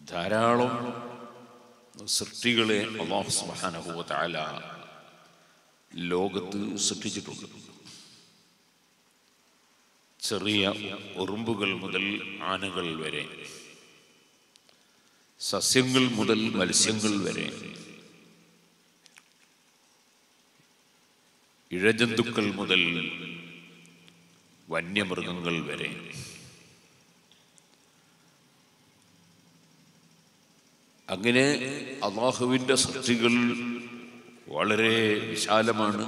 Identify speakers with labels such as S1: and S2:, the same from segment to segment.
S1: ധാരാളം സൃഷ്ടികളെ അള്ളാഹു സുബ്ഹാനഹു വ തആല ലോകത്ത് സൃഷ്ടിച്ചിട്ടുണ്ട് ചെറിയ ഉറുമ്പുകൾ മുതൽ ആനകൾ വരെ സസ്യങ്ങൾ മുതൽ മത്സ്യങ്ങൾ വരെ ഇഴജന്തുക്കൾ മുതൽ വന്യമൃഗങ്ങൾ വരെ അങ്ങനെ അള്ളാഹുവിൻ്റെ സൃഷ്ടികൾ വളരെ വിശാലമാണ്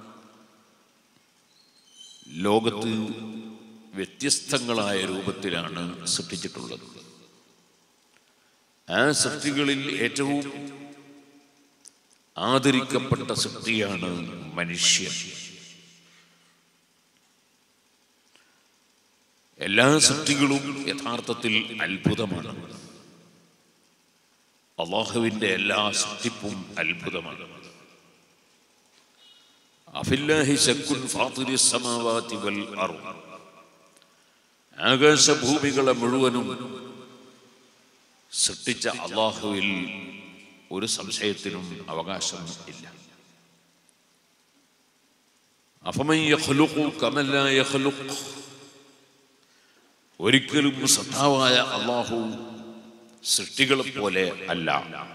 S1: ലോകത്ത് വ്യത്യസ്തങ്ങളായ രൂപത്തിലാണ് സൃഷ്ടിച്ചിട്ടുള്ളത് ആ സൃഷ്ടികളിൽ ഏറ്റവും ആദരിക്കപ്പെട്ട സൃഷ്ടിയാണ് മനുഷ്യൻ എല്ലാ സൃഷ്ടികളും യഥാർത്ഥത്തിൽ അത്ഭുതമാണ് അള്ളാഹുവിൻ്റെ എല്ലാ സൃഷ്ടിപ്പും അത്ഭുതമാണ് അഫില്ലാഹി ശക്കുൻ ഫാത്തിരി സമാവാതി വൽ അർദ് ആകാശഭൂമികളെ മുഴുവനും സൃഷ്ടിച്ച അള്ളാഹുവിൽ ഒരു സംശയത്തിനും അവകാശം ഇല്ല അഫമൻ യഖ്ലുഖു കമൻ ലാ യഖ്ലുഖ് ഒരിക്കലും സത്താവായ അള്ളാഹു സൃഷ്ടികളെ പോലെ അല്ല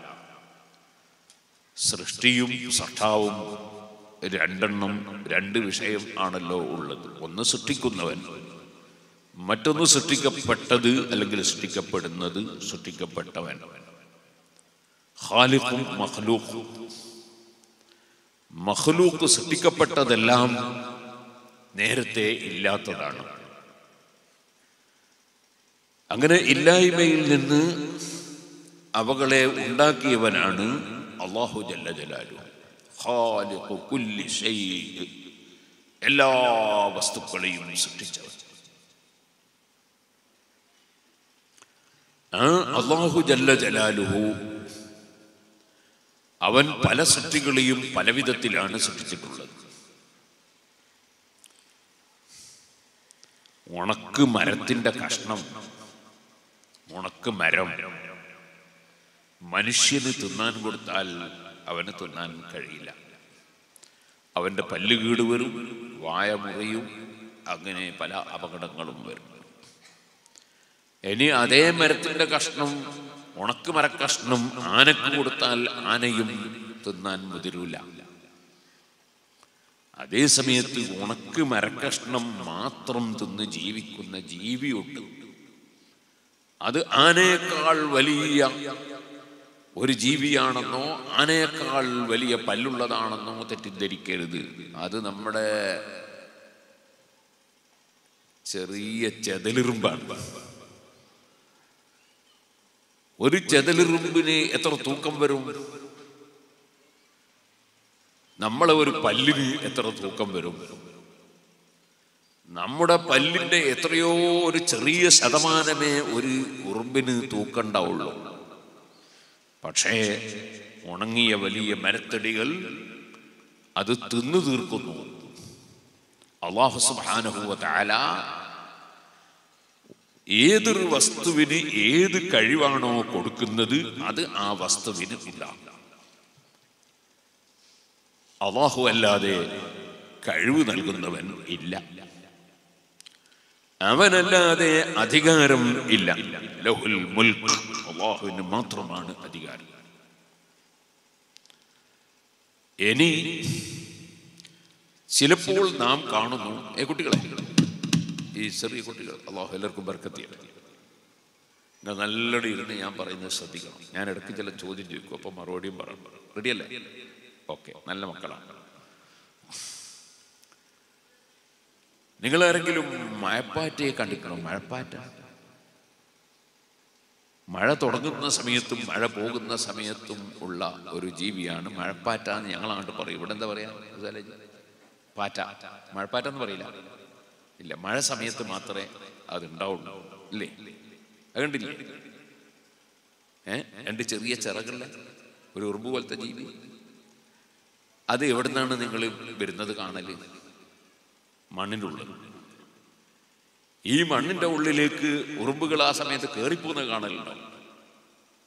S1: സൃഷ്ടിയും സൃഷ്ടാവും രണ്ടെണ്ണം രണ്ട് വിഷയം ആണല്ലോ ഉള്ളത് ഒന്ന് സൃഷ്ടിക്കുന്നവൻ മറ്റൊന്ന് സൃഷ്ടിക്കപ്പെട്ടത് അല്ലെങ്കിൽ സൃഷ്ടിക്കപ്പെടുന്നത് സൃഷ്ടിക്കപ്പെട്ടവൻ ഖാലിഖും മഖ്ലൂഖും മഖ്ലൂഖ് സൃഷ്ടിക്കപ്പെട്ടതെല്ലാം നേരത്തെ ഇല്ലാത്തതാണ് അങ്ങനെ ഇല്ലായ്മയിൽ നിന്ന് അവകളെ ഉണ്ടാക്കിയവനാണ് അള്ളാഹു ജല്ല ജലാലു ഖാലിഖു കുല്ലി ഷൈഇ എല്ലാ വസ്തുക്കളെയും സൃഷ്ടിച്ചവൻ ആ അള്ളാഹു ജല്ല ജലാലുഹു അവൻ പല സൃഷ്ടികളെയും പല വിധത്തിലാണ് സൃഷ്ടിച്ചിട്ടുള്ളത് ഉണക്ക് മരത്തിന്റെ കഷ്ണം ഉണക്ക് മരം മനുഷ്യന് തിന്നാൻ കൊടുത്താൽ അവന് തിന്നാൻ കഴിയില്ല അവന്റെ പല്ല് കേട് വരും വായ മുറിയും അങ്ങനെ പല അപകടങ്ങളും വരും ഇനി അതേ മരത്തിന്റെ കഷ്ണം ഉണക്ക് മരക്കഷ്ണം ആനക്ക് കൊടുത്താൽ ആനയും തിന്നാൻ മുതിരൂല അതേ സമയത്ത് ഉണക്ക് മരക്കഷ്ണം മാത്രം തിന്ന് ജീവിക്കുന്ന ജീവിയുണ്ട് അത് ആനയേക്കാൾ വലിയ ഒരു ജീവിയാണെന്നോ ആനയേക്കാൾ വലിയ പല്ലുള്ളതാണെന്നോ തെറ്റിദ്ധരിക്കരുത് അത് നമ്മുടെ ചെറിയ ചെതലിറുമ്പാണ് ഒരു ചെതലിറുമ്പിന് എത്ര തൂക്കം വരും നമ്മളെ ഒരു പല്ലിന് എത്ര തൂക്കം വരും നമ്മുടെ പല്ലിന്റെ എത്രയോ ഒരു ചെറിയ ശതമാനമേ ഒരു ഉറുമ്പിന് തൂക്കണ്ടാവുള്ളൂ പക്ഷേ ഉണങ്ങിയ വലിയ മരത്തടികൾ അത് തിന്നു തീർക്കുന്നു അള്ളാഹു സുബാനുഭവ താല ഏതൊരു വസ്തുവിന് ഏത് കഴിവാണോ കൊടുക്കുന്നത് അത് ആ വസ്തുവിന് ഉണ്ടാകും അള്ളാഹു അല്ലാതെ കഴിവ് നൽകുന്നവൻ ഇല്ല അവനല്ലാതെ അധികാരം ഇല്ല ലഹുൽ മുൽക്ക് അള്ളാഹുവിന് മാത്രമാണ് അധികാരം ഇനി ചിലപ്പോൾ നാം കാണുന്നു ഏ കുട്ടികളെ ഈ ചെറിയ കുട്ടികൾ അള്ളാഹു എല്ലാവർക്കും ബർക്കത്തിയാണ് നിങ്ങൾ നല്ലോണം ഇരുന്ന് ഞാൻ പറയുന്നത് ശ്രദ്ധിക്കണം ഞാൻ ഇടയ്ക്ക് ചില ചോദ്യം ചോദിക്കും അപ്പം മറുപടിയും പറയും റെഡിയല്ലേ ഓക്കെ നല്ല മക്കളാണ് നിങ്ങളാരെങ്കിലും മഴപ്പാറ്റയെ കണ്ടിക്കണം മഴപ്പാറ്റ മഴ തുടങ്ങുന്ന സമയത്തും മഴ പോകുന്ന സമയത്തും ഉള്ള ഒരു ജീവിയാണ് മഴപ്പാറ്റ എന്ന് ഞങ്ങളാണ്ട് പറയും ഇവിടെ എന്താ പറയാ ഉദാലജി? പാറ്റ മഴപ്പാറ്റ എന്ന് പറയില്ല ഇല്ല മഴ സമയത്ത് മാത്രമേ അത് ഉണ്ടാവുള്ളൂ ഇല്ലേ അത് കണ്ടില്ലേ ഏ രണ്ട് ചെറിയ ചിറകുള്ള ഒരു ഉറുമ്പ് പോലത്തെ ജീവി അത് എവിടുന്നാണ് നിങ്ങൾ വരുന്നത് കാണല് മണ്ണിൻ്റെ ഉള്ളിൽ ഈ മണ്ണിന്റെ ഉള്ളിലേക്ക് ഉറുമ്പുകൾ ആ സമയത്ത് കയറിപ്പോകുന്നത് കാണലുണ്ടാവും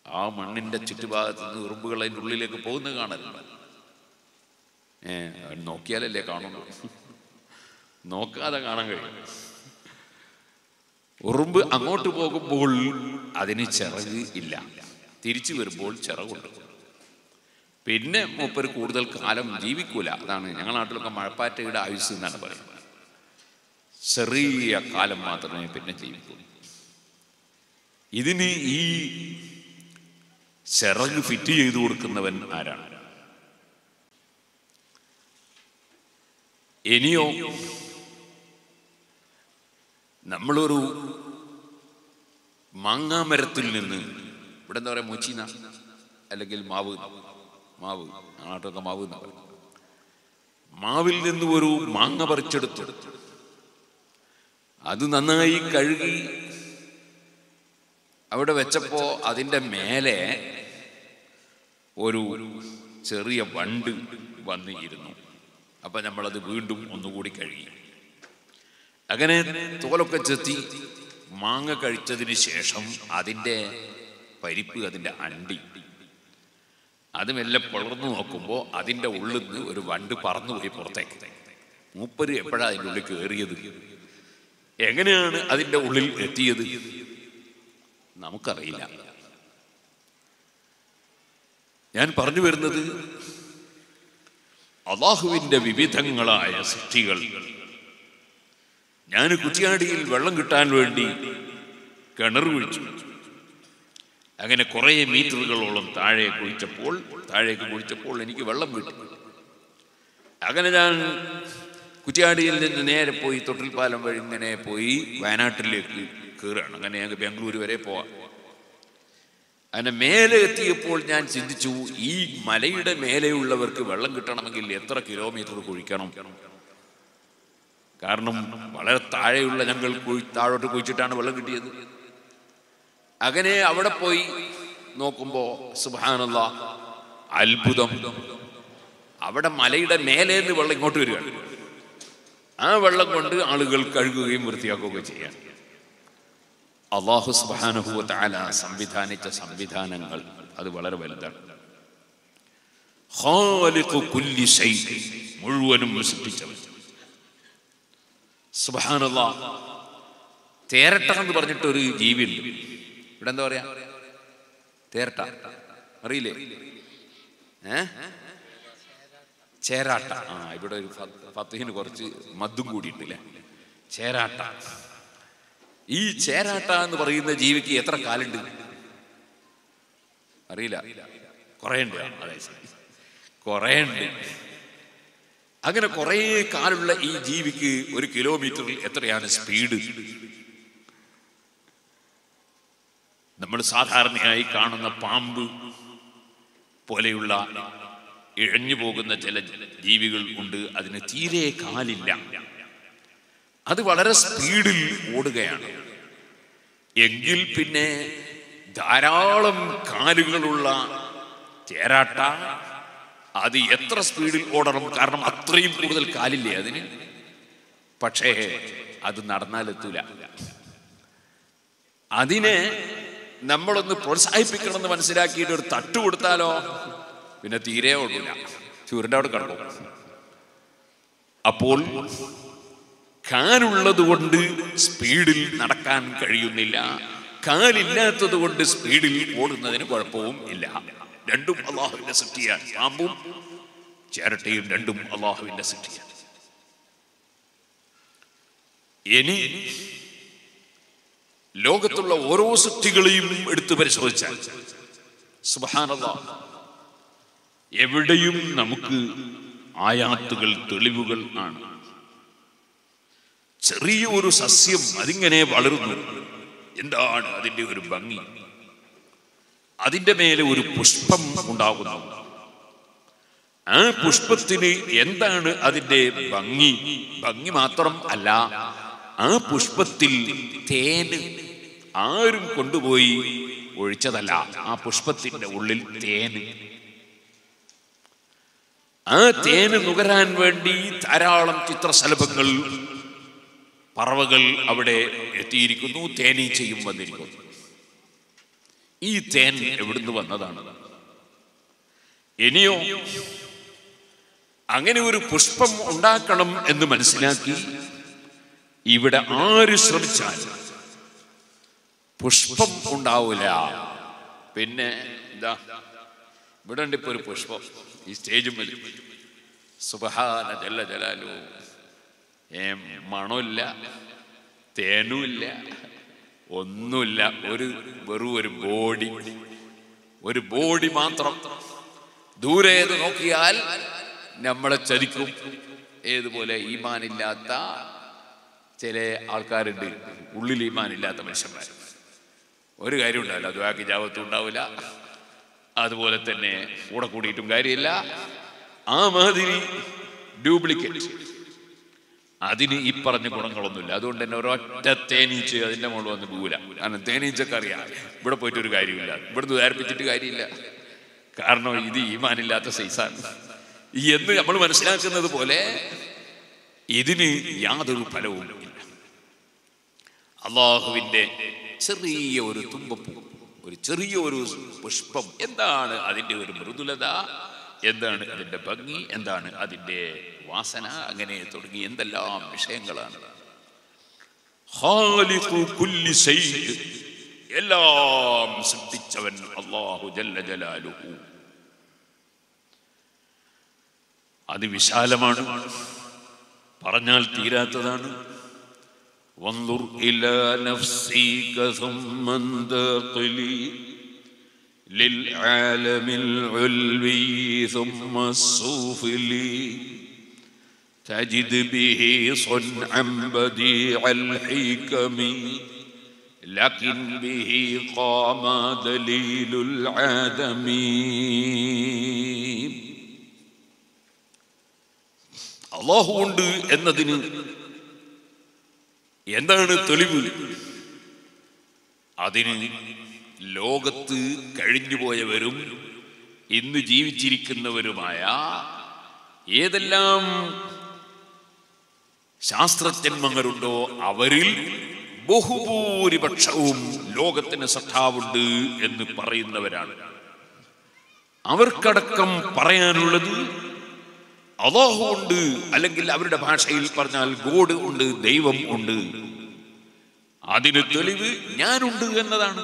S1: ആ മണ്ണിന്റെ ചുറ്റുഭാഗത്ത് നിന്ന് ഉറുമ്പുകൾ അതിൻ്റെ ഉള്ളിലേക്ക് പോകുന്നത് കാണലുണ്ട് ഏ അത് നോക്കിയാലല്ലേ കാണുള്ളൂ നോക്കാതെ കാണാൻ കഴിയും ഉറുമ്പ് അങ്ങോട്ട് പോകുമ്പോൾ അതിന് ചിറക് ഇല്ല തിരിച്ചു വരുമ്പോൾ ചിറകുണ്ട് പിന്നെ മൂപ്പര് കൂടുതൽ കാലം ജീവിക്കൂല അതാണ് ഞങ്ങളുടെ നാട്ടിലൊക്കെ മഴപ്പാറ്റയുടെ ആയുസ് എന്നാണ് പറയുന്നത് ചെറിയ കാലം മാത്രമേ പിന്നെ ജീവിക്കൂ ഇതിന് ഈ ചിറക് ഫിറ്റ് ചെയ്തു കൊടുക്കുന്നവൻ ആരാണ് ഇനിയോ നമ്മളൊരു മാങ്ങാമരത്തിൽ നിന്ന് ഇവിടെ എന്താ പറയാ മുച്ചീന അല്ലെങ്കിൽ മാവ് മാവ് ആ നാട്ടൊക്കെ മാവ് എന്നാ പറയുക മാവിൽ നിന്ന് ഒരു മാങ്ങ പറിച്ചെടുത്തു അത് നന്നായി കഴുകി അവിടെ വെച്ചപ്പോ അതിൻ്റെ മേലെ ഒരു ചെറിയ വണ്ട് വന്നിരുന്നു അപ്പൊ നമ്മളത് വീണ്ടും ഒന്നുകൂടി കഴുകി അങ്ങനെ തോലൊക്കെ ചെത്തി മാങ്ങ കഴിച്ചതിന് ശേഷം അതിൻ്റെ പരിപ്പ് അതിൻ്റെ അണ്ടി അത് മെല്ലെ പിളർന്നു നോക്കുമ്പോൾ അതിൻ്റെ ഉള്ളിൽ നിന്ന് ഒരു വണ്ട് പറന്നുപോയി പുറത്തേക്ക് മൂപ്പര് എപ്പോഴാണ് അതിൻ്റെ ഉള്ളിൽ കയറിയത് എങ്ങനെയാണ് അതിൻ്റെ ഉള്ളിൽ എത്തിയത് നമുക്കറിയില്ല ഞാൻ പറഞ്ഞു വരുന്നത് അള്ളാഹുവിൻ്റെ വിവിധങ്ങളായ സൃഷ്ടികൾ ഞാൻ കുറ്റിയാടിയിൽ വെള്ളം കിട്ടാൻ വേണ്ടി കിണർ കുഴിച്ചു അങ്ങനെ കുറേ മീറ്ററുകളോളം താഴെ കുഴിച്ചപ്പോൾ താഴേക്ക് കുഴിച്ചപ്പോൾ എനിക്ക് വെള്ളം കിട്ടി അങ്ങനെ ഞാൻ കുറ്റിയാടിയിൽ നിന്ന് നേരെ പോയി തൊട്ടിൽപ്പാലം വഴി ഇങ്ങനെ പോയി വയനാട്ടിലേക്ക് കയറുകയാണ് അങ്ങനെ ഞങ്ങൾക്ക് ബാംഗ്ലൂർ വരെ പോവാം അങ്ങനെ മേലെ എത്തിയപ്പോൾ ഞാൻ ചിന്തിച്ചു ഈ മലയുടെ മേലെയുള്ളവർക്ക് വെള്ളം കിട്ടണമെങ്കിൽ എത്ര കിലോമീറ്റർ കുഴിക്കണം കാരണം വളരെ താഴെയുള്ള ഞങ്ങൾ കുഴി താഴോട്ട് കുഴിച്ചിട്ടാണ് വെള്ളം കിട്ടിയത് അങ്ങനെ അവിടെ പോയി നോക്കുമ്പോ സുബാനുള്ള അത്ഭുതം അവിടെ മലയുടെ മേലെ നിന്ന് വെള്ളം ഇങ്ങോട്ട് വരികയാണ് ആ വെള്ളം കൊണ്ട് ആളുകൾ കഴുകുകയും വൃത്തിയാക്കുകയും ചെയ്യാൻ അള്ളാഹു സുബാനുഭവ താല സംവിധാനിച്ച സംവിധാനങ്ങൾ അത് വളരെ വലുതാണ് ഖാലിഖു കുല്ലി ശൈ മുഴുവനും സൃഷ്ടിച്ചവൻ സുബാനുള്ള തേരട്ട എന്ന് പറഞ്ഞിട്ട് ഒരു ജീവിയുണ്ട് ഇവിടെ എന്താ പറയാ തേരട്ട അറിയില്ലേ ഏ ചേരാട്ട ആ ഇവിടെ ഒരു ഫ- ഫത്തഹിന് കുറച്ച് മദ്ദും കൂടിയിട്ടില്ലേ ചേരാട്ട ഈ ചേരാട്ട എന്ന് പറയുന്ന ജീവിക്ക് എത്ര കാലുണ്ട് അറിയില്ല കുറേ ഉണ്ട് അതെ ശരി കുറേ ഉണ്ട് അങ്ങനെ കുറേ കാലുള്ള ഈ ജീവിക്ക് ഒരു കിലോമീറ്ററിൽ എത്രയാണ് സ്പീഡ് നമ്മൾ സാധാരണയായി കാണുന്ന പാമ്പ് പോലെയുള്ള ഇഴഞ്ഞു പോകുന്ന ചില ജീവികൾ ഉണ്ട് അതിന് തീരെ കാലില്ല അത് വളരെ സ്പീഡിൽ ഓടുകയാണ് എങ്കിൽ പിന്നെ ധാരാളം കാലുകളുള്ള ചേരാട്ട അത് എത്ര സ്പീഡിൽ ഓടണം കാരണം അത്രയും കൂടുതൽ കാലില്ലേ അതിന് പക്ഷേ അത് നടന്നാലെത്തൂല അതിനെ നമ്മളൊന്ന് പ്രോത്സാഹിപ്പിക്കണമെന്ന് മനസ്സിലാക്കിയിട്ട് ഒരു തട്ട് കൊടുത്താലോ പിന്നെ തീരെ ഓടില്ല ചൂരിൻ്റെ അവിടെ കിടക്കും അപ്പോൾ കാലുള്ളത് കൊണ്ട് സ്പീഡിൽ നടക്കാൻ കഴിയുന്നില്ല കാലില്ലാത്തത് കൊണ്ട് സ്പീഡിൽ ഓടുന്നതിന് കുഴപ്പവും ഇല്ല രണ്ടും അള്ളാഹുവിന്റെ സൃഷ്ടിയാണ് പാമ്പും ചേരട്ടയും രണ്ടും അള്ളാഹുവിന്റെ സൃഷ്ടിയാണ് ഇനി ലോകത്തുള്ള ഓരോ സൃഷ്ടികളെയും എടുത്തു പരിശോധിച്ചാൽ സുബാനല്ലാ എവിടെയും നമുക്ക് ആയാത്തുകൾ തെളിവുകൾ ആണ് ചെറിയ ഒരു സസ്യം അതിങ്ങനെ വളരുന്നു എന്താണ് അതിന്റെ ഒരു ഭംഗി അതിന്റെ മേലെ ഒരു പുഷ്പം ഉണ്ടാകുന്നു ആ പുഷ്പത്തിന് എന്താണ് അതിന്റെ ഭംഗി ഭംഗി മാത്രം അല്ല ആ പുഷ്പത്തിൽ തേന് ആരും കൊണ്ടുപോയി ഒഴിച്ചതല്ല ആ പുഷ്പത്തിന്റെ ഉള്ളിൽ തേന് ആ തേന് നുകരാൻ വേണ്ടി ധാരാളം ചിത്രശലഭങ്ങൾ പറവകൾ അവിടെ എത്തിയിരിക്കുന്നു തേനീച്ചയും വന്നിരിക്കുന്നു ഈ തേൻ എവിടുന്ന് വന്നതാണ് ഇനിയോ അങ്ങനെ ഒരു പുഷ്പം ഉണ്ടാക്കണം എന്ന് മനസ്സിലാക്കി ഇവിടെ ആര് ശ്രമിച്ചാൽ പുഷ്പം ഉണ്ടാവില്ല പിന്നെ എന്താ ഇവിടെ ഉണ്ട് ഇപ്പൊ ഒരു പുഷ്പം ഈ സ്റ്റേജും സുബഹാന ജല്ല ജലാലു ഏ മണമില്ല തേനുമില്ല ഒന്നുമില്ല ഒരു വെറും ഒരു ബോഡി ഒരു ബോഡി മാത്രം ദൂരെ ഏത് നോക്കിയാൽ നമ്മളെ ചതിക്കും ഏതുപോലെ ഈമാനില്ലാത്ത ചില ആൾക്കാരുണ്ട് ഉള്ളിൽ ഈമാനില്ലാത്ത മനുഷ്യന്മാർ ഒരു കാര്യം ഉണ്ടാവില്ല ദ്വാക്ക് ജാവത്തും ഉണ്ടാവില്ല അതുപോലെ തന്നെ കൂടെ കൂടിയിട്ടും കാര്യമില്ല ആ മാതിരി ഡ്യൂപ്ലിക്കേറ്റ് അതിന് ഈ പറഞ്ഞ ഗുണങ്ങളൊന്നുമില്ല അതുകൊണ്ട് തന്നെ ഒരൊറ്റ തേനീച്ച് അതിന്റെ മുകളിൽ വന്ന് പോകില്ല കാരണം തേനീച്ചൊക്കെ അറിയാം ഇവിടെ പോയിട്ട് ഒരു കാര്യമില്ല ഇവിടുന്ന് ധാരിപ്പിച്ചിട്ട് കാര്യമില്ല കാരണം ഇത് ഈമാനില്ലാത്ത സൈസാണ് എന്ന് നമ്മൾ മനസ്സിലാക്കുന്നത് പോലെ ഇതിന് യാതൊരു ഫലവും ഇല്ല അള്ളാഹുവിന്റെ ചെറിയ ഒരു തുമ്പപ്പൂ ഒരു ചെറിയ ഒരു പുഷ്പം എന്താണ് അതിന്റെ ഒരു മൃദുലത എന്താണ് അതിന്റെ ഭംഗി എന്താണ് അതിന്റെ വാസന അങ്ങനെ തുടങ്ങി എന്തെല്ലാം വിഷയങ്ങളാണ് ഖാലിഖു കുല്ലി ശൈഇ. എല്ലാം സൃഷ്ടിച്ചവൻ അള്ളാഹു ജല്ല ജലാലുഹു അതിവിശാലമാണ് പറഞ്ഞാൽ തീരാത്തതാണ് وانظر إلى نفسك ثم انتقلي للعالم العلوي ثم السفلي تجد به صنعا بديع الحكم لكن به قام دليل العدم അള്ളാഹു ഉണ്ട് എന്നതിന് എന്താണ് തെളിവ് അതിന് ലോകത്ത് കഴിഞ്ഞുപോയവരും ഇന്ന് ജീവിച്ചിരിക്കുന്നവരുമായ ഏതെല്ലാം ശാസ്ത്രജ്ഞന്മാരുണ്ടോ അവരിൽ ബഹുഭൂരിപക്ഷവും ലോകത്തിന് സഖാവുണ്ട് എന്ന് പറയുന്നവരാണ് അവർക്കടക്കം പറയാനുള്ളത് അള്ളാഹു ഉണ്ട് അല്ലെങ്കിൽ അവരുടെ ഭാഷയിൽ പറഞ്ഞാൽ ഗോഡ് ഉണ്ട് ദൈവം ഉണ്ട് അതിന് തെളിവ് ഞാനുണ്ട് എന്നതാണ്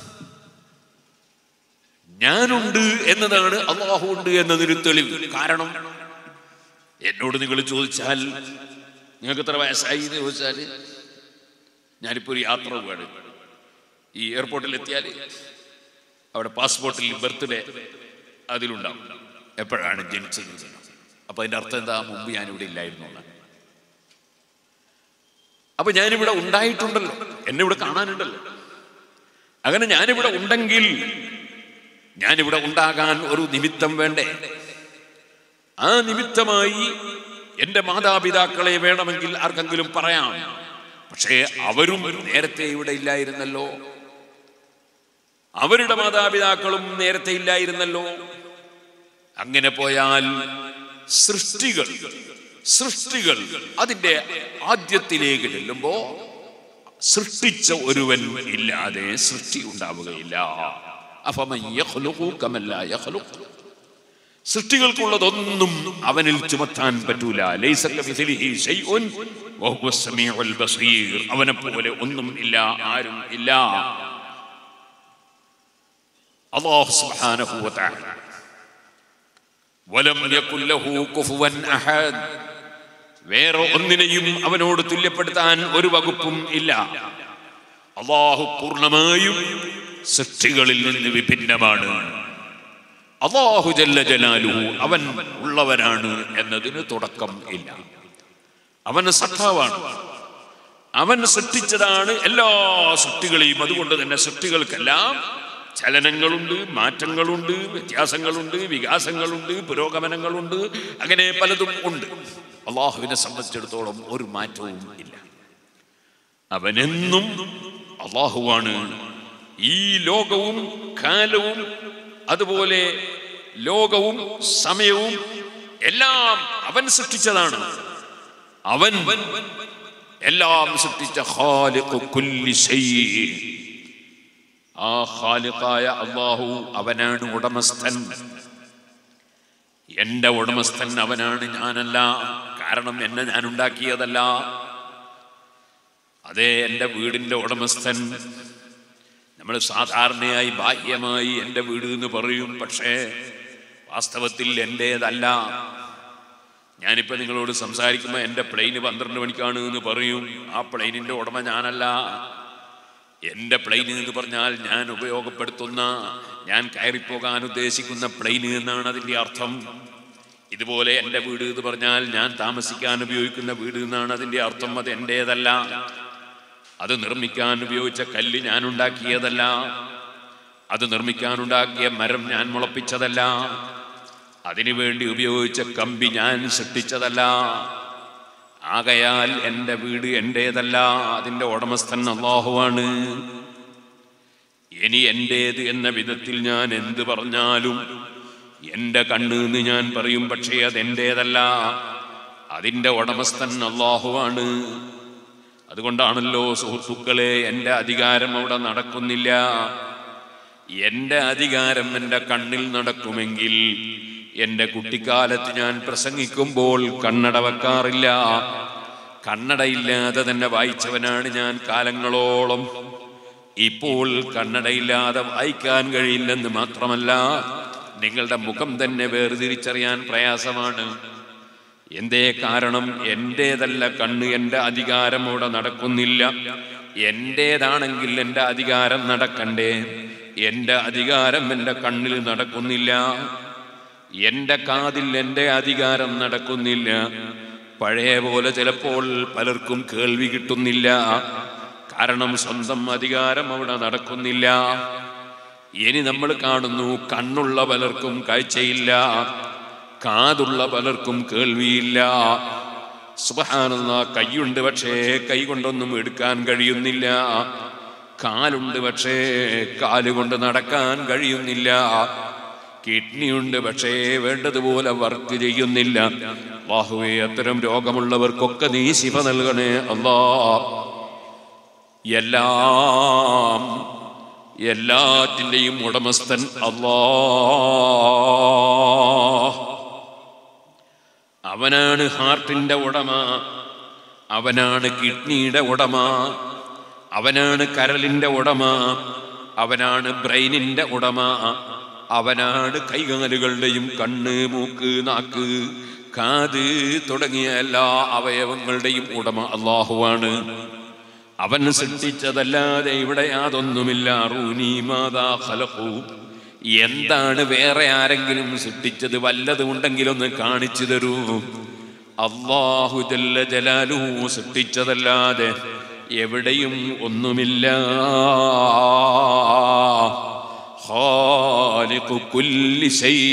S1: ഞാനുണ്ട് എന്നതാണ് അള്ളാഹു ഉണ്ട് എന്നതിന് തെളിവ് കാരണം എന്നോട് നിങ്ങൾ ചോദിച്ചാൽ നിങ്ങൾക്ക് എത്ര വയസ്സായി എന്ന് ചോദിച്ചാൽ ഞാനിപ്പോൾ ഒരു യാത്ര പോവാണ് ഈ എയർപോർട്ടിൽ എത്തിയാൽ അവിടെ പാസ്പോർട്ടിൽ ബർത്ത്ഡേ അതിലുണ്ടാവും എപ്പോഴാണ് ജനിച്ചത് അപ്പൊ അതിന്റെ അർത്ഥം എന്താ മുമ്പ് ഞാനിവിടെ ഇല്ലായിരുന്നു എന്നാണ് അപ്പൊ ഞാനിവിടെ ഉണ്ടായിട്ടുണ്ടല്ലോ എന്നെ ഇവിടെ കാണാനുണ്ടല്ലോ അങ്ങനെ ഞാനിവിടെ ഉണ്ടെങ്കിൽ ഞാനിവിടെ ഉണ്ടാകാൻ ഒരു നിമിത്തം വേണ്ടേ ആ നിമിത്തമായി എന്റെ മാതാപിതാക്കളെ വേണമെങ്കിൽ ആർക്കെങ്കിലും പറയാം പക്ഷേ അവരും നേരത്തെ ഇവിടെ ഇല്ലായിരുന്നല്ലോ അവരുടെ മാതാപിതാക്കളും നേരത്തെ ഇല്ലായിരുന്നല്ലോ അങ്ങനെ പോയാൽ സൃഷ്ടികൾ സൃഷ്ടികൾ അതിന്റെ ആദ്യത്തിലേക്ക് ചെല്ലുമ്പോ സൃഷ്ടിച്ച ഒരുവൻ ഇല്ലാതെ സൃഷ്ടി ഉണ്ടാവുകയില്ല അഫമൻ യഖ്ലുഖു കമൻ ലാ യഖ്ലുഖ് സൃഷ്ടികൾക്കുള്ളതൊന്നും അവനിൽ ചുമത്താൻ പറ്റൂല ലൈസ കമിഥിലിഹി ശൈഉൻ വഹുവ സമീഉൽ ബസീർ അവനെ പോലെ ഒന്നും ഇല്ല ആരും ഇല്ല അല്ലാഹു സുബ്ഹാനഹു വ തആല വലം യകുൽ ലഹു കുഫുവൻ അഹദ് വേറെ ഒന്നിനെയും അവനോട് തുല്യപ്പെടുത്താൻ ഒരു വകുപ്പും ഇല്ല അള്ളാഹു പൂർണ്ണമായും സൃഷ്ടികളിൽ നിന്ന് വിഭിന്നമാണ് അള്ളാഹു ജല്ല ജലാലുഹു അവൻ ഉള്ളവനാണ് എന്നതിന് തുടക്കം ഇല്ല അവൻ സഖാവാണ് അവൻ സൃഷ്ടിച്ചതാണ് എല്ലാ സൃഷ്ടികളെയും അതുകൊണ്ട് തന്നെ സൃഷ്ടികൾക്കെല്ലാം ചലനങ്ങളുണ്ട് മാറ്റങ്ങളുണ്ട് വ്യത്യാസങ്ങളുണ്ട് വികാസങ്ങളുണ്ട് പുരോഗമനങ്ങളുണ്ട് അങ്ങനെ പലതും ഉണ്ട് അള്ളാഹുവിനെ സംബന്ധിച്ചിടത്തോളം ഒരു മാറ്റവും ഇല്ല അവനെന്നും അള്ളാഹുവാണ് ഈ ലോകവും കാലവും അതുപോലെ ലോകവും സമയവും എല്ലാം അവൻ സൃഷ്ടിച്ചതാണ് അവൻ എല്ലാം സൃഷ്ടിച്ച ഖാലിഖു കുല്ലി ശൈഇ. ആ ഖാലിഖായ അള്ളാഹു അവനാണ് ഉടമസ്ഥൻ എന്റെ ഉടമസ്ഥൻ അവനാണ് ഞാനല്ല കാരണം എന്നെ ഞാൻ ഉണ്ടാക്കിയതല്ല അതേ എൻ്റെ വീടിൻ്റെ ഉടമസ്ഥൻ നമ്മൾ സാധാരണയായി ബാഹ്യമായി എൻ്റെ വീട് എന്ന് പറയും പക്ഷേ വാസ്തവത്തിൽ എൻ്റേതല്ല ഞാനിപ്പോൾ നിങ്ങളോട് സംസാരിക്കുമ്പോൾ എൻ്റെ പ്ലെയിന് പന്ത്രണ്ട് മണിക്കാണ് എന്ന് പറയും ആ പ്ലെയിനിൻ്റെ ഉടമ ഞാനല്ല എൻ്റെ പ്ലെയിൻ എന്ന് പറഞ്ഞാൽ ഞാൻ ഉപയോഗപ്പെടുത്തുന്ന ഞാൻ കയറിപ്പോകാൻ ഉദ്ദേശിക്കുന്ന പ്ലെയിൻ എന്നാണ് അതിൻ്റെ അർത്ഥം ഇതുപോലെ എൻ്റെ വീട് എന്ന് പറഞ്ഞാൽ ഞാൻ താമസിക്കാൻ ഉപയോഗിക്കുന്ന വീട് എന്നാണ് അതിൻ്റെ അർത്ഥം അത് എൻ്റേതല്ല അത് നിർമ്മിക്കാൻ ഉപയോഗിച്ച കല്ല് ഞാൻ ഉണ്ടാക്കിയതല്ല അത് നിർമ്മിക്കാൻ ഉണ്ടാക്കിയ മരം ഞാൻ മുളപ്പിച്ചതല്ല അതിനുവേണ്ടി ഉപയോഗിച്ച കമ്പി ഞാൻ സൃഷ്ടിച്ചതല്ല ആകയാൽ എൻ്റെ വീട് എൻ്റേതല്ല അതിൻ്റെ ഉടമസ്ഥൻ അള്ളാഹുവാണ് ഇനി എൻ്റേത് എന്ന വിധത്തിൽ ഞാൻ എന്ത് പറഞ്ഞാലും എൻ്റെ കണ്ണ് എന്ന് ഞാൻ പറയും പക്ഷേ അതെൻ്റേതല്ല അതിൻ്റെ ഉടമസ്ഥൻ അള്ളാഹുവാണ് അതുകൊണ്ടാണല്ലോ സുഹൃത്തുക്കളെ എൻ്റെ അധികാരം അവിടെ നടക്കുന്നില്ല എൻ്റെ അധികാരം എൻ്റെ കണ്ണിൽ നടക്കുമെങ്കിൽ എൻ്റെ കുട്ടിക്കാലത്ത് ഞാൻ പ്രസംഗിക്കുമ്പോൾ കണ്ണട വെക്കാറില്ല കണ്ണടയില്ലാതെ തന്നെ വായിച്ചവനാണ് ഞാൻ കാലങ്ങളോളം ഇപ്പോൾ കണ്ണടയില്ലാതെ വായിക്കാൻ കഴിയില്ലെന്ന് മാത്രമല്ല നിങ്ങളുടെ മുഖം തന്നെ വേർതിരിച്ചറിയാൻ പ്രയാസമാണ് എന്തേ കാരണം എൻ്റേതല്ല കണ്ണ് എൻ്റെ അധികാരം അവിടെ നടക്കുന്നില്ല എൻ്റേതാണെങ്കിൽ എൻ്റെ അധികാരം നടക്കണ്ടേ എൻ്റെ അധികാരം എൻ്റെ കണ്ണിൽ നടക്കുന്നില്ല എൻ്റെ കാതിൽ എൻ്റെ അധികാരം നടക്കുന്നില്ല പഴയ പോലെ ചിലപ്പോൾ പലർക്കും കേൾവി കിട്ടുന്നില്ല കാരണം സ്വന്തം അധികാരം അവിടെ നടക്കുന്നില്ല ഇനി നമ്മൾ കാണുന്നു കണ്ണുള്ള പലർക്കും കാഴ്ചയില്ല കാതുള്ള പലർക്കും കേൾവിയില്ല സുബഹാനുള്ള കൈയുണ്ട് പക്ഷേ കൈ കൊണ്ടൊന്നും എടുക്കാൻ കഴിയുന്നില്ല കാലുണ്ട് പക്ഷേ കാലുകൊണ്ട് നടക്കാൻ കഴിയുന്നില്ല കിഡ്നിയുണ്ട് പക്ഷേ വേണ്ടതുപോലെ വർക്ക് ചെയ്യുന്നില്ല ബാഹുവെ അത്തരം രോഗമുള്ളവർക്കൊക്കെ നീ ശിവ നൽകണേ അല്ലാ എല്ലാം എല്ലാറ്റിൻ്റെയും ഉടമസ്ഥൻ അല്ലാ അവനാണ് ഹാർട്ടിന്റെ ഉടമ അവനാണ് കിഡ്നിയുടെ ഉടമ അവനാണ് കരളിന്റെ ഉടമ അവനാണ് ബ്രെയിനിന്റെ ഉടമ അവനാണ് കൈകാലുകളുടെയും കണ്ണ് മൂക്ക് നാക്ക് കാത് തുടങ്ങിയ എല്ലാ അവയവങ്ങളുടെയും ഉടമ അള്ളാഹുവാണ് അവൻ സൃഷ്ടിച്ചതല്ലാതെ ഇവിടെ യാതൊന്നുമില്ല റൂനി മാതാ ഖലഖു എന്താണ് വേറെ ആരെങ്കിലും സൃഷ്ടിച്ചത് വല്ലതും ഉണ്ടെങ്കിലൊന്ന് കാണിച്ചു തരൂ അള്ളാഹു ജല്ല ജലാലു സൃഷ്ടിച്ചതല്ലാതെ എവിടെയും ഒന്നുമില്ല ഖാലിഖു കുല്ലി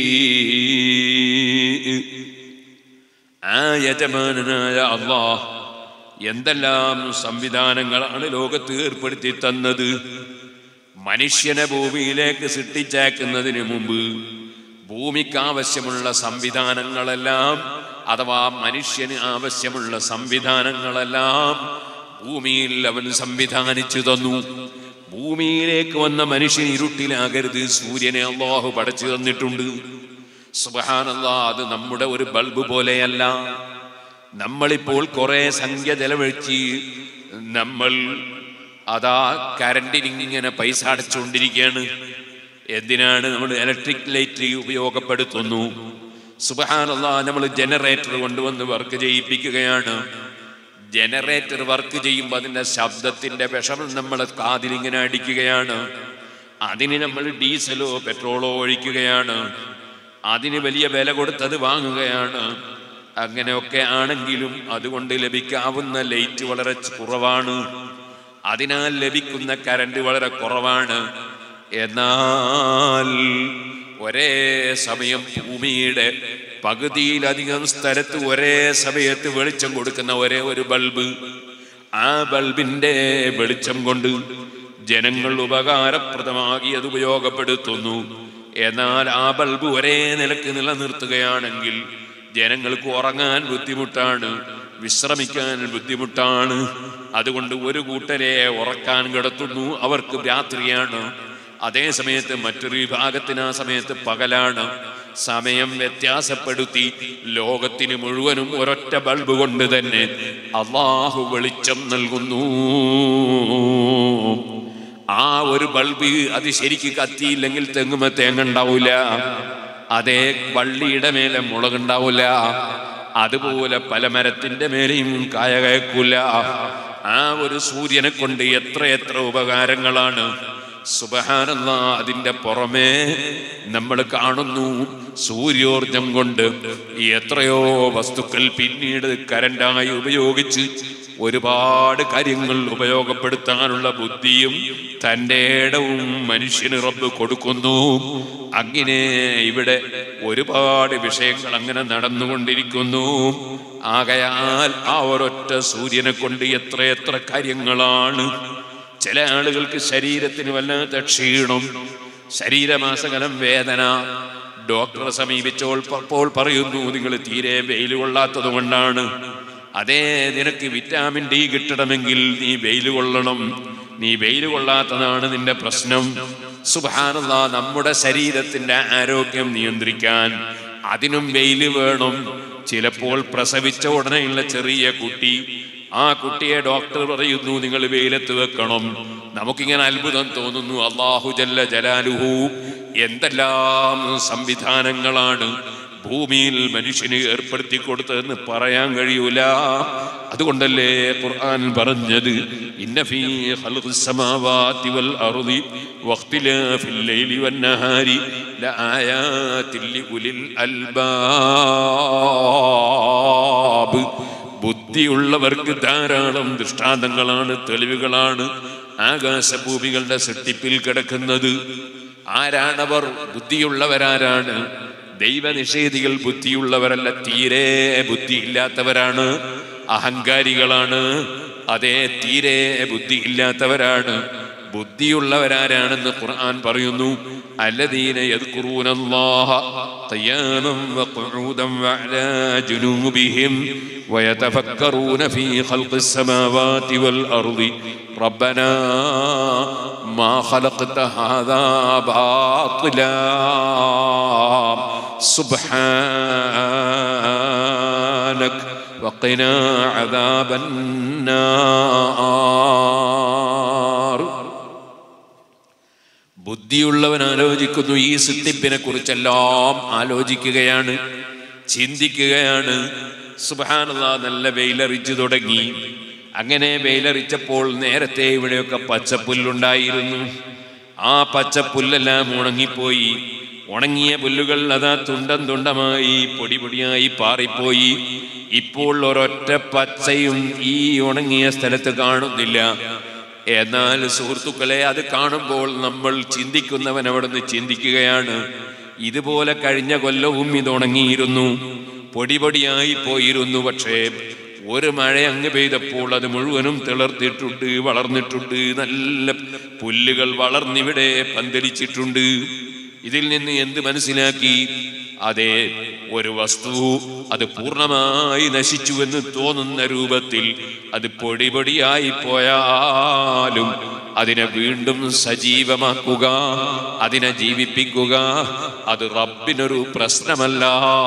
S1: ശൈഇ ആ യജമാനായ അള്ളാഹ് എന്തെല്ലാം സംവിധാനങ്ങളാണ് ലോകത്ത് ഏർപ്പെടുത്തി തന്നത് മനുഷ്യനെ ഭൂമിയിലേക്ക് സൃഷ്ടിച്ചേക്കുന്നതിന് മുമ്പ് ഭൂമിക്ക് ആവശ്യമുള്ള സംവിധാനങ്ങളെല്ലാം അഥവാ മനുഷ്യന് ആവശ്യമുള്ള സംവിധാനങ്ങളെല്ലാം ഭൂമിയിൽ അവൻ സംവിധാനിച്ചു തന്നു ഭൂമിയിലേക്ക് വന്ന മനുഷ്യൻ ഇരുട്ടിലാകരുത് സൂര്യനെ അള്ളാഹു പടച്ചു തന്നിട്ടുണ്ട് സുബഹാനല്ലാ അത് നമ്മുടെ ഒരു ബൾബ് പോലെയല്ല നമ്മളിപ്പോൾ കുറെ സംഖ്യ ചെലവഴിച്ച് നമ്മൾ അതാ കരണ്ടിന് ഇങ്ങനെ പൈസ അടച്ചുകൊണ്ടിരിക്കുകയാണ് എന്തിനാണ് നമ്മൾ ഇലക്ട്രിക് ലൈറ്റ് ഉപയോഗപ്പെടുത്തുന്നു സുബഹാനല്ല നമ്മൾ ജനറേറ്റർ കൊണ്ടുവന്ന് വർക്ക് ചെയ്യിപ്പിക്കുകയാണ് ജനറേറ്റർ വർക്ക് ചെയ്യുമ്പോൾ അതിൻ്റെ ശബ്ദത്തിൻ്റെ വിഷമം നമ്മളെ കാതിലിങ്ങനെ അടിക്കുകയാണ് അതിന് നമ്മൾ ഡീസലോ പെട്രോളോ ഒഴിക്കുകയാണ് അതിന് വലിയ വില കൊടുത്തത് വാങ്ങുകയാണ് അങ്ങനെയൊക്കെ ആണെങ്കിലും അതുകൊണ്ട് ലഭിക്കാവുന്ന ലൈറ്റ് വളരെ കുറവാണ് അതിനാൽ ലഭിക്കുന്ന കരണ്ട് വളരെ കുറവാണ് എന്നാൽ ഒരേ സമയം ഭൂമിയുടെ പകുതിയിലധികം സ്ഥലത്ത് ഒരേ സമയത്ത് വെളിച്ചം കൊടുക്കുന്ന ഒരേ ഒരു ബൾബ് ആ ബൾബിന്റെ വെളിച്ചം കൊണ്ട് ജനങ്ങൾ ഉപകാരപ്രദമാക്കി അത് ഉപയോഗപ്പെടുത്തുന്നു എന്നാൽ ആ ബൾബ് ഒരേ നിലക്ക് നിലനിർത്തുകയാണെങ്കിൽ ജനങ്ങൾക്ക് ഉറങ്ങാൻ ബുദ്ധിമുട്ടാണ് വിശ്രമിക്കാൻ ബുദ്ധിമുട്ടാണ് അതുകൊണ്ട് ഒരു കൂട്ടരെ ഉറക്കാൻ കിടത്തുന്നു അവർക്ക് രാത്രിയാണ് അതേ സമയത്ത് മറ്റൊരു വിഭാഗത്തിന് ആ സമയത്ത് പകലാണ് സമയം വ്യത്യാസപ്പെടുത്തി ലോകത്തിന് മുഴുവനും ഒരൊറ്റ ബൾബ് കൊണ്ട് തന്നെ അള്ളാഹു വെളിച്ചം നൽകുന്നു ആ ഒരു ബൾബ് അത് ശരിക്ക് കത്തിയില്ലെങ്കിൽ തെങ്ങുമ തേങ്ങ ഉണ്ടാവൂല അതേ വള്ളിയുടെ മേലെ മുളകുണ്ടാവൂല അതുപോലെ പല മരത്തിന്റെ മേലെയും കായ കയക്കൂല ആ ഒരു സൂര്യനെ കൊണ്ട് എത്ര എത്ര ഉപകാരങ്ങളാണ് സുബഹാനല്ല അതിന്റെ പുറമേ നമ്മൾ കാണുന്നു സൂര്യോർജം കൊണ്ട് എത്രയോ വസ്തുക്കൾ പിന്നീട് കരണ്ടായി ഉപയോഗിച്ച് ഒരുപാട് കാര്യങ്ങൾ ഉപയോഗപ്പെടുത്താനുള്ള ബുദ്ധിയും തൻ്റെ ഇടവും മനുഷ്യന് റബ്ബ് കൊടുക്കുന്നു അങ്ങനെ ഇവിടെ ഒരുപാട് വിഷയങ്ങൾ അങ്ങനെ നടന്നുകൊണ്ടിരിക്കുന്നു ആകയാൽ ആ ഒരൊറ്റ സൂര്യനെ കൊണ്ട് എത്രയെത്ര കാര്യങ്ങളാണ് ചില ആളുകൾക്ക് ശരീരത്തിന് വല്ലാത്ത ക്ഷീണം ശരീരമാസകലം വേദന ഡോക്ടറെ സമീപിച്ചപ്പോൾ അപ്പോൾ പറയുന്നു നിങ്ങൾ തീരെ വെയിൽ കൊള്ളാത്തത് കൊണ്ടാണ് അതേ നിനക്ക് വിറ്റാമിൻ ഡി കിട്ടണമെങ്കിൽ നീ വെയിൽ കൊള്ളണം നീ വെയിൽ കൊള്ളാത്തതാണ് നിന്റെ പ്രശ്നം സുഭാനത നമ്മുടെ ശരീരത്തിന്റെ ആരോഗ്യം നിയന്ത്രിക്കാൻ അതിനും വെയിൽ വേണം ചിലപ്പോൾ പ്രസവിച്ച ഉടനെയുള്ള ചെറിയ കുട്ടി ആ കുട്ടിയെ ഡോക്ടർ പറയുന്നു നിങ്ങൾ വെയിലത്ത് വെക്കണം നമുക്കിങ്ങനെ അത്ഭുതം തോന്നുന്നു അള്ളാഹു ജല്ല ജലാലുഹു എന്തെല്ലാം സംവിധാനങ്ങളാണ് ഭൂമിയിൽ മനുഷ്യന് ഏർപ്പെടുത്തി കൊടുത്തതെന്ന് പറയാൻ കഴിയൂല അതുകൊണ്ടല്ലേ ഖുർആൻ പറഞ്ഞത് ഇന്ന ഫീ ഖൽഖിസ് സമാവാതി വൽ അർളി വഖ്തിലാഫിൽ ലൈലി വൻ നഹാരി ലആയാതിൻ ലിഉലിൽ അൽബാബ് ബുദ്ധിയുള്ളവർക്ക് ധാരാളം ദൃഷ്ടാന്തങ്ങളാണ് തെളിവുകളാണ് ആകാശഭൂമികളുടെ സൃഷ്ടിപ്പിൽ കിടക്കുന്നത് ആരാണവർ ബുദ്ധിയുള്ളവരാരാണ് ദൈവനിഷേധികൾ ബുദ്ധിയുള്ളവരല്ല തീരെ ബുദ്ധിയില്ലാത്തവരാണ് അഹങ്കാരികളാണ് അതേ തീരെ ബുദ്ധിയില്ലാത്തവരാണ് ബുദ്ധിയുള്ളവരാരാണെന്ന് ഖുർആൻ പറയുന്നു الذين يذكرون الله قياما وقعودا وعلى جنوبهم ويتفكرون في خلق السماوات والأرض ربنا ما خلقت هذا باطلا سبحانك وقنا عذاب النار ബുദ്ധിയുള്ളവൻ ആലോചിക്കുന്നു ഈ സൃഷ്ടിപ്പിനെ കുറിച്ചെല്ലാം ആലോചിക്കുകയാണ് ചിന്തിക്കുകയാണ് സുബാനുള്ള നല്ല വെയിലറിച്ചു തുടങ്ങി അങ്ങനെ വെയിലറിച്ചപ്പോൾ നേരത്തെ ഇവിടെയൊക്കെ പച്ചപ്പുല്ലുണ്ടായിരുന്നു ആ പച്ചപ്പുല്ലെല്ലാം ഉണങ്ങിപ്പോയി ഉണങ്ങിയ പുല്ലുകൾ അതാ തുണ്ടം തുണ്ടമായി പൊടി പൊടിയായി പാറിപ്പോയി ഇപ്പോൾ ഒരൊറ്റ പച്ചയും ഈ ഉണങ്ങിയ സ്ഥലത്ത് കാണുന്നില്ല എന്നാൽ സുഹൃത്തുക്കളെ അത് കാണുമ്പോൾ നമ്മൾ ചിന്തിക്കുന്നവൻ അവിടുന്ന് ചിന്തിക്കുകയാണ് ഇതുപോലെ കഴിഞ്ഞ കൊല്ലവും ഇത് ഉണങ്ങിയിരുന്നു പൊടി പൊടിയായി പോയിരുന്നു പക്ഷേ ഒരു മഴ അങ്ങ് പെയ്തപ്പോൾ അത് മുഴുവനും തിളർത്തിട്ടുണ്ട് വളർന്നിട്ടുണ്ട് നല്ല പുല്ലുകൾ വളർന്നിവിടെ പന്തലിച്ചിട്ടുണ്ട് ഇതിൽ നിന്ന് എന്ത് മനസ്സിലാക്കി അതെ ഒരു വസ്തു അത് പൂർണ്ണമായി നശിച്ചുവെന്ന് തോന്നുന്ന രൂപത്തിൽ അത് പൊടി പൊടിയായി പോയാലും അതിനെ വീണ്ടും സജീവമാക്കുക അതിനെ ജീവിപ്പിക്കുക അത് റബ്ബിനൊരു പ്രശ്നമല്ല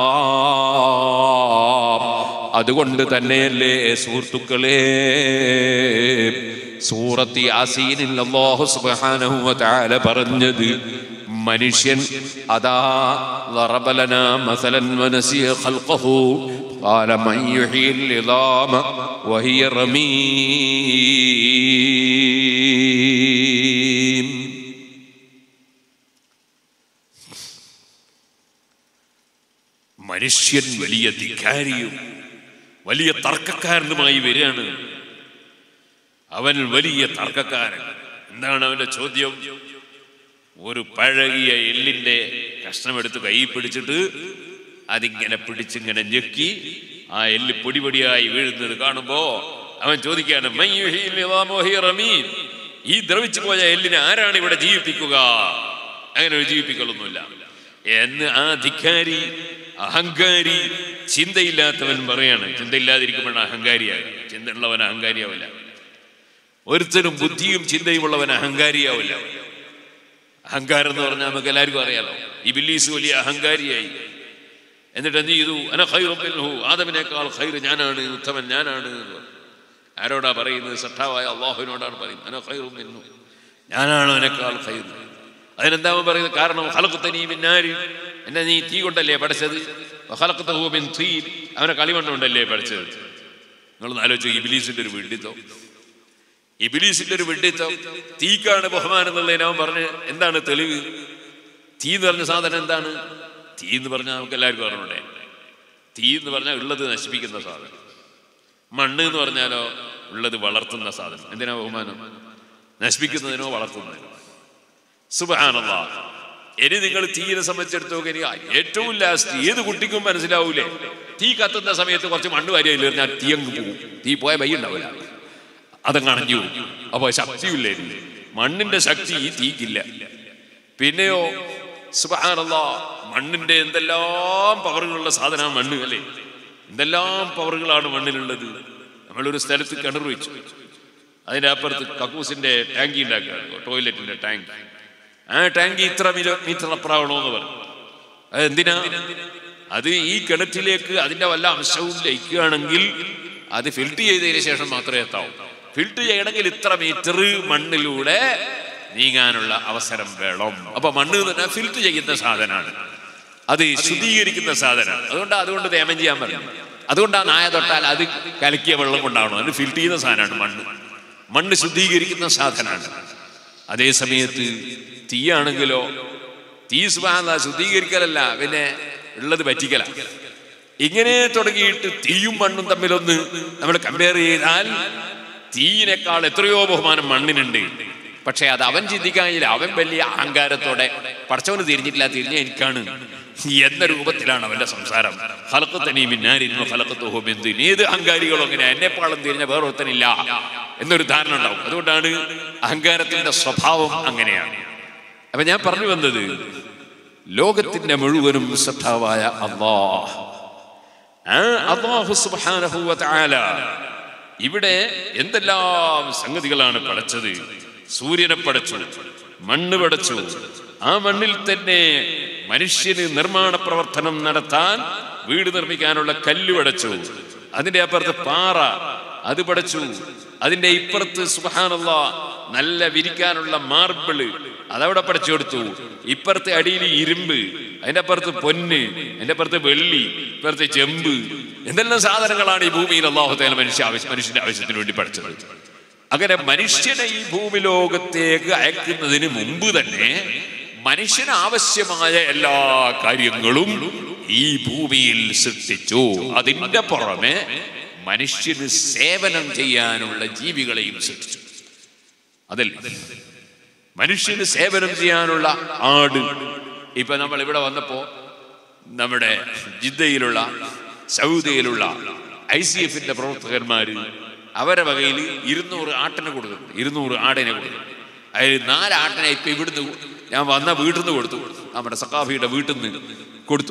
S1: അതുകൊണ്ട് തന്നെയല്ലേ സുഹൃത്തുക്കളെ സൂറത്തി ആസീനിൽ അല്ലാഹു സുബ്ഹാനഹു വ തആല പറഞ്ഞത് മനുഷ്യൻ അതാ ضرب لنا مثلا ونسي خلقه قال من يحيي العظام وهي رميم മനുഷ്യൻ വലിയ ധിക്കാരിയും വലിയ തർക്കക്കാരനുമായി വരികയാണ് അവൻ വലിയ തർക്കക്കാരൻ എന്താണ് അവന്റെ ചോദ്യം ഒരു പഴകിയ എല്ലിന്റെ കഷ്ണമെടുത്ത് കൈ പിടിച്ചിട്ട് അതിങ്ങനെ പിടിച്ചിങ്ങനെ ഞെക്കി ആ എല്ല് പൊടി പൊടിയായി വീഴുന്നത് കാണുമ്പോ അവൻ ചോദിക്കാണ് "മൻ യുഹ്യിൽ ഇളാമ വഹിയ റമീം?" ഈ ദ്രവിച്ചു പോയ എല്ലിനെ ആരാണ് ഇവിടെ ജീവിപ്പിക്കുക അങ്ങനെ ഒരു ജീവിപ്പിക്കലൊന്നുമില്ല എന്ന് ആ ധിക്കാരി അഹങ്കാരി ചിന്തയില്ലാത്തവൻ പറയാണ് ചിന്തയില്ലാതിരിക്കുമ്പോഴാണ് അഹങ്കാരിയാകുക ചിന്തയുള്ളവൻ അഹങ്കാരിയാവില്ല ഒരുത്തരും ബുദ്ധിയും ചിന്തയുമുള്ളവൻ അഹങ്കാരിയാവില്ല അഹങ്കാരം എന്ന് പറഞ്ഞാൽ നമുക്ക് എല്ലാവർക്കും അറിയാലോ ഈ ബില്ലീസ് വലിയ അഹങ്കാരിയായി എന്നിട്ട് എന്ത് ചെയ്തു അന ഖൈറും മിൻഹു ആദമിനേക്കാൾ ഖൈർ ഞാനാണ് ഉത്തമൻ ഞാനാണ് എന്ന് പറഞ്ഞു. ആരോടാ പറയുന്നത് സട്ടാവായ അള്ളാഹുവിനോടാണ് പറയുന്നത് അന ഖൈറും മിൻഹു ഞാനാണ് അവനേക്കാൾ ഖൈർ അതിനെന്താ അവൻ പറയുന്നത് കാരണം ഹലക്കുത്തനീ മിന്നാരി എന്നെ നീ തീ കൊണ്ടല്ലേ പഠിച്ചത് ഹലക്കത്തഹു മിൻ തീൻ അവനെ കളിമണ്ണ് കൊണ്ടല്ലേ പഠിച്ചത് നിങ്ങളൊന്ന് ആലോചിച്ചു ഇബിലീസിന്റെ ഒരു വിഡിത്തോ ഇബിലീസിന്റെ ഒരു വിഡിത്തം തീക്കാണ് ബഹുമാനം എന്നുള്ളതിന് അവൻ പറഞ്ഞ് എന്താണ് തെളിവ് തീ എന്ന് പറഞ്ഞ സാധനം എന്താണ് തീ എന്ന് പറഞ്ഞാൽ നമുക്ക് എല്ലാവർക്കും അറിഞ്ഞൂടെ തീ എന്ന് പറഞ്ഞാൽ ഉള്ളത് നശിപ്പിക്കുന്ന സാധനം മണ്ണ് എന്ന് പറഞ്ഞാലോ ഉള്ളത് വളർത്തുന്ന സാധനം എന്തിനാ ബഹുമാനം നശിപ്പിക്കുന്നതിനോ വളർത്തുന്നതിനോ സുബാനല്ല ഇനി നിങ്ങൾ തീയെ സംബന്ധിച്ചിടത്തോ എനിക്ക് ഏറ്റവും ലാസ്റ്റ് ഏത് കുട്ടിക്കും മനസ്സിലാവൂലേ തീ കത്തുന്ന സമയത്ത് കുറച്ച് മണ്ണ് വാരിയിൽ എറിഞ്ഞാൽ തീ അങ്ങ് പോകും തീ പോയ വൈ ഉണ്ടാവില്ല അതങ്ങ് അണഞ്ഞു പോകും അപ്പൊ ശക്തിയില്ലേ ഇതിന്. മണ്ണിന്റെ ശക്തി ഈ തീക്കില്ല പിന്നെയോ സുബാനല്ല മണ്ണിന്റെ എന്തെല്ലാം പവറുകളുള്ള സാധനമാണ് മണ്ണ് അല്ലേ എന്തെല്ലാം പവറുകളാണ് മണ്ണിലുള്ളത് നമ്മളൊരു സ്ഥലത്ത് കിണർ വെച്ചു അതിന്റെ അപ്പുറത്ത് കക്കൂസിന്റെ ടാങ്കി ഉണ്ടാക്കുക ടോയ്ലറ്റിന്റെ ടാങ്ക് ആ ടാങ്കി ഇത്ര മില- മീറ്റർ അപ്പുറമാണോ എന്ന് പറഞ്ഞു അത് എന്തിനാ അത് ഈ കിണറ്റിലേക്ക് അതിന്റെ വല്ല അംശവും ലയിക്കുകയാണെങ്കിൽ അത് ഫിൽട്ടർ ചെയ്തതിന് ശേഷം മാത്രമേ എത്താവൂ ഫിൽട്ടർ ചെയ്യണമെങ്കിൽ ഇത്ര മീറ്റർ മണ്ണിലൂടെ നീങ്ങാനുള്ള അവസരം വേണം അപ്പൊ മണ്ണ് തന്നെ ഫിൽട്ടർ ചെയ്യുന്ന സാധനമാണ് അത് ശുദ്ധീകരിക്കുന്ന സാധനമാണ് അതുകൊണ്ട് അതുകൊണ്ട് നിയമം ചെയ്യാൻ പറഞ്ഞു അതുകൊണ്ട് ആ നായ തൊട്ടാൽ അത് കലക്കിയ വെള്ളം കൊണ്ടാണോ അത് ഫിൽട്ടർ ചെയ്യുന്ന സാധനമാണ് മണ്ണ് മണ്ണ് ശുദ്ധീകരിക്കുന്ന സാധനമാണ് അതേ സമയത്ത് തീയാണെങ്കിലോ തീ സുബാന ശുദ്ധീകരിക്കലല്ല പിന്നെ ഉള്ളത് പറ്റിക്കല ഇങ്ങനെ തുടങ്ങിയിട്ട് തീയും മണ്ണും തമ്മിലൊന്ന് നമ്മൾ കമ്പയർ ചെയ്താൽ തീയിനേക്കാൾ എത്രയോ ബഹുമാനം മണ്ണിനുണ്ട് പക്ഷെ അത് അവൻ ചിന്തിക്കാനില്ല അവൻ വലിയ അഹങ്കാരത്തോടെ പടച്ചവന് തിരിഞ്ഞിട്ടില്ല തിരിഞ്ഞ എനിക്കാണ് എന്ന രൂപത്തിലാണ് അവന്റെ സംസാരം ഫലക്കത്തനീ മിന്നാരിന്നു ഫലക്കത്തുഹോ ബിന്ദു ഏത് അഹങ്കാരികളോ അങ്ങനെ എന്നെപ്പാളം തിരിഞ്ഞ വേറൊരുത്തനില്ല എന്നൊരു ധാരണ ഉണ്ടാവും അതുകൊണ്ടാണ് അഹങ്കാരത്തിന്റെ സ്വഭാവം അങ്ങനെയാണ് അപ്പൊ ഞാൻ പറഞ്ഞു വന്നത് ലോകത്തിന്റെ മുഴുവനും സത്താവായ അള്ളാഹ് ആ അള്ളാഹു സുബ്ഹാനഹു വ തആല ഇവിടെ എന്തെല്ലാം സംഗതികളാണ് പടച്ചത് സൂര്യനെ പടച്ചു മണ്ണ് പടച്ചു ആ മണ്ണിൽ തന്നെ മനുഷ്യന് നിർമ്മാണ പ്രവർത്തനം നടത്താൻ വീട് നിർമ്മിക്കാനുള്ള കല്ല് പടച്ചു അതിന്റെ അപ്പുറത്ത് പാറ അത് പടച്ചു അതിന്റെ ഇപ്പുറത്ത് സുബാനുള്ള നല്ല വിരിക്കാനുള്ള മാർബിള് അതവിടെ പഠിച്ചു കൊടുത്തു ഇപ്പുറത്തെ അടിയിൽ ഇരുമ്പ് അതിന്റെ അപ്പുറത്ത് പൊന്ന് അതിന്റെ അപ്പുറത്ത് വെള്ളി ഇപ്പുറത്തെ ചെമ്പ് എന്തെല്ലാം സാധനങ്ങളാണ് ഈ ഭൂമിയിൽ അള്ളാഹുത്തേല മനുഷ്യ ആവശ്യം മനുഷ്യന്റെ ആവശ്യത്തിന് വേണ്ടി പഠിച്ചത് അങ്ങനെ മനുഷ്യനെ ഈ ഭൂമി ലോകത്തേക്ക് അയക്കുന്നതിന് മുമ്പ് തന്നെ മനുഷ്യന് ആവശ്യമായ എല്ലാ കാര്യങ്ങളും ഈ ഭൂമിയിൽ സൃഷ്ടിച്ചു അതിന്റെ പുറമെ മനുഷ്യന് സേവനം ചെയ്യാനുള്ള ജീവികളെയും സൃഷ്ടിച്ചു അതല്ലേ മനുഷ്യന് സേവനം ചെയ്യാനുള്ള ആട് ഇപ്പൊ നമ്മൾ ഇവിടെ വന്നപ്പോ നമ്മുടെ ജിദ്ദയിലുള്ള സൗദിയിലുള്ള ഐ സി എഫിന്റെ പ്രവർത്തകന്മാര് അവരെ വകയിൽ ഇരുന്നൂറ് ആട്ടിനെ കൊടുക്കുന്നു ഇരുന്നൂറ് ആടിനെ കൊടുക്കുന്നു അതിൽ നാല് ആട്ടിനെ ഇപ്പൊ ഇവിടുന്ന് ഞാൻ വന്ന വീട്ടിൽ നിന്ന് കൊടുത്തു നമ്മുടെ സക്കാഫിയുടെ വീട്ടിൽ നിന്ന് കൊടുത്തു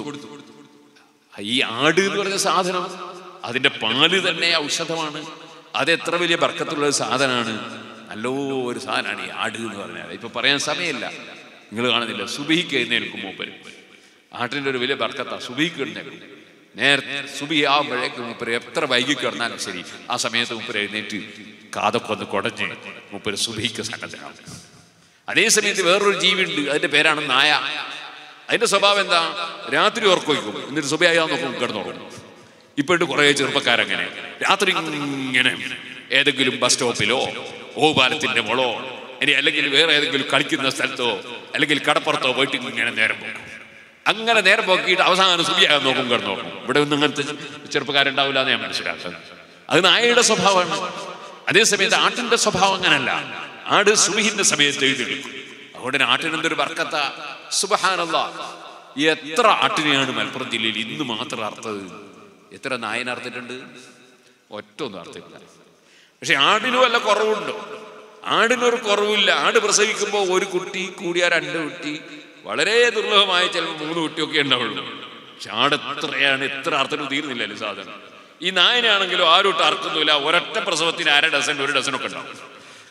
S1: ഈ ആട് എന്ന് പറഞ്ഞ സാധനം അതിന്റെ പാല് തന്നെ ഔഷധമാണ് അത് എത്ര വലിയ ബർക്കത്തുള്ള ഒരു സാധനമാണ് നല്ലൊരു സാധനമാണ് ഈ ആട് എന്ന് പറഞ്ഞാൽ ഇപ്പൊ പറയാൻ സമയമില്ല നിങ്ങൾ കാണുന്നില്ല സുബിഹിക്ക് എഴുന്നേൽക്കും മൂപ്പര് ആട്ടിന്റെ ഒരു വലിയ ബർക്കത്താ സുബിഹിക്ക് എഴുന്നേൽക്കും നേരത്തെ സുബി ആകുമ്പോഴേക്ക് മൂപ്പര് എത്ര വൈകി കിടന്നാലും ശരി ആ സമയത്ത് മൂപ്പര് എഴുന്നേറ്റ് കാതൊക്കെ ഒന്ന് കുടഞ്ഞ് മൂപ്പര് സുബിഹിക്ക് സന്നദ്ധനാണ് അതേ സമയത്ത് വേറൊരു ജീവി ഉണ്ട് അതിന്റെ പേരാണ് നായ അതിന്റെ സ്വഭാവം എന്താ രാത്രി ഉറക്കൊയ്ക്കും എന്നിട്ട് സുബയാകാൻ നോക്കും കിടന്നുറങ്ങും ഇപ്പോഴും കുറെ ചെറുപ്പക്കാരങ്ങനെ രാത്രി ഇങ്ങനെ ഏതെങ്കിലും ബസ് സ്റ്റോപ്പിലോ ഓപാലത്തിന്റെ മുളോ ഇനി അല്ലെങ്കിൽ വേറെ ഏതെങ്കിലും കളിക്കുന്ന സ്ഥലത്തോ അല്ലെങ്കിൽ കടപ്പുറത്തോ പോയിട്ട് ഇങ്ങനെ നേരം പോകും അങ്ങനെ നേരം പോക്കിയിട്ട് അവസാനം സുബിയാകാൻ നോക്കും കിടന്നു നോക്കും ഇവിടെ ഒന്നും ഇങ്ങനത്തെ ചെറുപ്പക്കാരുണ്ടാവില്ല എന്ന് ഞാൻ മനസ്സിലാക്കുന്നത് അത് നായയുടെ സ്വഭാവമാണ് അതേസമയത്ത് ആട്ടിന്റെ സ്വഭാവം അങ്ങനല്ല ആട് സുബിഹിന്റെ സമയത്ത് എഴുതിയെടുക്കും അതുകൊണ്ട് ആട്ടിന് എന്തൊരു ബർക്കത്ത സുബഹാനല്ല എത്ര ആട്ടിനെയാണ് മലപ്പുറം ജില്ലയിൽ ഇന്ന് മാത്രം അർത്ഥത് എത്ര നായനെ അർത്ഥിട്ടുണ്ട് ഒറ്റ ഒന്നും അർത്ഥമില്ല പക്ഷെ ആടിന് വല്ല കുറവുണ്ടോ ആടിനൊരു കുറവില്ല ആട് പ്രസവിക്കുമ്പോൾ ഒരു കുട്ടി കൂടിയ രണ്ട് കുട്ടി വളരെ ദുർലഭമായ ചിലപ്പോൾ മൂന്ന് കുട്ടിയൊക്കെ ഉണ്ടാവുള്ളൂ പക്ഷെ ആട് എത്രയാണ് എത്ര അർത്ഥത്തിന് തീർന്നില്ലല്ലോ സാധനം ഈ നായനാണെങ്കിലും ആരോട്ട് അർക്കുന്നില്ല ഒരൊറ്റ പ്രസവത്തിന് അര ഡസൻ ഒരു ഡസനൊക്കെ ഉണ്ടാവും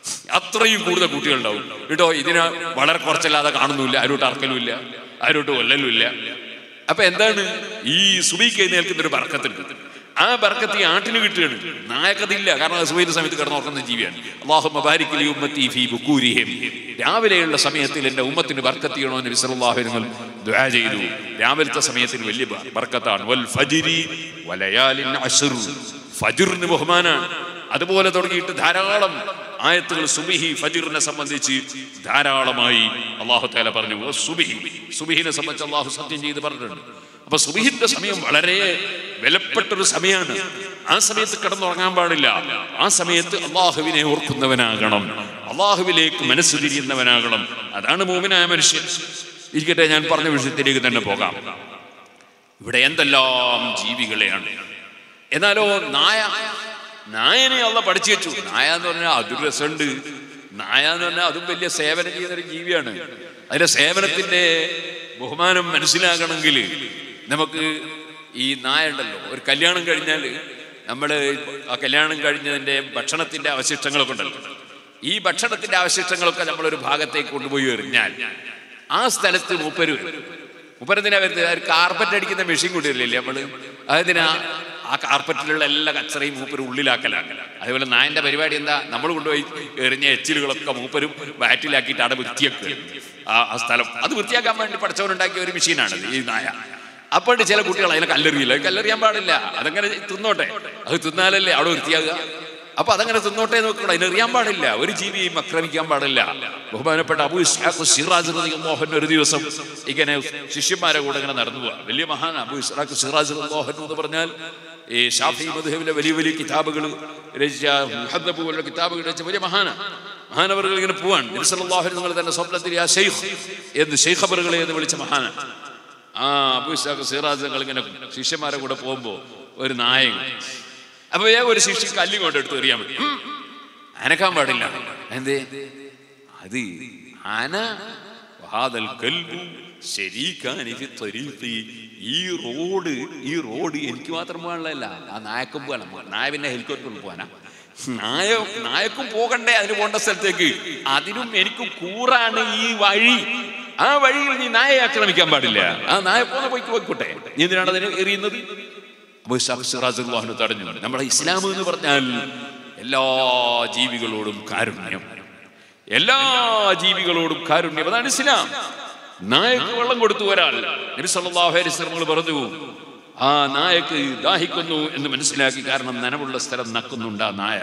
S1: അത്രയും കൂടുതൽ കുട്ടികളുണ്ടാവും കേട്ടോ ഇതിനെ വളരെ കുറച്ചല്ലാതെ കാണുന്നില്ല ആരോട്ട് അറക്കലുമില്ല ആരോട്ട് കൊല്ലലുമില്ല അപ്പൊ എന്താണ് ഈ സുബിക്ക് നിൽക്കുന്ന ഒരു ബർക്കത്തുണ്ട് ആ ബർക്കത്ത് ഈ ആട്ടിന് കിട്ടുകയാണ് നായക്കതില്ല കാരണം അത് സുബൈന്റെ സമയത്ത് കിടന്ന് ഉറക്കുന്ന ജീവിയാണ് അള്ളാഹു മബാരിക്കലി ഉമ്മത്തി ഫീ ബുക്കൂരിഹിം രാവിലെയുള്ള സമയത്തിൽ എന്റെ ഉമ്മത്തിന് ബർക്കത്ത് ചെയ്യണോ എന്ന് വിസറുല്ലാഹുങ്ങൾ ദ്വാ ചെയ്തു രാവിലത്തെ സമയത്തിന് വലിയ ബ- ബർക്കത്താണ് വൽ ഫജിരി വലയാലിൻ അശ്റു ഫജിറിന് ബഹുമാനാണ് അതുപോലെ തുടങ്ങിയിട്ട് ധാരാളം ആയത്തുകൾ സുബിഹി ഫജിറിനെ സംബന്ധിച്ച് ധാരാളമായി അള്ളാഹു താല പറഞ്ഞു "ഓ സുബിഹി സുബിഹിനെ സംബന്ധിച്ച് അള്ളാഹു സത്യം ചെയ്ത് പറഞ്ഞിട്ടുണ്ട് അപ്പൊ സുബിഹിന്റെ സമയം വളരെ വിലപ്പെട്ടൊരു സമയമാണ് ആ സമയത്ത് കിടന്നുറങ്ങാൻ പാടില്ല ആ സമയത്ത് അള്ളാഹുവിനെ ഓർക്കുന്നവനാകണം അള്ളാഹുവിലേക്ക് മനസ്സ് തിരിയുന്നവനാകണം അതാണ് മൂമിനായ മനുഷ്യൻ ഇരിക്കട്ടെ ഞാൻ പറഞ്ഞ വിഷയത്തിലേക്ക് തന്നെ പോകാം ഇവിടെ എന്തെല്ലാം ജീവികളെയാണ് എന്നാലോ നായ നായനെ അള്ള പഠിച്ചു വെച്ചു നായ എന്ന് പറഞ്ഞാൽ അതൊരു രസമുണ്ട് നായ എന്ന് പറഞ്ഞാൽ അതും വലിയ സേവനം ചെയ്യുന്ന ഒരു ജീവിയാണ് അതിന്റെ സേവനത്തിന്റെ ബഹുമാനം മനസ്സിലാകണമെങ്കിൽ നമുക്ക് ഈ നായ ഉണ്ടല്ലോ ഒരു കല്യാണം കഴിഞ്ഞാൽ നമ്മൾ ആ കല്യാണം കഴിഞ്ഞതിന്റെ ഭക്ഷണത്തിന്റെ അവശിഷ്ടങ്ങളൊക്കെ ഉണ്ടല്ലോ ഈ ഭക്ഷണത്തിന്റെ അവശിഷ്ടങ്ങളൊക്കെ നമ്മളൊരു ഭാഗത്തേക്ക് കൊണ്ടുപോയി എറിഞ്ഞാൽ ആ സ്ഥലത്ത് മൂപ്പര് വരും മുപ്പരത്തിനാ വരുന്നത് ഒരു കാർപ്പറ്റ് അടിക്കുന്ന മെഷീൻ കൊണ്ടിരില്ലേ നമ്മള് അതിനാ ആ കാർപ്പറ്റിലുള്ള എല്ലാ കച്ചറയും മൂപ്പര് ഉള്ളിലാക്കലാണ് അതേപോലെ നായന്റെ പരിപാടി എന്താ നമ്മൾ കൊണ്ടുപോയി എറിഞ്ഞ എച്ചിലുകളൊക്കെ മൂപ്പരും ബാറ്റിലാക്കിയിട്ട് അവിടെ വൃത്തിയാക്കുക ആ ആ സ്ഥലം അത് വൃത്തിയാക്കാൻ വേണ്ടി പഠിച്ചവരുണ്ടാക്കിയ ഒരു മെഷീനാണ് ഈ നായ അപ്പോൾ ചില കുട്ടികൾ അതിനെ കല്ലെറിയില്ല കല്ലെറിയാൻ പാടില്ല അതങ്ങനെ തിന്നോട്ടെ അത് തിന്നാലല്ലേ അവിടെ വൃത്തിയാകുക അപ്പൊ അതങ്ങനെ തിന്നോട്ടെ നോക്കണം അതിനെറിയാൻ പാടില്ല ഒരു ജീവിയെയും ആക്രമിക്കാൻ പാടില്ല ബഹുമാനപ്പെട്ട അബു ഇസ്ഹാഖ് സിറാജ് മോഹൻ ഒരു ദിവസം ഇങ്ങനെ ശിഷ്യന്മാരെ കൂടെ ഇങ്ങനെ നടന്നു പോവാ വലിയ മഹാൻ അബു ഇസ്ഹാഖ് സിറാജ് മോഹൻ എന്ന് പറഞ്ഞാൽ ഈ ഷാഫി മധുഹബിലെ വലിയ വലിയ കിതാബുകൾ രചിച്ച മുഹദ്ദബ് പോലുള്ള കിതാബുകൾ രചിച്ച വലിയ മഹാന മഹാനവറുകൾ ഇങ്ങനെ പോവാൻ നബിസല്ലാഹു നിങ്ങൾ തന്നെ സ്വപ്നത്തിൽ ആ ഷെയ്ഖ് എന്ന് ഷെയ്ഖ് അവറുകളെ എന്ന് വിളിച്ച മഹാന ആ അബു ഇസ്ഹാഖ് സിറാജ് നിങ്ങൾ ഇങ്ങനെ ശിഷ്യന്മാരെ കൂടെ പോകുമ്പോ ഒരു നായകൻ അപ്പൊ ഞാൻ ഒരു ശിക്ഷ കല്ലും കൊണ്ട് എടുത്ത് എറിയാൻ പറ്റും ഉം. അനക്കാൻ പാടില്ല എന്തേ അത് ആന വഹാദൽ കൽബു ശരീക്കാനി ഫി ത്വരീഖി. ഈ റോഡ് ഈ റോഡ് എനിക്ക് മാത്രം പോകാനുള്ളതല്ല ആ നായക്കും പോകണം നായ പിന്നെ ഹെലികോപ്റ്ററിൽ പോകാനാ നായ നായക്കും പോകണ്ടേ അതിന് പോകേണ്ട സ്ഥലത്തേക്ക് അതിനും എനിക്കും കൂറാണ് ഈ വഴി ആ വഴിയിൽ നീ നായയെ ആക്രമിക്കാൻ പാടില്ല ആ നായ പോന്ന പോയിക്ക് പോയിക്കോട്ടെ നീ എന്തിനാണ് അതിനെ എറിയുന്നത് അബൂ ഇസ്ഹാഖ് സിറാജ് അള്ളാഹുവിനെ തടഞ്ഞു നമ്മുടെ ഇസ്ലാം എന്ന് പറഞ്ഞാൽ എല്ലാ ജീവികളോടും കാരുണ്യം എല്ലാ ജീവികളോടും കാരുണ്യം അതാണ് ഇസ്ലാം നായക്ക് വെള്ളം കൊടുത്തു ഒരാൾ നബി സല്ലല്ലാഹു അലൈഹി വസല്ലം പറഞ്ഞു ആ നായക്ക് ദാഹിക്കുന്നു എന്ന് മനസ്സിലാക്കി കാരണം നനവുള്ള സ്ഥലം നക്കുന്നുണ്ട് ആ നായ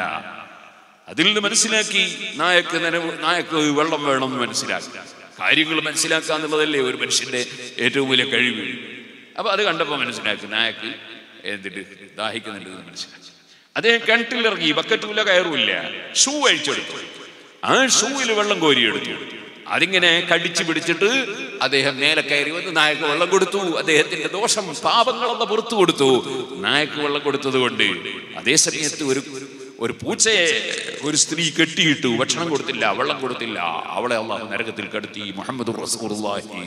S1: അതിൽ നിന്ന് മനസ്സിലാക്കി നായക്ക് നനവ് നായക്ക് വെള്ളം വേണം എന്ന് മനസ്സിലാക്കി കാര്യങ്ങൾ മനസ്സിലാക്കുക എന്നുള്ളതല്ലേ ഒരു മനുഷ്യന്റെ ഏറ്റവും വലിയ കഴിവ് അപ്പൊ അത് കണ്ടപ്പോൾ മനസ്സിലാക്കി നായക്ക് എന്നിട്ട് ദാഹിക്കുന്നുണ്ട് എന്ന് മനസ്സിലാക്കി അദ്ദേഹം കിണറ്റിലിറങ്ങി ബക്കറ്റുമില്ല കയറുമില്ല ഷൂ അഴിച്ചെടുത്തു ആ ഷൂവിൽ വെള്ളം കോരിയെടുത്തു അതിങ്ങനെ കടിച്ചു പിടിച്ചിട്ട് അദ്ദേഹം നേരെ കയറി വന്ന് നായക്ക് വെള്ളം കൊടുത്തു അദ്ദേഹത്തിന്റെ ദോഷം പാപങ്ങളൊന്ന് പുറത്തു കൊടുത്തു നായക്ക് വെള്ളം കൊടുത്തത് കൊണ്ട് അതേ സമയത്ത് ഒരു ഒരു പൂച്ചയെ ഒരു സ്ത്രീ കെട്ടിയിട്ടു ഭക്ഷണം കൊടുത്തില്ല വെള്ളം കൊടുത്തില്ല അവളെ അള്ളാഹു നരകത്തിൽ കടത്തി മുഹമ്മദ് റസൂലുള്ളാഹി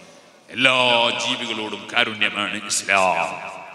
S1: എല്ലാ ജീവികളോടും കാരുണ്യമാണ് ഇസ്ലാം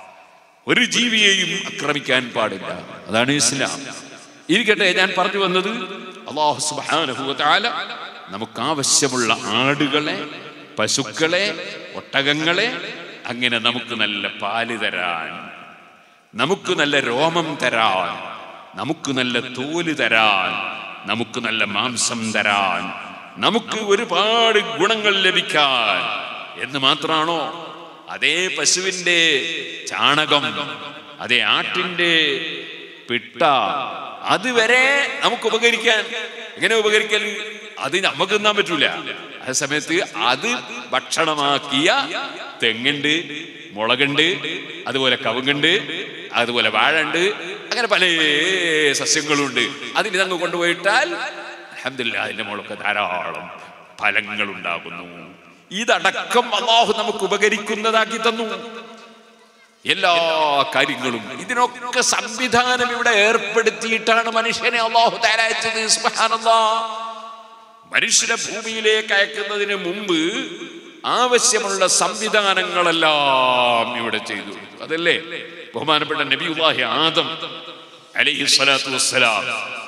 S1: ഒരു ജീവിയെയും ആക്രമിക്കാൻ പാടില്ല അതാണ് ഇസ്ലാം ഇരിക്കട്ടെ ഞാൻ പറഞ്ഞു വന്നത് അള്ളാഹു സുബ്ഹാനഹു വ തആല നമുക്ക് ആവശ്യമുള്ള ആടുകളെ പശുക്കളെ ഒട്ടകങ്ങളെ അങ്ങനെ നമുക്ക് നല്ല പാല് തരാൻ നമുക്ക് നല്ല രോമം തരാൻ നമുക്ക് നല്ല തോല് തരാൻ നമുക്ക് നല്ല മാംസം തരാൻ നമുക്ക് ഒരുപാട് ഗുണങ്ങൾ ലഭിക്കാൻ എന്ന് മാത്രാണോ അതേ പശുവിന്റെ ചാണകം അതേ ആട്ടിന്റെ പിട്ട അതുവരെ നമുക്ക് ഉപകരിക്കാൻ എങ്ങനെ ഉപകരിക്കൽ അത് നമുക്ക് തിന്നാൻ പറ്റൂല ആ സമയത്ത് അത് ഭക്ഷണമാക്കിയ തെങ്ങുണ്ട് മുളകുണ്ട് അതുപോലെ കവുങ്ങുണ്ട് അതുപോലെ വാഴ ഉണ്ട് അങ്ങനെ പല സസ്യങ്ങളുണ്ട് അതിന് ഇതങ്ങ് കൊണ്ടുപോയിട്ടാൽ അൽഹംദുലില്ലാ അതിന്റെ മുകളൊക്കെ ധാരാളം ഫലങ്ങൾ ഉണ്ടാകുന്നു ഇതടക്കം അള്ളാഹു നമുക്ക് ഉപകരിക്കുന്നതാക്കി തന്നു എല്ലാ കാര്യങ്ങളും ഇതിനൊക്കെ സംവിധാനം ഇവിടെ ഏർപ്പെടുത്തിയിട്ടാണ് മനുഷ്യനെ അള്ളാഹു തയ്യാറയച്ചത് സുബ്ഹാനല്ലാഹ് മനുഷ്യനെ ഭൂമിയിലേക്ക് അയക്കുന്നതിന് മുമ്പ് ആവശ്യമുള്ള സംവിധാനങ്ങളെല്ലാം ഇവിടെ ചെയ്തു അതല്ലേ ബഹുമാനപ്പെട്ട നബിയുല്ലാഹി ആദം അലൈഹി സ്വലാത്തു വസ്സലാം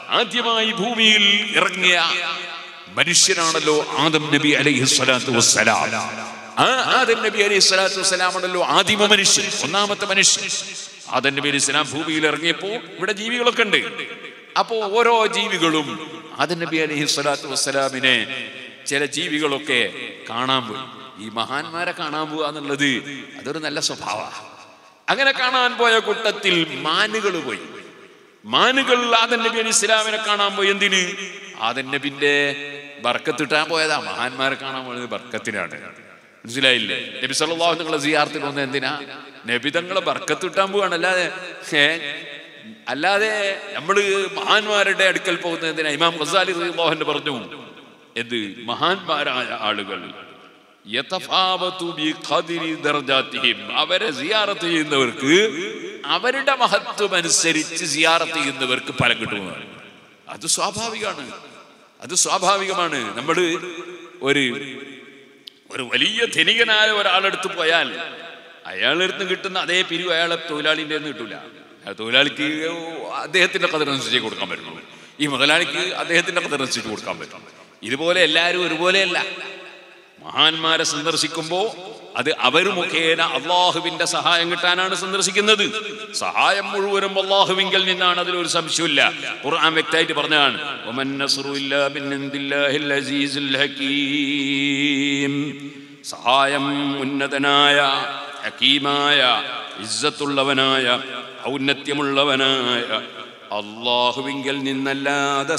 S1: ആദ്യമായി ഭൂമിയിൽ ഇറങ്ങിയ മനുഷ്യനാണല്ലോ ആദം നബി അലൈഹി സ്വലാത്തു വസ്സലാം ആ ആദം നബി അലൈഹി സ്വലാത്തു വസ്സലാമാണല്ലോ ആദിമ മനുഷ്യൻ ഒന്നാമത്തെ മനുഷ്യൻ ആദം നബി അലൈഹി സ്വലാം ഭൂമിയിൽ ഇറങ്ങിയപ്പോ ഇവിടെ ജീവികളൊക്കെ ഉണ്ട് അപ്പോ ഓരോ ജീവികളും ആദം നബി അലൈഹി സ്വലാത്തു വസ്സലാമിനെ ചില ജീവികളൊക്കെ കാണാൻ പോയി ഈ മഹാന്മാരെ കാണാൻ പോവുക എന്നുള്ളത് അതൊരു നല്ല സ്വഭാവമാണ് അങ്ങനെ കാണാൻ പോയ കൂട്ടത്തിൽ മാനുകൾ പോയി മാനുകൾ ആദൻ നബി അലി ഇസ്ലാമിനെ കാണാൻ പോയി എന്തിന് ആദൻ നബിന്റെ ബർക്കത്തിട്ടാൻ പോയതാ മഹാന്മാരെ കാണാൻ പോയത് ബർക്കത്തിനാണ് മനസ്സിലായില്ലേ നബി സല്ലല്ലാഹു നിങ്ങളെ സിയാർത്തിൽ വന്നത് എന്തിനാ നബി തങ്ങളെ ബർക്കത്തിട്ടാൻ പോവാണ് അല്ലാതെ ഏ, അല്ലാതെ നമ്മള് മഹാന്മാരുടെ അടുക്കൽ പോകുന്നത് എന്തിനാ ഇമാം ഖസാലി റളിയല്ലാഹു പറഞ്ഞു എന്ത് മഹാന്മാരായ ആളുകൾ യതഫാവതു ബിഖദ്രി ദർജാതിഹിം. അവരെ സിയാറത്ത് ചെയ്യുന്നവർക്ക് അവരുടെ മഹത്വം അനുസരിച്ച് സിയാറത്ത് ചെയ്യുന്നവർക്ക് ഫലം കിട്ടുന്നതാണ് അത് സ്വാഭാവികമാണ് അത് സ്വാഭാവികമാണ് നമ്മൾ ഒരു ഒരു വലിയ ധനികനായ ഒരാളെടുത്ത് പോയാൽ അയാളെടുത്ത് കിട്ടുന്ന അതേ പിരിവ് അയാളെ തൊഴിലാളിൻ്റെ നിന്ന് കിട്ടൂല ആ തൊഴിലാളിക്ക് അദ്ദേഹത്തിന്റെ കതിരനുസരിച്ച് കൊടുക്കാൻ പറ്റുള്ളൂ ഈ മുതലാളിക്ക് അദ്ദേഹത്തിന്റെ കതിരനുസരിച്ച് കൊടുക്കാൻ പറ്റും ഇതുപോലെ എല്ലാവരും ഒരുപോലെയല്ല മഹാന്മാരെ സന്ദർശിക്കുമ്പോ അത് അവർ മുഖേന അള്ളാഹുവിന്റെ സഹായം കിട്ടാനാണ് സന്ദർശിക്കുന്നത് സഹായം മുഴുവനും അള്ളാഹുവിങ്കിൽ നിന്നാണ് അതിലൊരു സംശയമില്ല ഖുർആൻ വ്യക്തമായിട്ട് പറഞ്ഞാണ് "വമൻ നസ്റു ഇല്ലാ മിൻ ഇൻദില്ലാഹിൽ അസീസിൽ ഹകീം." സഹായം ഉന്നതനായ ഹക്കീമായ ഇസ്സത്തുള്ളവനായ ഔന്നത്യമുള്ളവനായ അള്ളാഹുവിങ്കിൽ നിന്നല്ലാതെ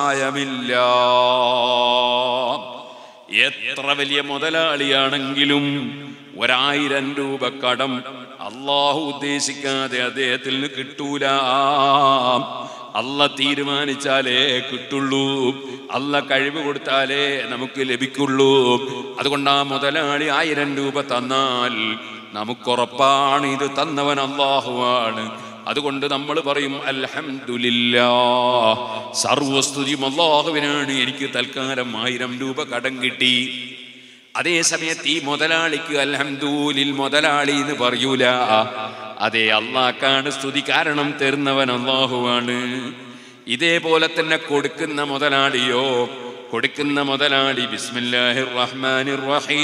S1: സഹായമില്ല എത്ര വലിയ മുതലാളിയാണെങ്കിലും ഒരായിരം രൂപ കടം അള്ളാഹു ഉദ്ദേശിക്കാതെ അദ്ദേഹത്തിൽ നിന്ന് കിട്ടൂല അല്ല തീരുമാനിച്ചാലേ കിട്ടുള്ളൂ അല്ല കഴിവ് കൊടുത്താലേ നമുക്ക് ലഭിക്കുള്ളൂ അതുകൊണ്ട് ആ മുതലാളി ആയിരം രൂപ തന്നാൽ നമുക്കുറപ്പാണ് ഇത് തന്നവൻ അള്ളാഹുവാണ് അതുകൊണ്ട് നമ്മൾ പറയും അൽഹംദുലില്ലാ സർവസ്തുതിയും അള്ളാഹുവിനാണ് എനിക്ക് തൽക്കാലം ആയിരം രൂപ കടം കിട്ടി അതേ സമയത്ത് ഈ മുതലാളിക്ക് അൽഹംദൂലിൽ മുതലാളി എന്ന് പറയൂല അതെ അള്ളാഹ്ക്കാണ് സ്തുതി കാരണം തരുന്നവൻ അള്ളാഹുവാണ് ഇതേപോലെ തന്നെ കൊടുക്കുന്ന മുതലാളിയോ കൊടുക്കുന്ന മുതലാളി ബിസ്മില്ലാഹിർ റഹ്മാനിർ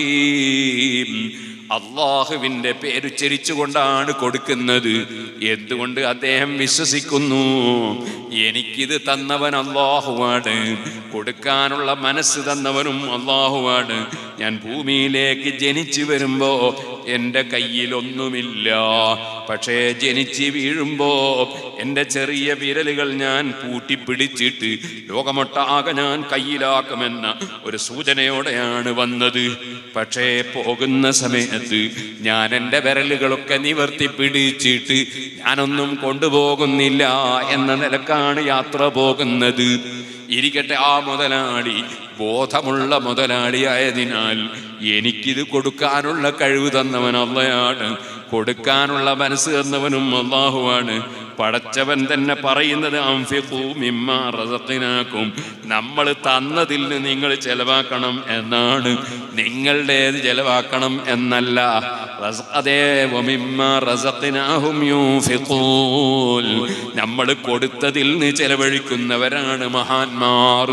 S1: റഹീം അള്ളാഹുവിന്റെ പേരുച്ചരിച്ചുകൊണ്ടാണ് കൊടുക്കുന്നത് എന്തുകൊണ്ട് അദ്ദേഹം വിശ്വസിക്കുന്നു എനിക്കിത് തന്നവൻ അള്ളാഹുവാണ് കൊടുക്കാനുള്ള മനസ്സ് തന്നവനും അള്ളാഹുവാണ് ഞാൻ ഭൂമിയിലേക്ക് ജനിച്ചു വരുമ്പോ എൻ്റെ കയ്യിലൊന്നുമില്ല പക്ഷേ ജനിച്ച് വീഴുമ്പോ എൻ്റെ ചെറിയ വിരലുകൾ ഞാൻ പൂട്ടിപ്പിടിച്ചിട്ട് ലോകമൊട്ടാകെ ഞാൻ കയ്യിലാക്കുമെന്ന ഒരു സൂചനയോടെയാണ് വന്നത് പക്ഷേ പോകുന്ന സമയത്ത് ഞാൻ എൻ്റെ വിരലുകളൊക്കെ നിവർത്തി പിടിച്ചിട്ട് ഞാനൊന്നും കൊണ്ടുപോകുന്നില്ല എന്ന നിലക്കാണ് യാത്ര പോകുന്നത് ഇരിക്കട്ടെ ആ മുതലാളി ബോധമുള്ള മുതലാളിയായതിനാൽ എനിക്കിത് കൊടുക്കാനുള്ള കഴിവ് തന്നവൻ അള്ളയാണ് കൊടുക്കാനുള്ള മനസ്സ് തന്നവനും അള്ളാഹുവാണ് പടച്ചവൻ തന്നെ പറയുന്നത് അംഫിഖൂ മിമ്മാ റസഖ്നാക്കും നമ്മൾ തന്നതിൽ നിന്ന് നിങ്ങൾ ചെലവാക്കണം എന്നാണ് നിങ്ങളുടേത് ചെലവാക്കണം എന്നല്ല റസ്- അതേ വമിമ്മാ റസഖ്നാഹും യൂഫിഖൂൻ നമ്മൾ കൊടുത്തതിൽ നിന്ന് ചെലവഴിക്കുന്നവരാണ് മഹാന്മാർ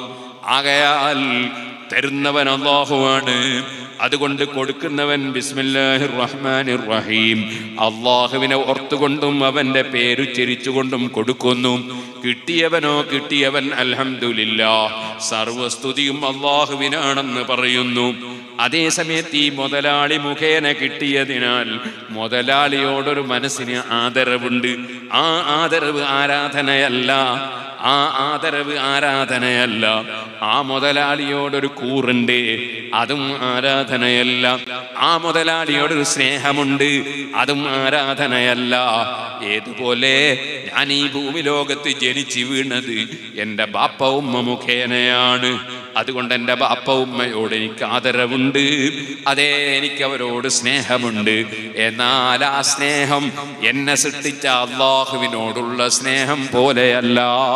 S1: ആകയാൽ തരുന്നവൻ അള്ളാഹുവാണ് അതുകൊണ്ട് കൊടുക്കുന്നവൻ ബിസ്മില്ലാഹിർ റഹ്മാനിർ റഹീം അള്ളാഹുവിനെ ഓർത്തുകൊണ്ടും അവന്റെ പേരുച്ചരിച്ചുകൊണ്ടും കൊടുക്കുന്നു കിട്ടിയവനോ കിട്ടിയവൻ അൽഹംദുലില്ലാ സർവസ്തുതിയും അള്ളാഹുവിനാണെന്ന് പറയുന്നു അതേ സമയത്ത് ഈ മുതലാളി മുഖേന കിട്ടിയതിനാൽ മുതലാളിയോടൊരു മനസ്സിന് ആദരവുണ്ട് ആ ആദരവ് ആരാധനയല്ല ആ ആദരവ് ആരാധനയല്ല ആ മുതലാളിയോടൊരു കൂറുണ്ട് അതും ആരാധനയല്ല ആ മുതലാളിയോടൊരു സ്നേഹമുണ്ട് അതും ആരാധനയല്ല ഏതുപോലെ ഞാൻ ഈ ഭൂമി ലോകത്ത് ജനിച്ചു വീണത് എൻ്റെ ബാപ്പ ഉമ്മ മുഖേനയാണ് അതുകൊണ്ട് എൻ്റെ ബാപ്പ ഉമ്മയോട് എനിക്ക് ആദരവുണ്ട് അതേ എനിക്ക് അവരോട് സ്നേഹമുണ്ട് എന്നാൽ ആ സ്നേഹം എന്നെ സൃഷ്ടിച്ച അള്ളാഹുവിനോടുള്ള സ്നേഹം പോലെയല്ല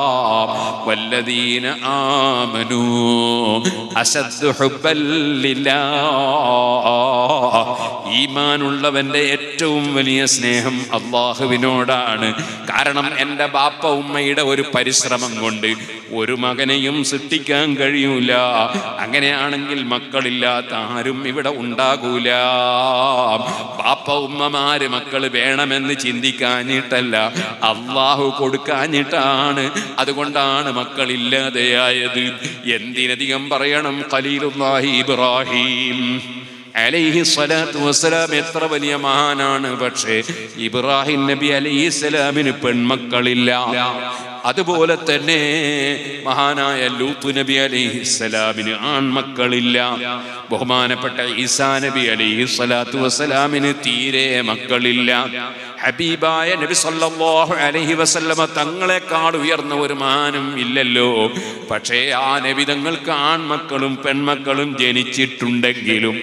S1: വല്ലദീന ആമനു അശദ്ദു ഹുബ്ബൻ ലില്ലാ
S2: ഈമാനുള്ളവന്റെ ഏറ്റവും വലിയ സ്നേഹം അള്ളാഹുവിനോടാണ് കാരണം എൻ്റെ ബാപ്പ ഉമ്മയുടെ ഒരു പരിശ്രമം കൊണ്ട് ഒരു മകനെയും സൃഷ്ടിക്കാൻ കഴിയൂല അങ്ങനെയാണെങ്കിൽ മക്കളില്ലാത്ത ആരും ഇവിടെ ഉണ്ടാകൂല ബാപ്പ ഉമ്മമാര് മക്കള് വേണമെന്ന് ചിന്തിക്കാഞ്ഞിട്ടല്ല അള്ളാഹു കൊടുക്കാഞ്ഞിട്ടാണ് അതുകൊണ്ടാണ് മക്കളില്ലാതെയായത് എന്തിനധികം പറയണം ഖലീലുല്ലാഹി ഇബ്രാഹിം അലൈഹി സ്വലാത്തു വസ്സലാം എത്ര വലിയ മഹാനാണ് പക്ഷേ ഇബ്രാഹിം നബി അലൈഹി സ്വലാമിന് പെൺമക്കളില്ല അതുപോലെ തന്നെ മഹാനായ ലൂത്ത് നബി അലൈഹി സ്വലാമിന് ആൺമക്കളില്ല ബഹുമാനപ്പെട്ട ഈസാ നബി അലൈഹി സ്വലാത്തു വസ്സലാമിന് തീരെ മക്കളില്ല ഹബീബായ നബി സല്ലല്ലാഹു അലൈഹി വസല്ലമ തങ്ങളെക്കാൾ ഉയർന്ന ഒരു മഹാനും ഇല്ലല്ലോ പക്ഷേ ആ നബി തങ്ങൾക്ക് ആൺമക്കളും പെൺമക്കളും ജനിച്ചിട്ടുണ്ടെങ്കിലും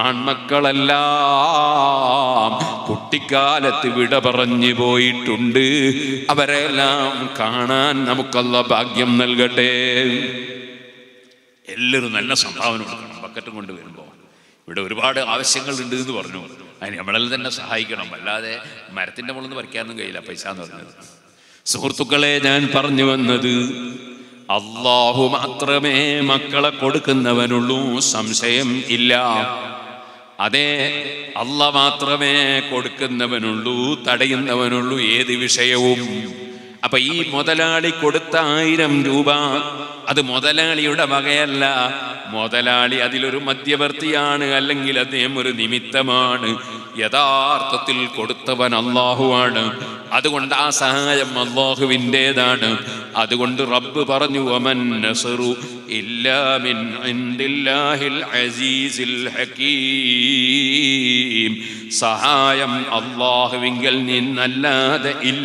S2: ആൺമക്കളെല്ലാം കുട്ടിക്കാലത്ത് വിട പറഞ്ഞു പോയിട്ടുണ്ട് അവരെല്ലാം കാണാൻ നമുക്കല്ല ഭാഗ്യം നൽകട്ടെ
S1: എല്ലാവരും നല്ല സംഭാവന കൊടുക്കണം ബക്കറ്റും കൊണ്ട് വരുമ്പോൾ ഇവിടെ ഒരുപാട് ആവശ്യങ്ങളുണ്ട് എന്ന് പറഞ്ഞു അതിന് നമ്മളെല്ലാം തന്നെ സഹായിക്കണം അല്ലാതെ മരത്തിൻ്റെ മുകളിൽ നിന്ന് പറിക്കാനൊന്നും കഴിയില്ല പൈസ എന്ന് പറഞ്ഞത്
S2: സുഹൃത്തുക്കളെ ഞാൻ പറഞ്ഞു വന്നത് അള്ളാഹു മാത്രമേ മക്കളെ കൊടുക്കുന്നവനുള്ളൂ സംശയം ഇല്ല അതെ അല്ല മാത്രമേ കൊടുക്കുന്നവനുള്ളൂ തടയുന്നവനുള്ളൂ ഏത് വിഷയവും അപ്പൊ ഈ മുതലാളി കൊടുത്ത ആയിരം രൂപ അത് മുതലാളിയുടെ വകയല്ല മുതലാളി അതിലൊരു മധ്യവർത്തിയാണ് അല്ലെങ്കിൽ അദ്ദേഹം ഒരു നിമിത്തമാണ് യഥാർത്ഥത്തിൽ കൊടുത്തവൻ അള്ളാഹുവാണ് അതുകൊണ്ട് ആ സഹായം അള്ളാഹുവിൻ്റെതാണ് അതുകൊണ്ട് റബ്ബ് പറഞ്ഞു ഒമൻ നസറു ഇല്ലാ മിൻ ഇൻദില്ലാഹിൽ അസീസിൽ ഹകീം സഹായം അള്ളാഹുവിങ്കൽ നിന്നല്ലാതെ ഇല്ല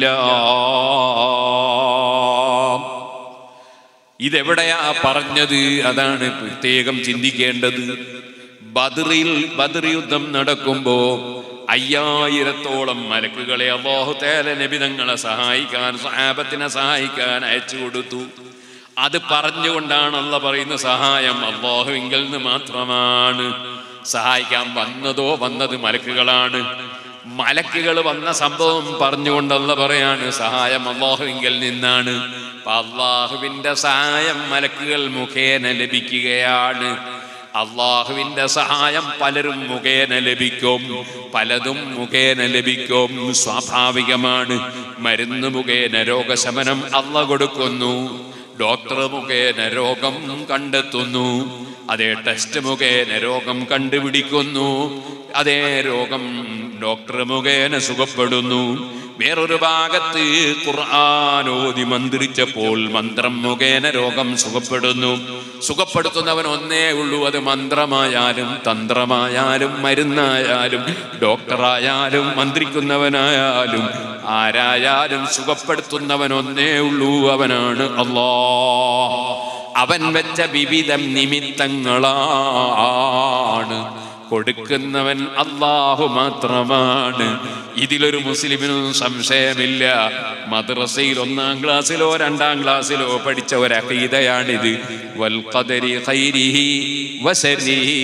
S2: ഇതെവിടെയാ പറഞ്ഞത് അതാണ് പ്രത്യേകം ചിന്തിക്കേണ്ടത് ബദറിൽ ബദർ യുദ്ധം നടക്കുമ്പോ അയ്യായിരത്തോളം മലക്കുകളെ അള്ളാഹു തേല നബിതങ്ങളെ സഹായിക്കാൻ സഹാബത്തിനെ സഹായിക്കാൻ അയച്ചു കൊടുത്തു അത് പറഞ്ഞുകൊണ്ടാണ് അല്ല പറയുന്ന സഹായം അള്ളാഹുവിങ്കിൽ നിന്ന് മാത്രമാണ് സഹായിക്കാൻ വന്നതോ വന്നത് മലക്കുകളാണ് മലക്കുകൾ വന്ന സംഭവം പറഞ്ഞുകൊണ്ടല്ല പറയാണ് സഹായം അള്ളാഹുവിങ്കിൽ നിന്നാണ് അപ്പൊ അള്ളാഹുവിന്റെ സഹായം മലക്കുകൾ മുഖേന ലഭിക്കുകയാണ് അള്ളാഹുവിന്റെ സഹായം പലരും മുഖേന ലഭിക്കും പലതും മുഖേന ലഭിക്കും സ്വാഭാവികമാണ് മരുന്ന് മുഖേന രോഗശമനം അള്ള കൊടുക്കുന്നു ഡോക്ടർ മുഖേന രോഗം കണ്ടെത്തുന്നു അതേ ടെസ്റ്റ് മുഖേന രോഗം കണ്ടുപിടിക്കുന്നു അതേ രോഗം ഡോക്ടർ മുഖേന സുഖപ്പെടുന്നു വേറൊരു ഭാഗത്ത് ഖുർആാനോദി മന്ത്രിച്ചപ്പോൾ മന്ത്രം മുഖേന രോഗം സുഖപ്പെടുന്നു സുഖപ്പെടുത്തുന്നവൻ ഒന്നേ ഉള്ളൂ അത് മന്ത്രമായാലും തന്ത്രമായാലും മരുന്നായാലും ഡോക്ടറായാലും മന്ത്രിക്കുന്നവനായാലും ആരായാലും സുഖപ്പെടുത്തുന്നവൻ ഒന്നേ ഉള്ളൂ അവനാണ് അള്ളാ അവൻ വെച്ച വിവിധ നിമിത്തങ്ങളാണ് കൊടുക്കുന്നവൻ അള്ളാഹു മാത്രമാണ് ഇതിലൊരു മുസ്ലിമിനും സംശയമില്ല മദ്രസയിൽ ഒന്നാം ക്ലാസ്സിലോ രണ്ടാം ക്ലാസ്സിലോ പഠിച്ച ഒരു അഖീദയാണിത് വൽ ഖദരി ഖൈരിഹി വശരിഹി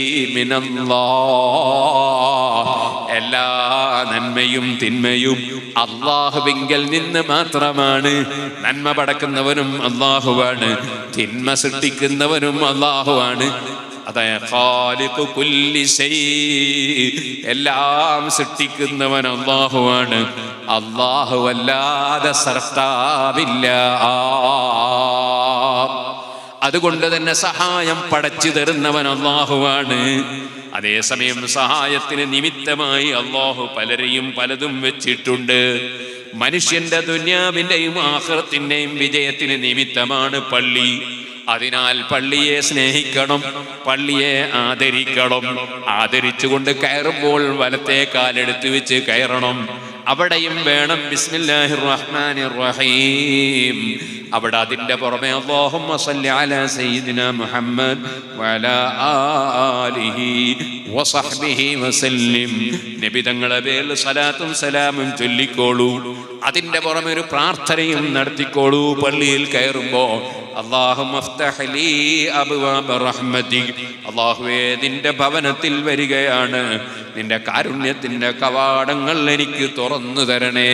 S2: മിനല്ലാഹ് എല്ലാ നന്മയും തിന്മയും അള്ളാഹുവിങ്കൽ നിന്ന് മാത്രമാണ് നന്മ പടക്കുന്നവനും അള്ളാഹുവാണ് തിന്മ സൃഷ്ടിക്കുന്നവനും അള്ളാഹുവാണ് അതെ ഖാലിഖു കുല്ലി ശൈ എല്ലാം സൃഷ്ടിക്കുന്നവൻ അള്ളാഹുവാണ് അള്ളാഹു അല്ലാതെ സർത്താവില്ല അതുകൊണ്ട് തന്നെ സഹായം പടച്ചു തരുന്നവൻ അള്ളാഹുവാണ് അതേസമയം സഹായത്തിന് നിമിത്തമായി അള്ളാഹു പലരെയും പലതും വെച്ചിട്ടുണ്ട് മനുഷ്യന്റെ ദുന്യാവിന്റെയും ആഹ്റത്തിന്റെയും വിജയത്തിന് നിമിത്തമാണ് പള്ളി അതിനാൽ പള്ളിയെ സ്നേഹിക്കണം പള്ളിയെ ആദരിക്കണം ആദരിച്ചുകൊണ്ട് കയറുമ്പോൾ വലത്തെ കാലെടുത്ത് വെച്ച് കയറണം അവിടെയും വേണം ബിസ്മില്ലാഹി റഹ്മാനി റഹീം അവിടെ അതിന്റെ പുറമെ അല്ലാഹുമ്മ സല്ലി അലാ സയ്യിദിന മുഹമ്മദ് വഅലാ ആലിഹി വസഹ്ബിഹി വസല്ലിം നബി തങ്ങളെ പേരിൽ സലാത്തും സലാമും ചൊല്ലിക്കോളൂ അതിന്റെ പുറമെ ഒരു പ്രാർത്ഥനയും നടത്തിക്കോളൂ പള്ളിയിൽ കയറുമ്പോ അള്ളാഹുവേ നിന്റെ ഭവനത്തിൽ വരികയാണ് നിന്റെ കാരുണ്യത്തിന്റെ കവാടങ്ങൾ എനിക്ക് തുറന്നു തരണേ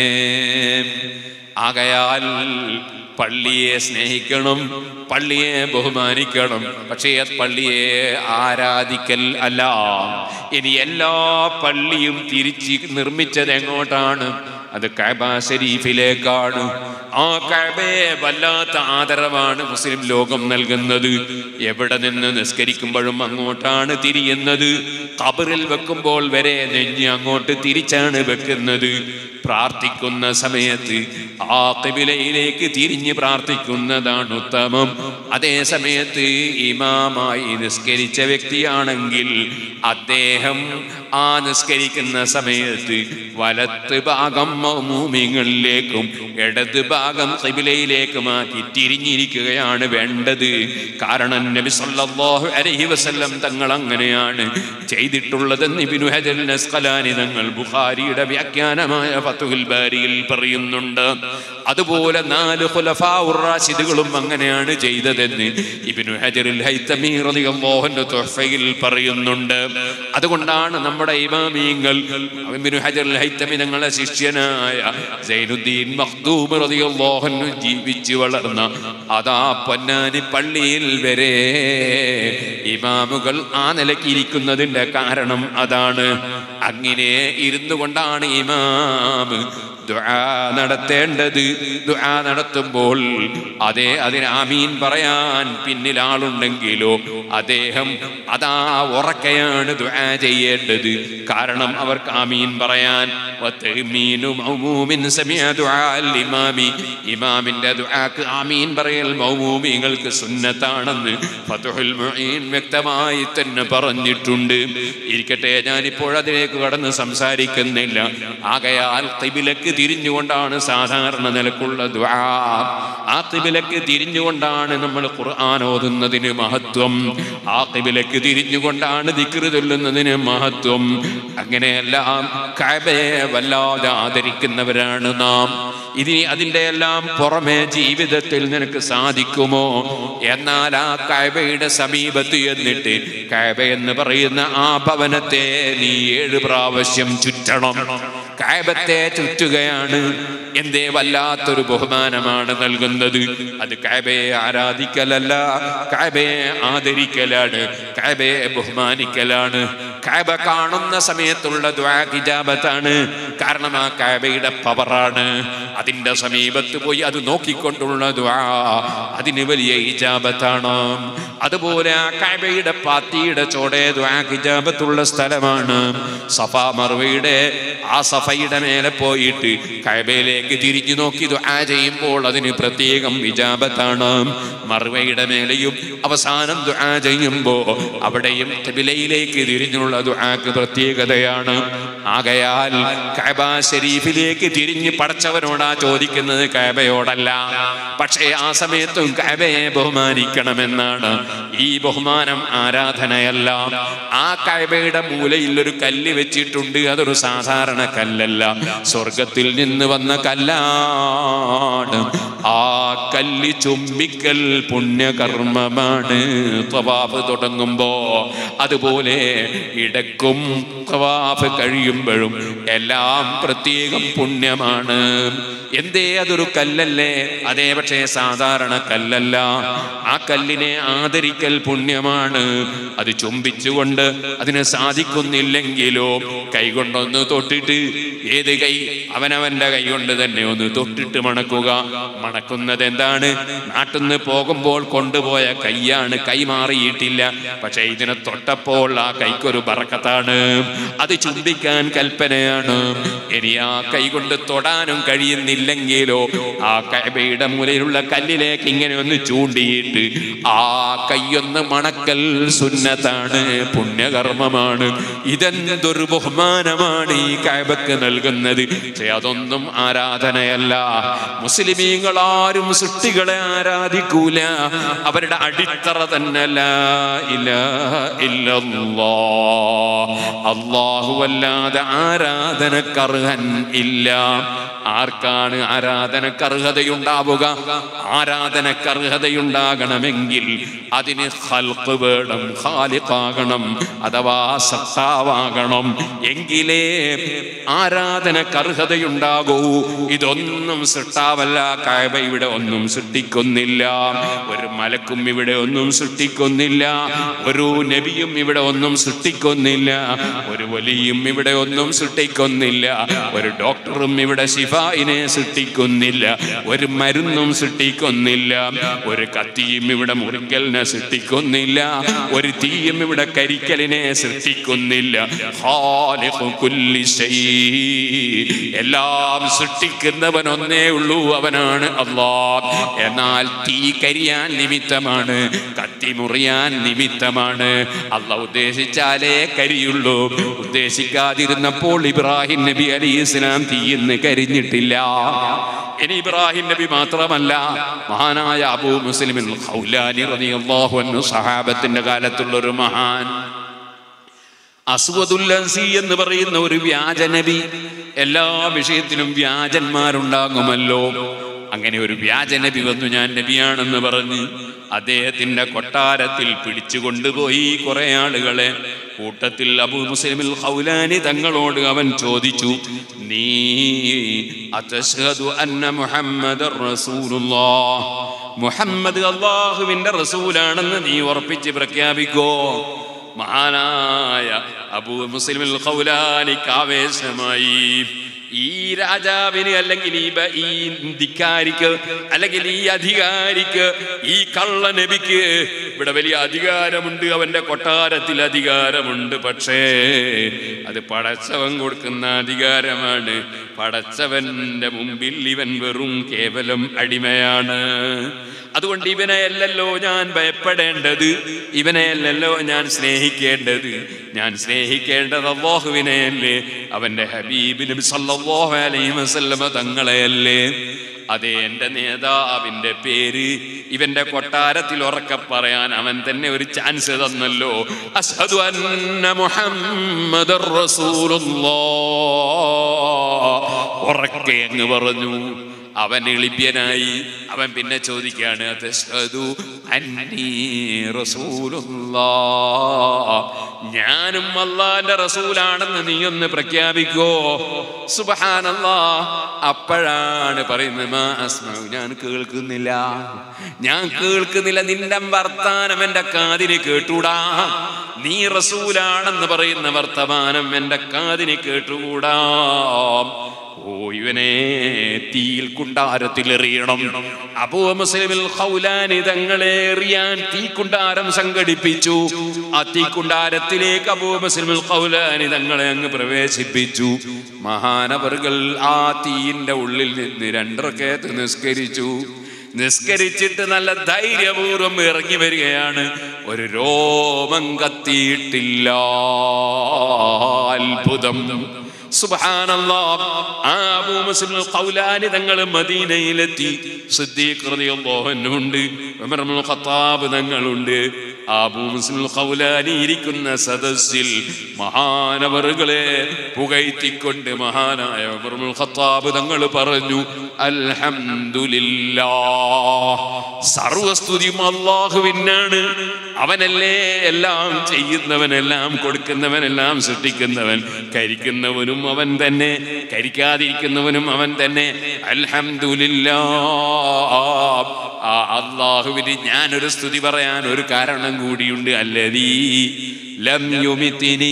S2: ആകയാൽ പള്ളിയെ സ്നേഹിക്കണം പള്ളിയെ ബഹുമാനിക്കണം പക്ഷേ ആ പള്ളിയെ ആരാധിക്കൽ അല്ല ഇനി എല്ലാ പള്ളിയും തിരിച്ച് നിർമ്മിച്ചത് എങ്ങോട്ടാണ് അത് കഅബ ഷരീഫിലേക്കാണ് ആ കഅബയെ വല്ലാത്ത ആദരവാണ് മുസ്ലിം ലോകം നൽകുന്നത് എവിടെ നിന്ന് നിസ്കരിക്കുമ്പോഴും അങ്ങോട്ടാണ് തിരിയുന്നത് കബറിൽ വെക്കുമ്പോൾ വരെ നെഞ്ഞ് അങ്ങോട്ട് തിരിച്ചാണ് വെക്കുന്നത് പ്രാർത്ഥിക്കുന്ന സമയത്ത് ആ കിബിലയിലേക്ക് തിരിഞ്ഞ് പ്രാർത്ഥിക്കുന്നതാണ് ഉത്തമം അതേ സമയത്ത് ഇമാമായി നിസ്കരിച്ച വ്യക്തിയാണെങ്കിൽ അദ്ദേഹം ആ നിസ്കരിക്കുന്ന സമയത്ത് വലത്ത് ഭാഗം മൗമൂമിങ്ങളിലേക്കും ഇടത് ഭാഗം കിബിലയിലേക്കുമാക്കി തിരിഞ്ഞിരിക്കുകയാണ് വേണ്ടത് കാരണം നബി സല്ലല്ലാഹു അലൈഹി വസല്ലം തങ്ങൾ അങ്ങനെയാണ് ചെയ്തിട്ടുള്ളതെന്ന് ഇബ്നു ഹജർ അസ്ഖലാനി തങ്ങൾ ബുഖാരിയുടെ വ്യാഖ്യാനമായ ഫത്തുഹുൽ ബാരിയിൽ പറയുന്നുണ്ട് അതുപോലെ നാല് ഖുലഫാഉർ റാഷിദുകളും അങ്ങനെയാണ് ചെയ്തതെന്ന് ഇബ്നു ഹജറുൽ ഹൈതമി റളിയല്ലാഹു അൻഹു തുഹ്ഫയിൽ പറയുന്നുണ്ട് അതുകൊണ്ടാണ് നമ്മുടെ ഇമാമീങ്ങൾ ഇബ്നു ഹജറുൽ ഹൈതമി തങ്ങളുടെ ശിഷ്യനായ സൈനുദ്ദീൻ മഖ്ദൂം റളിയല്ലാഹു അൻഹു ജീവിച്ചു വളർന്ന അതാ പൊന്നാനി പള്ളിയിൽ വരെ ഇമാമുകൾ ആ നിലയ്ക്ക് ഇരിക്കുന്നതിന്റെ കാരണം അതാണ് അങ്ങനെ ഇരുന്നു കൊണ്ടാണ് ഇമാം ദുആ നടത്തേണ്ടത് ദുആ നടത്തുമ്പോൾ അതെ അതിന് ആമീൻ പറയാൻ പിന്നിൽ ആളുണ്ടെങ്കിലോ അദ്ദേഹം അതാ ഉറക്കയാണ് ദുആ ചെയ്യേണ്ടത് കാരണം അവർക്ക് ആമീൻ പറയാൻ വത്തഹ്മീനു മൗമൂമിൻ സമിഅ ദുആൽ ഇമാമി ഇമാമിന്റെ ദുആക്ക് ആമീൻ പറയൽ മൗമൂമിങ്ങൾക്ക് സുന്നത്താണെന്ന് ഫതുഹുൽ മുഈൻ വ്യക്തമായി തന്നെ പറഞ്ഞിട്ടുണ്ട് ഇരിക്കട്ടെ ഞാനിപ്പോൾ അതിലേക്ക് കടന്ന് സംസാരിക്കുന്നില്ല ആകയാൽ ഖിബിലക്ക് തിരിഞ്ഞുകൊണ്ടാണ് സാധാരണ നിലക്കുള്ള ദുആ ആ ഖിബിലക്ക് തിരിഞ്ഞുകൊണ്ടാണ് നമ്മൾ ഖുർആൻ ഓതുന്നതിന് മഹത്വം ആ ഖിബിലക്ക് തിരിഞ്ഞുകൊണ്ടാണ് ദിക്റ് ചൊല്ലുന്നതിന് മഹത്വം അങ്ങനെയെല്ലാം കഅബയെ വല്ലാതെ ആദരിക്കുന്നവരാണ് നാം ഇനി അതിൻ്റെ എല്ലാം പുറമെ ജീവിതത്തിൽ നിനക്ക് സാധിക്കുമോ എന്നാൽ ആ കഅബയുടെ സമീപത്ത് എന്നിട്ട് കഅബ എന്ന് പറയുന്ന ആ ഭവനത്തെ നീ ഏഴ് പ്രാവശ്യം ചുറ്റണം കഅബത്തെ ചുറ്റുകയാണ് എന്തേ വല്ലാത്തൊരു ബഹുമാനമാണ് നൽകുന്നത് അത് കഅബയെ ആരാധിക്കലല്ല കഅബയെ ആദരിക്കലാണ് കഅബയെ ബഹുമാനിക്കലാണ് കഅബ കാണുന്ന സമയത്തുള്ള ദുആ ഇജാബത്താണ് കാരണം ആ കഅബയുടെ പവറാണ് അതിന്റെ സമീപത്ത് പോയി അത് നോക്കിക്കൊണ്ടുള്ള ദുആ അതിന് വലിയ ഇജാബത്താണ് അതുപോലെ ആ കഅബയുടെ പാത്തിയുടെ ചോടെ ദുആ ഇജാബത്തുള്ള സ്ഥലമാണ് സഫ മർവയുടെ ആ സഫയുടെ മേലെ പോയിട്ട് കഅബയിലേക്ക് തിരിഞ്ഞു നോക്കി ദുആ ചെയ്യുമ്പോൾ അതിന് പ്രത്യേകം വിജാബത്താണ് മർവയുടെ മേലെയും അവസാനം ദുആ ചെയ്യുമ്പോൾ അവിടെയും ഖിബിലയിലേക്ക് തിരിഞ്ഞുള്ള ദുആക്ക് പ്രത്യേകതയാണ് ആകയാൽ കഅബ ഷരീഫിലേക്ക് തിരിഞ്ഞ് പടച്ചവനോടാ ചോദിക്കുന്നത് കഅബയോടല്ല പക്ഷേ ആ സമയത്തും കഅബയെ ബഹുമാനിക്കണമെന്നാണ് ഈ ബഹുമാനം ആരാധനയല്ല ആ കഅബയുടെ മൂലയിൽ ഒരു കല്ല് വെച്ചിട്ടുണ്ട് അതൊരു സാധാരണ കല്ലല്ല സ്വർഗത്തിൽ നിന്ന് വന്ന കല്ലാണ് ആ കല്ല് ചുംബിക്കൽ പുണ്യകർമ്മമാണ് തവാഫ് തുടങ്ങുമ്പോ അതുപോലെ ഇടക്കും തവാഫ് കഴിയുമ്പോഴും എല്ലാം പ്രത്യേകം പുണ്യമാണ് എന്തേ അതൊരു കല്ലല്ലേ അതേ പക്ഷേ സാധാരണ കല്ലല്ല ആ കല്ലിനെ ആദരിക്കൽ പുണ്യമാണ് അത് ചുംബിച്ചുകൊണ്ട് അതിന് സാധിക്കുന്നില്ലെങ്കിലോ കൈകൊണ്ടൊന്ന് തൊട്ടിട്ട് ഏത് കൈ അവനവന്റെ കൈ കൊണ്ട് തന്നെ ഒന്ന് തൊട്ടിട്ട് മണക്കുക മണക്കുന്നത് എന്താണ് നാട്ടിൽ നിന്ന് പോകുമ്പോൾ കൊണ്ടുപോയ കൈയാണ് കൈ മാറിയിട്ടില്ല പക്ഷെ ഇതിനെ തൊട്ടപ്പോൾ ആ കൈക്കൊരു ബറക്കത്താണ് അത് ചുംബിക്കാൻ കൽപ്പനയാണ് ഇനി ആ കൈ കൊണ്ട് തൊടാനും കഴിയുന്നില്ലെങ്കിലോ ആ കൈബയുടെ മൂലയിലുള്ള കല്ലിലേക്ക് ഇങ്ങനെ ഒന്ന് ചൂണ്ടിയിട്ട് ആ കൈയൊന്ന് മണക്കൽ സുന്നത്താണ് പുണ്യകർമ്മമാണ് ഇതെന്തൊരു ബഹുമാനമാണ് ഈ കൈബക്ക് നൽകുന്നത് പക്ഷെ അതൊന്നും ആരാധനയല്ല മുസ്ലിമീങ്ങൾ ആരും സൃഷ്ടികളെ ആരാധിക്കൂല അവരുടെ അടിത്തറ തന്നെ ലാ ഇലാഹ ഇല്ലല്ലാ. അല്ലാഹു അല്ലാതെ ആരാധനക്കർഹൻ ഇല്ല ആർക്കാണ് ആരാധനക്ക് അർഹതയുണ്ടാവുക ആരാധനക്ക് അർഹതയുണ്ടാകണമെങ്കിൽ അതിന് ഹൽക്ക് വേണം ഖാലിഖാകണം അഥവാ സത്താവാകണം എങ്കിലേ ആരാധനക്ക് അർഹതയുണ്ടാകൂ ഇതൊന്നും സൃഷ്ടാവല്ല കായബ ഇവിടെ ഒന്നും സൃഷ്ടിക്കുന്നില്ല ഒരു മലക്കും ഇവിടെ ഒന്നും സൃഷ്ടിക്കുന്നില്ല ഒരു നബിയും ഇവിടെ ഒന്നും സൃഷ്ടിക്കുന്നില്ല ഒരു വലിയും ഇവിടെ ഒന്നും സൃഷ്ടിക്കുന്നില്ല ഒരു ഡോക്ടറും ഇവിടെ ശിഫായിനെ സൃഷ്ടിക്കുന്നില്ല ഒരു മരുന്നും സൃഷ്ടിക്കുന്നില്ല ഒരു കത്തിയും ഇവിടെ മുറിക്കലിനെ സൃഷ്ടിക്കുന്നില്ല ഒരു തീയും ഇവിടെ കരിക്കലിനെ സൃഷ്ടിക്കുന്നില്ല ഖാലിഖു കുല്ലി ശൈ. എല്ലാം സൃഷ്ടിക്കുന്നവൻ ഒന്നേ ഉള്ളൂ അവനാണ് അള്ളാഹ് എന്നാൽ തീ കരിയാൻ നിമിത്തമാണ് കത്തി മുറിയാൻ നിമിത്തമാണ് അല്ല ഉദ്ദേശിച്ചാലേ കരിയുള്ളൂ ഉദ്ദേശിക്കാതിരുന്നപ്പോൾ ഇബ്രാഹിം നബി അലി ഇസ്ലാം തീയിന്ന് കരിഞ്ഞിട്ടില്ല ഇനി ഇബ്രാഹിം നബി മാത്രമല്ല മഹാനായ അബൂ മുസ്ലിമിൻ ഖൗലാനി റളിയല്ലാഹു അൻഹു സഹാബത്തിന്റെ കാലത്തുള്ള ഒരു മഹാൻ അസ്വദുല്ലൻസി എന്ന് പറയുന്ന ഒരു വ്യാജ നബി എല്ലാ വിഷയത്തിലും വ്യാജന്മാരുണ്ടാകുമല്ലോ അങ്ങനെ ഒരു വ്യാജ നബി വന്നു ഞാൻ നബിയാണെന്ന് പറഞ്ഞ് അദ്ദേഹത്തിന്റെ കൊട്ടാരത്തിൽ പിടിച്ചു കൊണ്ടുപോയി കുറെ ആളുകളെ കൂട്ടത്തിൽ അബു മുസ്ലിമിൽ ഹൗലാനി തങ്ങളോട് അവൻ ചോദിച്ചു നീ അതശ്ഹദു അന്ന മുഹമ്മദ് റസൂലുള്ളാഹ് മുഹമ്മദ് അള്ളാഹുവിന്റെ റസൂലാണെന്ന് നീ ഉറപ്പിച്ച് പ്രഖ്യാപിക്കോ മഹാനായ അബൂ മുസ്ലിമിൽ ഖൗലാനിക്ക് ആവേശമായി ഈ രാജാവിന് അല്ലെങ്കിൽ ഈ ബ- ഈ ധിക്കാരിക്ക് അല്ലെങ്കിൽ ഈ അധികാരിക്ക് ഈ കള്ള നബിക്ക് ഇവിടെ വലിയ അധികാരമുണ്ട് അവന്റെ കൊട്ടാരത്തിൽ അധികാരമുണ്ട് പക്ഷേ അത് പടച്ചവൻ കൊടുക്കുന്ന അധികാരമാണ് പടച്ചവന്റെ മുമ്പിൽ ഇവൻ വെറും കേവലം അടിമയാണ് അതുകൊണ്ട് ഇവനെയല്ലല്ലോ ഞാൻ ഭയപ്പെടേണ്ടത് ഇവനെയല്ലല്ലോ ഞാൻ സ്നേഹിക്കേണ്ടത് ഞാൻ സ്നേഹിക്കേണ്ടത് അള്ളാഹുവിനെയല്ലേ അവന്റെ ഹബീബ് നബി സല്ലല്ലാഹു അലൈഹി വസല്ലമ തങ്ങളെയല്ലേ അതെ എൻ്റെ നേതാവിൻ്റെ പേര് ഇവന്റെ കൊട്ടാരത്തിൽ ഉറക്കെ പറയാൻ അവൻ തന്നെ ഒരു ചാൻസ് തന്നല്ലോ അസ്ഹദു അന്ന മുഹമ്മദർ റസൂലുള്ളാഹ് ഉറക്കെ അങ്ങ് പറഞ്ഞു അവൻ എളിപ്യനായി അവൻ പിന്നെ ചോദിക്കാണ് "അതശ്ഹദു അന്നീ റസൂലുള്ളാഹ്." ഞാനും അള്ളാന്റെ റസൂലാണെന്ന് നീ ഒന്ന് പ്രഖ്യാപിക്കോ സുബഹാനല്ലാ അപ്പോഴാണ് പറയുന്നത് "മാ അസ്മഉ." ഞാൻ കേൾക്കുന്നില്ല ഞാൻ കേൾക്കുന്നില്ല നിന്റെ വർത്താനം എന്റെ കാതിന് കേട്ടൂടാ നീ റസൂലാണെന്ന് പറയുന്ന വർത്തമാനം എന്റെ കാതിന് കേട്ടുകൂടാ ഓ ഇവനെ തീയിൽ കുണ്ടാരത്തിൽ എറിയണം അബൂ മുസ്ലിമിൽ ഖൗലാനി തങ്ങളെ എറിയാൻ തീക്കുണ്ടാരം സംഘടിപ്പിച്ചു ആ തീക്കുണ്ടാരത്തിലേക്ക് അബൂ മുസ്ലിമിൽ ഖൗലാനി തങ്ങളെ അങ്ങ് പ്രവേശിപ്പിച്ചു മഹാനവറുകൾ ആ തീയിന്റെ ഉള്ളിൽ നിന്ന് രണ്ടരക്കേത്ത് നിസ്കരിച്ചു നിസ്കരിച്ചിട്ട് നല്ല ധൈര്യപൂർവ്വം ഇറങ്ങി വരികയാണ് ഒരു രോമം കത്തിയിട്ടില്ല അത്ഭുതം സുബ്ഹാനല്ലാഹ് ആ അബൂ മുസ്ലിം ഖൗലാനി തങ്ങൾ മദീനയിലെത്തി സിദ്ദീഖ് റളിയല്ലാഹു അൻഹു ഉണ്ട് ഉമർ ഇബ്നുൽ ഖത്താബ് തങ്ങളുണ്ട് ആ അബൂ മുസ്ലിം ഖൗലാനി ഇരിക്കുന്ന സദസ്സിൽ മഹാനവറുകളെ പുകഴ്ത്തിക്കൊണ്ട് മഹാനായ ഉമർ ഇബ്നുൽ ഖത്താബ് തങ്ങൾ പറഞ്ഞു അൽഹംദുലില്ലാ സർവസ്തുതിയും അള്ളാഹുവിനാണ് അവനല്ലേ എല്ലാം ചെയ്യുന്നവനെല്ലാം കൊടുക്കുന്നവനെല്ലാം സൃഷ്ടിക്കുന്നവൻ കരിക്കുന്നവനും അവൻ തന്നെ കരിക്കാതിരിക്കുന്നവനും അവൻ തന്നെ അൽഹംദുലില്ലാ ആ അള്ളാഹുവിന് ഞാനൊരു സ്തുതി പറയാൻ ഒരു കാരണം കൂടിയുണ്ട് അല്ലതീ ലം യുമിത്തിനി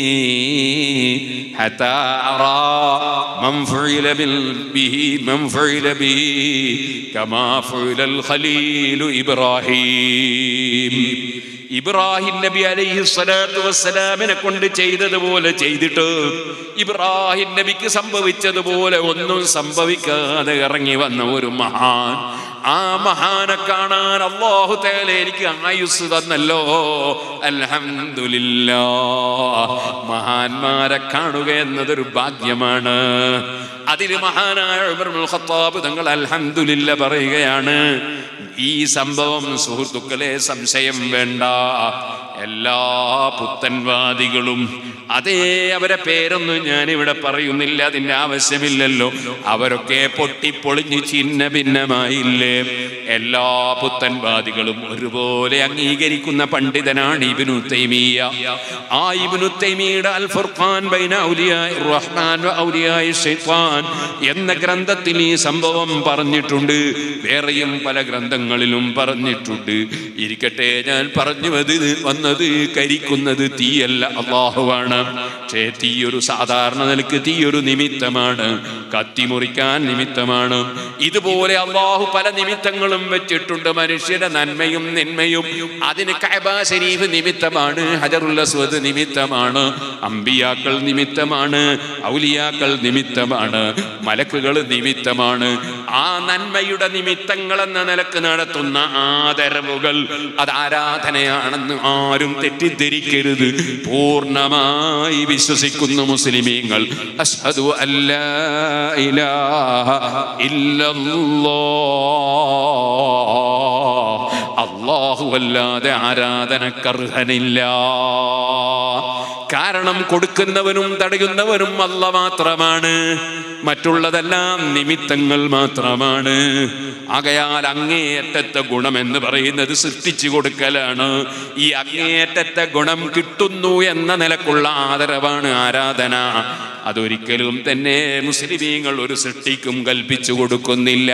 S2: حتى أرى من فعل بال- به من فعل به كما فعل الخليل إبراهيم ഇബ്രാഹിം നബി അലൈഹി സ്വലാത്തു വസ്സലാമിനെ കൊണ്ട് ചെയ്തതുപോലെ ചെയ്തിട്ട് ഇബ്രാഹിം നബിക്ക് സംഭവിച്ചതുപോലെ ഒന്നും സംഭവിക്കാതെ ഇറങ്ങി വന്ന ഒരു മഹാൻ ആ മഹാനെ കാണാൻ അള്ളാഹു തേല എനിക്ക് ആയുസ് തന്നല്ലോ അൽഹംദുലില്ലാ മഹാന്മാരെ കാണുക എന്നതൊരു ഭാഗ്യമാണ് അതിന് മഹാനായ ഉമർ ഇബ്നുൽ ഖത്താബ് തങ്ങൾ അൽഹംദുലില്ല പറയുകയാണ് ഈ സംഭവം സുഹൃത്തുക്കളെ സംശയം വേണ്ട എല്ലാ പുത്തൻവാദികളും അതേ അവരെ പേരൊന്നും ഞാനിവിടെ പറയുന്നില്ല അതിൻ്റെ ആവശ്യമില്ലല്ലോ അവരൊക്കെ പൊട്ടിപ്പൊളിഞ്ഞ് ചിന്ന ഭിന്നമായില്ലേ എല്ലാ പുത്തൻവാദികളും ഒരുപോലെ അംഗീകരിക്കുന്ന പണ്ഡിതനാണ് ഇബിനു തൈമിയ ആ ഇബിനു തൈമിയുടെ അൽ ഫുർഖാൻ ബൈന ഔലിയായ റഹ്മാൻ വ ഔലിയായ ശൈത്താൻ എന്ന ഗ്രന്ഥത്തിൽ ഈ സംഭവം പറഞ്ഞിട്ടുണ്ട് വേറെയും പല ഗ്രന്ഥങ്ങളിലും പറഞ്ഞിട്ടുണ്ട് ഇരിക്കട്ടെ ഞാൻ പറഞ്ഞു വത് വന്നത് കരിക്കുന്നത് തീയല്ല അള്ളാഹുവാണ് പക്ഷേ തീയൊരു സാധാരണ നിലക്ക് തീയൊരു നിമിത്തമാണ് കത്തി മുറിക്കാൻ നിമിത്തമാണ് ഇതുപോലെ അള്ളാഹു പല നിമിത്തങ്ങളും വെച്ചിട്ടുണ്ട് മനുഷ്യരുടെ നന്മയും നിന്മയും അതിന് കഅബ ശരീഫ് നിമിത്തമാണ് ഹജറുൽ അസ്വദ് നിമിത്തമാണ് അമ്പിയാക്കൾ നിമിത്തമാണ് ഔലിയാക്കൾ നിമിത്തമാണ് മലക്കുകൾ നിമിത്തമാണ് ആ നന്മയുടെ നിമിത്തങ്ങൾ എന്ന നിലക്ക് നടത്തുന്ന ആദരവുകൾ അത് ആരാധനയാണെന്ന് ആരും തെറ്റിദ്ധരിക്കരുത് പൂർണ്ണമായി വിശ്വസിക്കുന്ന മുസ്ലിമീങ്ങൾ അഷ്ഹദു അല്ലാ ഇലാഹ ഇല്ലല്ലാഹ് അള്ളാഹു അല്ലാതെ ആരാധനക്കർഹനില്ല കാരണം കൊടുക്കുന്നവനും തടയുന്നവനും അല്ല മാത്രമാണ് മറ്റുള്ളതെല്ലാം നിമിത്തങ്ങൾ മാത്രമാണ് ആകയാൽ അങ്ങേയറ്റത്തെ ഗുണം എന്ന് പറയുന്നത് സൃഷ്ടിച്ചു കൊടുക്കലാണ് ഈ അങ്ങേയറ്റത്തെ ഗുണം കിട്ടുന്നു എന്ന നിലക്കുള്ള ആദരവാണ് ആരാധന അതൊരിക്കലും തന്നെ മുസ്ലിമീങ്ങൾ ഒരു സൃഷ്ടിക്കും കൽപ്പിച്ചു കൊടുക്കുന്നില്ല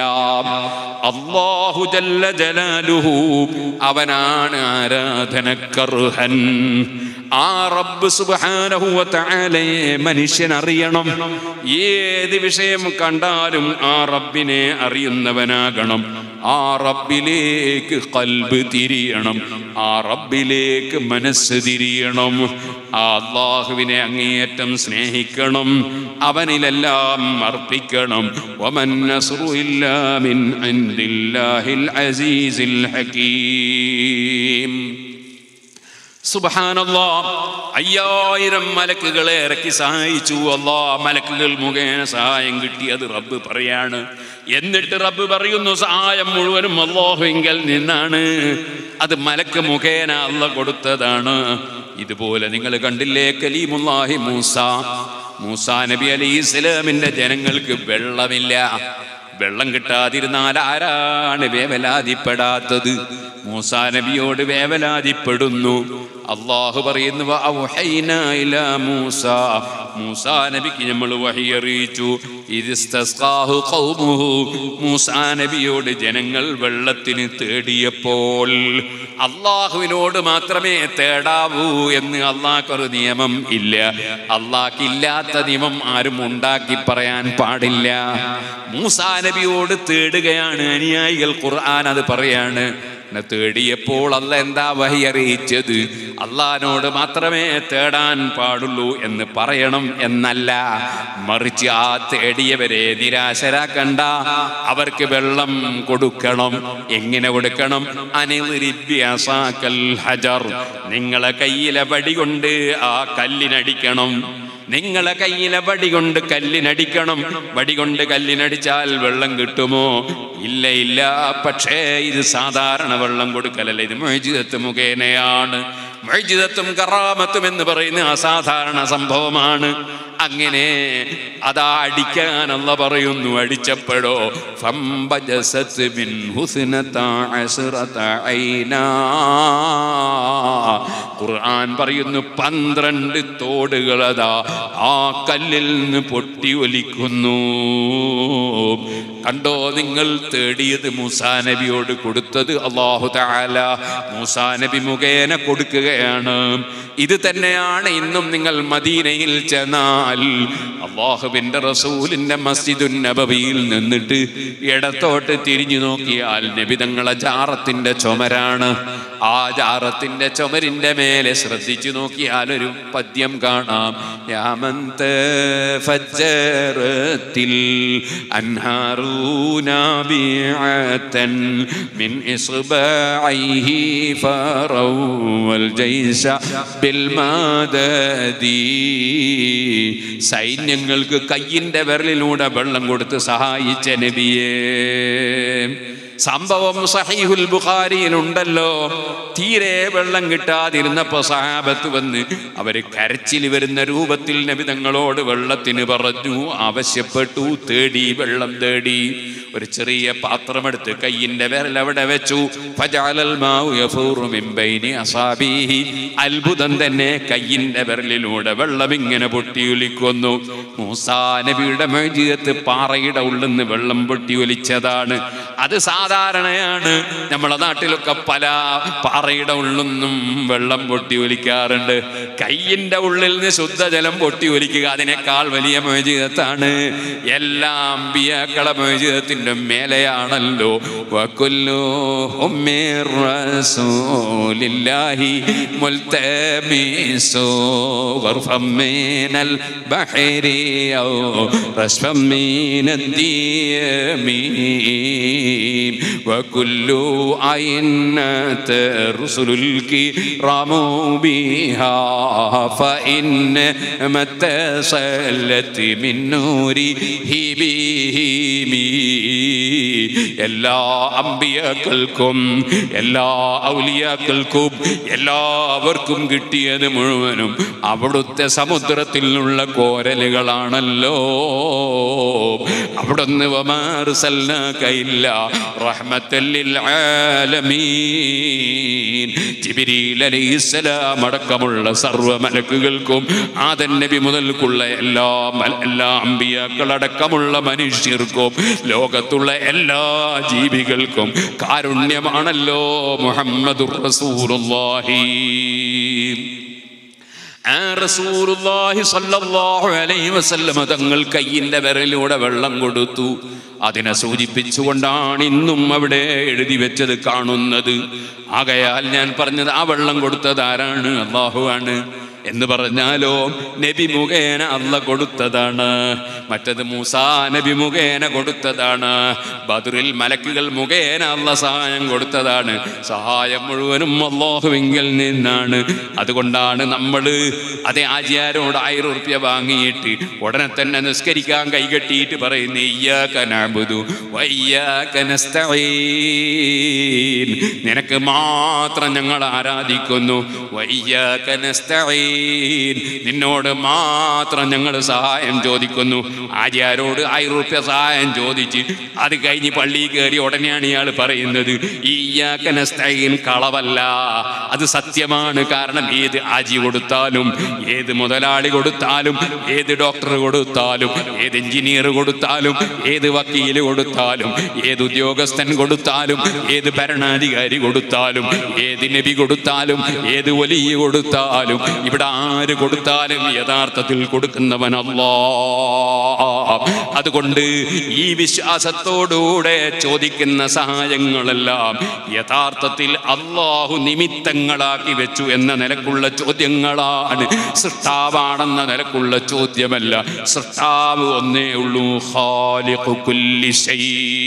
S2: അള്ളാഹു ജല്ല ജലാലുഹു അവനാണ് ആരാധനക്കർഹൻ ആ റബ്ബ് സുബ്ഹാനഹു വ തആലയെ മനുഷ്യൻ അറിയണം ഏത് വിഷയം കണ്ടാലും ആ റബ്ബിനെ അറിയുന്നവനാകണം ആ റബ്ബിലേക്ക് കൽബ് തിരിയണം ആ റബ്ബിലേക്ക് മനസ്സ് തിരിയണം ആ അള്ളാഹുവിനെ അങ്ങേയറ്റം സ്നേഹിക്കണം അവനിലെല്ലാം അർപ്പിക്കണം വമൻ നസ്റു ഇല്ലാ മിൻ ഇൻദില്ലാഹിൽ അസീസിൽ ഹകീം സുബഹാനല്ലാ അയ്യായിരം മലക്കുകളെ ഇറക്കി സഹായിച്ചു അല്ലാ മലക്കുകൾ മുഖേന സഹായം കിട്ടിയത് റബ്ബ് പറയാണ് എന്നിട്ട് റബ്ബ് പറയുന്നു സഹായം മുഴുവനും അള്ളാഹുവിങ്കൽ നിന്നാണ് അത് മലക്ക് മുഖേന അല്ല കൊടുത്തതാണ് ഇതുപോലെ നിങ്ങൾ കണ്ടില്ലേ കലീമുല്ലാഹി മൂസ മൂസ നബി അലൈഹി ഇസ്ലാമിന്റെ ജനങ്ങൾക്ക് വെള്ളമില്ല വെള്ളം കിട്ടാതിരുന്നാൽ ആരാണ് വേവലാതിപ്പെടാത്തത് മൂസാ നബിയോട് വേവലാതിപ്പെടുന്നു അള്ളാഹു പറയുന്നു "വഅൗഹൈനാ ഇലാ മൂസ മൂസാ നബിക്ക് നമ്മൾ വഹി അറിയിച്ചു ഇദിസ്തസ്ഖാഹു ഖൗമുഹു മൂസാ നബിയോട് ജനങ്ങൾ വെള്ളത്തിന് തേടിയപ്പോൾ അള്ളാഹുവിനോട് മാത്രമേ തേടാവൂ എന്ന് അള്ളാഹ്ക്കൊരു നിയമം ഇല്ല അള്ളാഹ്ക്കില്ലാത്ത നിയമം ആരും ഉണ്ടാക്കി പറയാൻ പാടില്ല മൂസാ നബിയോട് തേടുകയാണ് അനുയായികൾ ഖുർആൻ അത് പറയാണ് എന്നെ തേടിയപ്പോൾ അല്ല എന്താ വഹി അറിയിച്ചത് അള്ളഹാനോട് മാത്രമേ തേടാൻ പാടുള്ളൂ എന്ന് പറയണം എന്നല്ല മറിച്ച് ആ തേടിയവരെ നിരാശരാക്കണ്ട അവർക്ക് വെള്ളം കൊടുക്കണം എങ്ങനെ കൊടുക്കണം അനിലിബ്യാസാക്കൽ ഹജർ നിങ്ങളെ കയ്യിലെ വടി കൊണ്ട് ആ കല്ലിനടിക്കണം നിങ്ങളെ കയ്യിലെ വടി കൊണ്ട് കല്ലിനടിക്കണം വടി കൊണ്ട് കല്ലിനടിച്ചാൽ വെള്ളം കിട്ടുമോ ഇല്ല ഇല്ല പക്ഷേ ഇത് സാധാരണ വെള്ളം കൊടുക്കലല്ല ഇത് മൊയ്ജിതത്ത് മുഖേനയാണ് മൊയ്ജിതത്തും കറാമത്തും എന്ന് പറയുന്ന അസാധാരണ സംഭവമാണ് അങ്ങനെ അതാ അടിക്കാനല്ല പറയുന്നു അടിച്ചപ്പോഴോ ഫംബജസത്ത് മിൻ ഹുസ്നത അസ്റത ഐനാ ഖുർആൻ പറയുന്നു പന്ത്രണ്ട് തോടുകൾ അതാ ആ കല്ലിൽ നിന്ന് പൊട്ടി ഒലിക്കുന്നു കണ്ടോ നിങ്ങൾ തേടിയത് മൂസാ നബിയോട് കൊടുത്തത് അള്ളാഹു തആല മൂസാ നബി മുഖേന കൊടുക്കുകയാണ് ഇത് തന്നെയാണ് ഇന്നും നിങ്ങൾ മദീനയിൽ ചെന്നാൽ അള്ളാഹുവിന്റെ റസൂലിന്റെ മസ്ജിദുൻ നബവിയിൽ നിന്നിട്ട് ഇടത്തോട്ട് തിരിഞ്ഞു നോക്കിയാൽ നബി തങ്ങളെ ജാറത്തിന്റെ ചുമരാണ് ആ ജാറത്തിന്റെ ചുമരിന്റെ മേലെ ശ്രദ്ധിച്ചു നോക്കിയാൽ ഒരു പദ്യം കാണാം യാമന്ത ഫജ്ജറത്തിൽ അൻഹാറൂനാബിഅതൻ മിൻ ഇസ്ബഅൈഹി ഫറവൽ ജൈശ ബിൽ മാദദി സൈന്യങ്ങൾക്ക് കയ്യിന്റെ വിരലിലൂടെ വെള്ളം കൊടുത്ത് സഹായിച്ച നബിയേ സംഭവം സഹീഹുൽ ബുഖാരിയിലുണ്ടല്ലോ തീരെ വെള്ളം കിട്ടാതിരുന്നപ്പോ സഹാബത്ത് വന്ന് അവര് കരച്ചിൽ വരുന്ന രൂപത്തിൽ നബി തങ്ങളോട് വെള്ളത്തിന് പറഞ്ഞു ആവശ്യപ്പെട്ടു തേടി വെള്ളം തേടി ഒരു ചെറിയ പാത്രമെടുത്ത് കയ്യിന്റെ വിരൽ അവിടെ വെച്ചു ഫജഅലൽ മാഉ യഫൂറു മിൻ ബൈനി അസാബീഹി അത്ഭുതം തന്നെ കയ്യിന്റെ വിരലിലൂടെ വെള്ളം ഇങ്ങനെ പൊട്ടിയൊലിക്കുന്നു മൂസാ നബിയുടെ മൊയ്ജിയത്ത് പാറയുടെ ഉള്ളിൽ നിന്ന് വെള്ളം പൊട്ടിയൊലിച്ചതാണ് അത് സാധാരണയാണ് നമ്മളെ നാട്ടിലൊക്കെ പല പാറയുടെ ഉള്ളിൽ നിന്നും വെള്ളം പൊട്ടിയൊലിക്കാറുണ്ട് കയ്യിന്റെ ഉള്ളിൽ നിന്ന് ശുദ്ധജലം പൊട്ടിയൊലിക്കുക അതിനേക്കാൾ വലിയ മൊയ്ജിയത്താണ് എല്ലാ അമ്പിയാക്കളെ മൊയ്ജിയത്തിന്റെ മേലെയാണല്ലോ വക്കുല്ലുഹും മിർ റസൂലില്ലാഹി മുൽതമിസു ഗർഫം മിനൽ ബഹരി ഔ റസ്ഫം മിനൽ ദീമി وكل عينة رسل الكرام بها فإن ما اتصلت من نوره بهم എല്ലാ അമ്പിയാക്കൾക്കും എല്ലാ ഔലിയാക്കൾക്കും എല്ലാവർക്കും കിട്ടിയത് മുഴുവനും അവിടുത്തെ സമുദ്രത്തിൽ നിന്നുള്ള കോരലുകളാണല്ലോ അവിടുന്ന് വമാറുസല്ല റഹ്മത്തല്ലിൽ ആലമീൻ ജിബിരിൽ അലൈഹിസ്സലാം അടക്കമുള്ള സർവ്വ മലക്കുകൾക്കും ആദൻ നബി മുതൽക്കുള്ള എല്ലാ മല- എല്ലാ അമ്പിയാക്കളടക്കമുള്ള മനുഷ്യർക്കും ലോകത്തുള്ള എല്ലാ ജീവികൾക്കും കാരുണ്യമാണല്ലോ മുഹമ്മദുർ റസൂലുള്ളാഹി ആ റസൂലുള്ളാഹി സ്വല്ലല്ലാഹു അലൈഹി വസല്ലമ തങ്ങൾ കയ്യിന്റെ വിരലിലൂടെ വെള്ളം കൊടുത്തു അതിനെ സൂചിപ്പിച്ചുകൊണ്ടാണ് ഇന്നും അവിടെ എഴുതി വെച്ചത് കാണുന്നത് ആകയാൽ ഞാൻ പറഞ്ഞത് ആ വെള്ളം കൊടുത്തത് ആരാണ് അള്ളാഹു ആണ് എന്ന് പറഞ്ഞാലോ നബി മുഖേന അല്ല കൊടുത്തതാണ് മറ്റത് മൂസാ നബി മുഖേന കൊടുത്തതാണ് ബദറിൽ മലക്കുകൾ മുഖേന അല്ല സഹായം കൊടുത്തതാണ് സഹായം മുഴുവനും അള്ളാഹുവിങ്കിൽ നിന്നാണ് അതുകൊണ്ടാണ് നമ്മൾ അതേ ആചാരോട് ആയിരം ഉറുപ്യ വാങ്ങിയിട്ട് ഉടനെ തന്നെ നിസ്കരിക്കാൻ കൈകെട്ടിയിട്ട് പറയുന്ന ഇയ്യാക നഅ്ബുദു വയ്യാക നസ്തഈൻ നിനക്ക് മാത്രം ഞങ്ങൾ ആരാധിക്കുന്നു വയ്യാക നസ്തഈൻ നിന്നോട് മാത്രം ഞങ്ങൾ സഹായം ചോദിക്കുന്നു ആര്യാരോട് ആയിരം റുപ്യ സഹായം ചോദിച്ച് അത് കഴിഞ്ഞ് പള്ളിയിൽ കയറി ഉടനെയാണ് ഇയാൾ പറയുന്നത് ഈ ഇയ്യാക നസ്തഈൻ കളവല്ല അത് സത്യമാണ് കാരണം ഏത് ആജി കൊടുത്താലും ഏത് മുതലാളി കൊടുത്താലും ഏത് ഡോക്ടർ കൊടുത്താലും ഏത് എഞ്ചിനീയർ കൊടുത്താലും ഏത് വക്കീല് കൊടുത്താലും ഏത് ഉദ്യോഗസ്ഥൻ കൊടുത്താലും ഏത് ഭരണാധികാരി കൊടുത്താലും ഏത് നബി കൊടുത്താലും ഏത് വലിയ കൊടുത്താലും ഇവിടെ ആര് കൊടുത്താലും യഥാർത്ഥത്തിൽ കൊടുക്കുന്നവനല്ലോ അതുകൊണ്ട് ഈ വിശ്വാസത്തോടുകൂടെ ചോദിക്കുന്ന സഹായങ്ങളെല്ലാം യഥാർത്ഥത്തിൽ അള്ളാഹു നിമിത്തങ്ങളാക്കി വെച്ചു എന്ന നിലക്കുള്ള ചോദ്യങ്ങളാണ് സൃഷ്ടാവാണെന്ന നിലക്കുള്ള ചോദ്യമല്ല സൃഷ്ടാവ് ഒന്നേ ഉള്ളൂ ഖാലിഖു കുല്ലി ശൈ.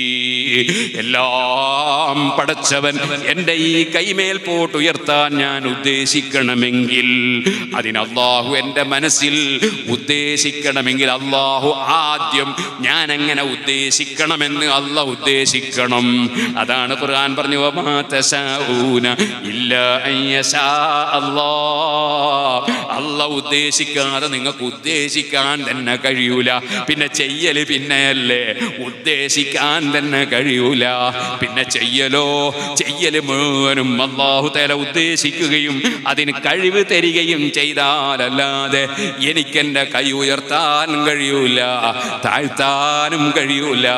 S2: എല്ലാം പടച്ചവൻ എൻ്റെ ഈ കൈമേൽ പോട്ട് ഉയർത്താൻ ഞാൻ ഉദ്ദേശിക്കണമെങ്കിൽ അതിന് അള്ളാഹു എൻ്റെ മനസ്സിൽ ഉദ്ദേശിക്കണമെങ്കിൽ അള്ളാഹു ആദ്യം ഞാൻ എങ്ങനെ ഉദ്ദേശിക്കണമെന്ന് അല്ല ഉദ്ദേശിക്കണം അതാണ് ഖുർആൻ പറഞ്ഞു "വമാ തശാഊന ഇല്ലാ അൻ യശാ അല്ലാഹ്." അല്ല ഉദ്ദേശിക്കാതെ നിങ്ങൾക്ക് ഉദ്ദേശിക്കാൻ തന്നെ കഴിയൂല പിന്നെ ചെയ്യല് പിന്നെയല്ലേ ഉദ്ദേശിക്കാൻ തന്നെ കഴിയൂല പിന്നെ ചെയ്യലോ ചെയ്യല് മുഴുവനും അള്ളാഹു തല ഉദ്ദേശിക്കുകയും അതിന് കഴിവ് തരികയും ചെയ്താലല്ലാതെ എനിക്കെന്റെ കൈ ഉയർത്താൻ കഴിയൂല താഴ്ത്താനും കഴിയൂല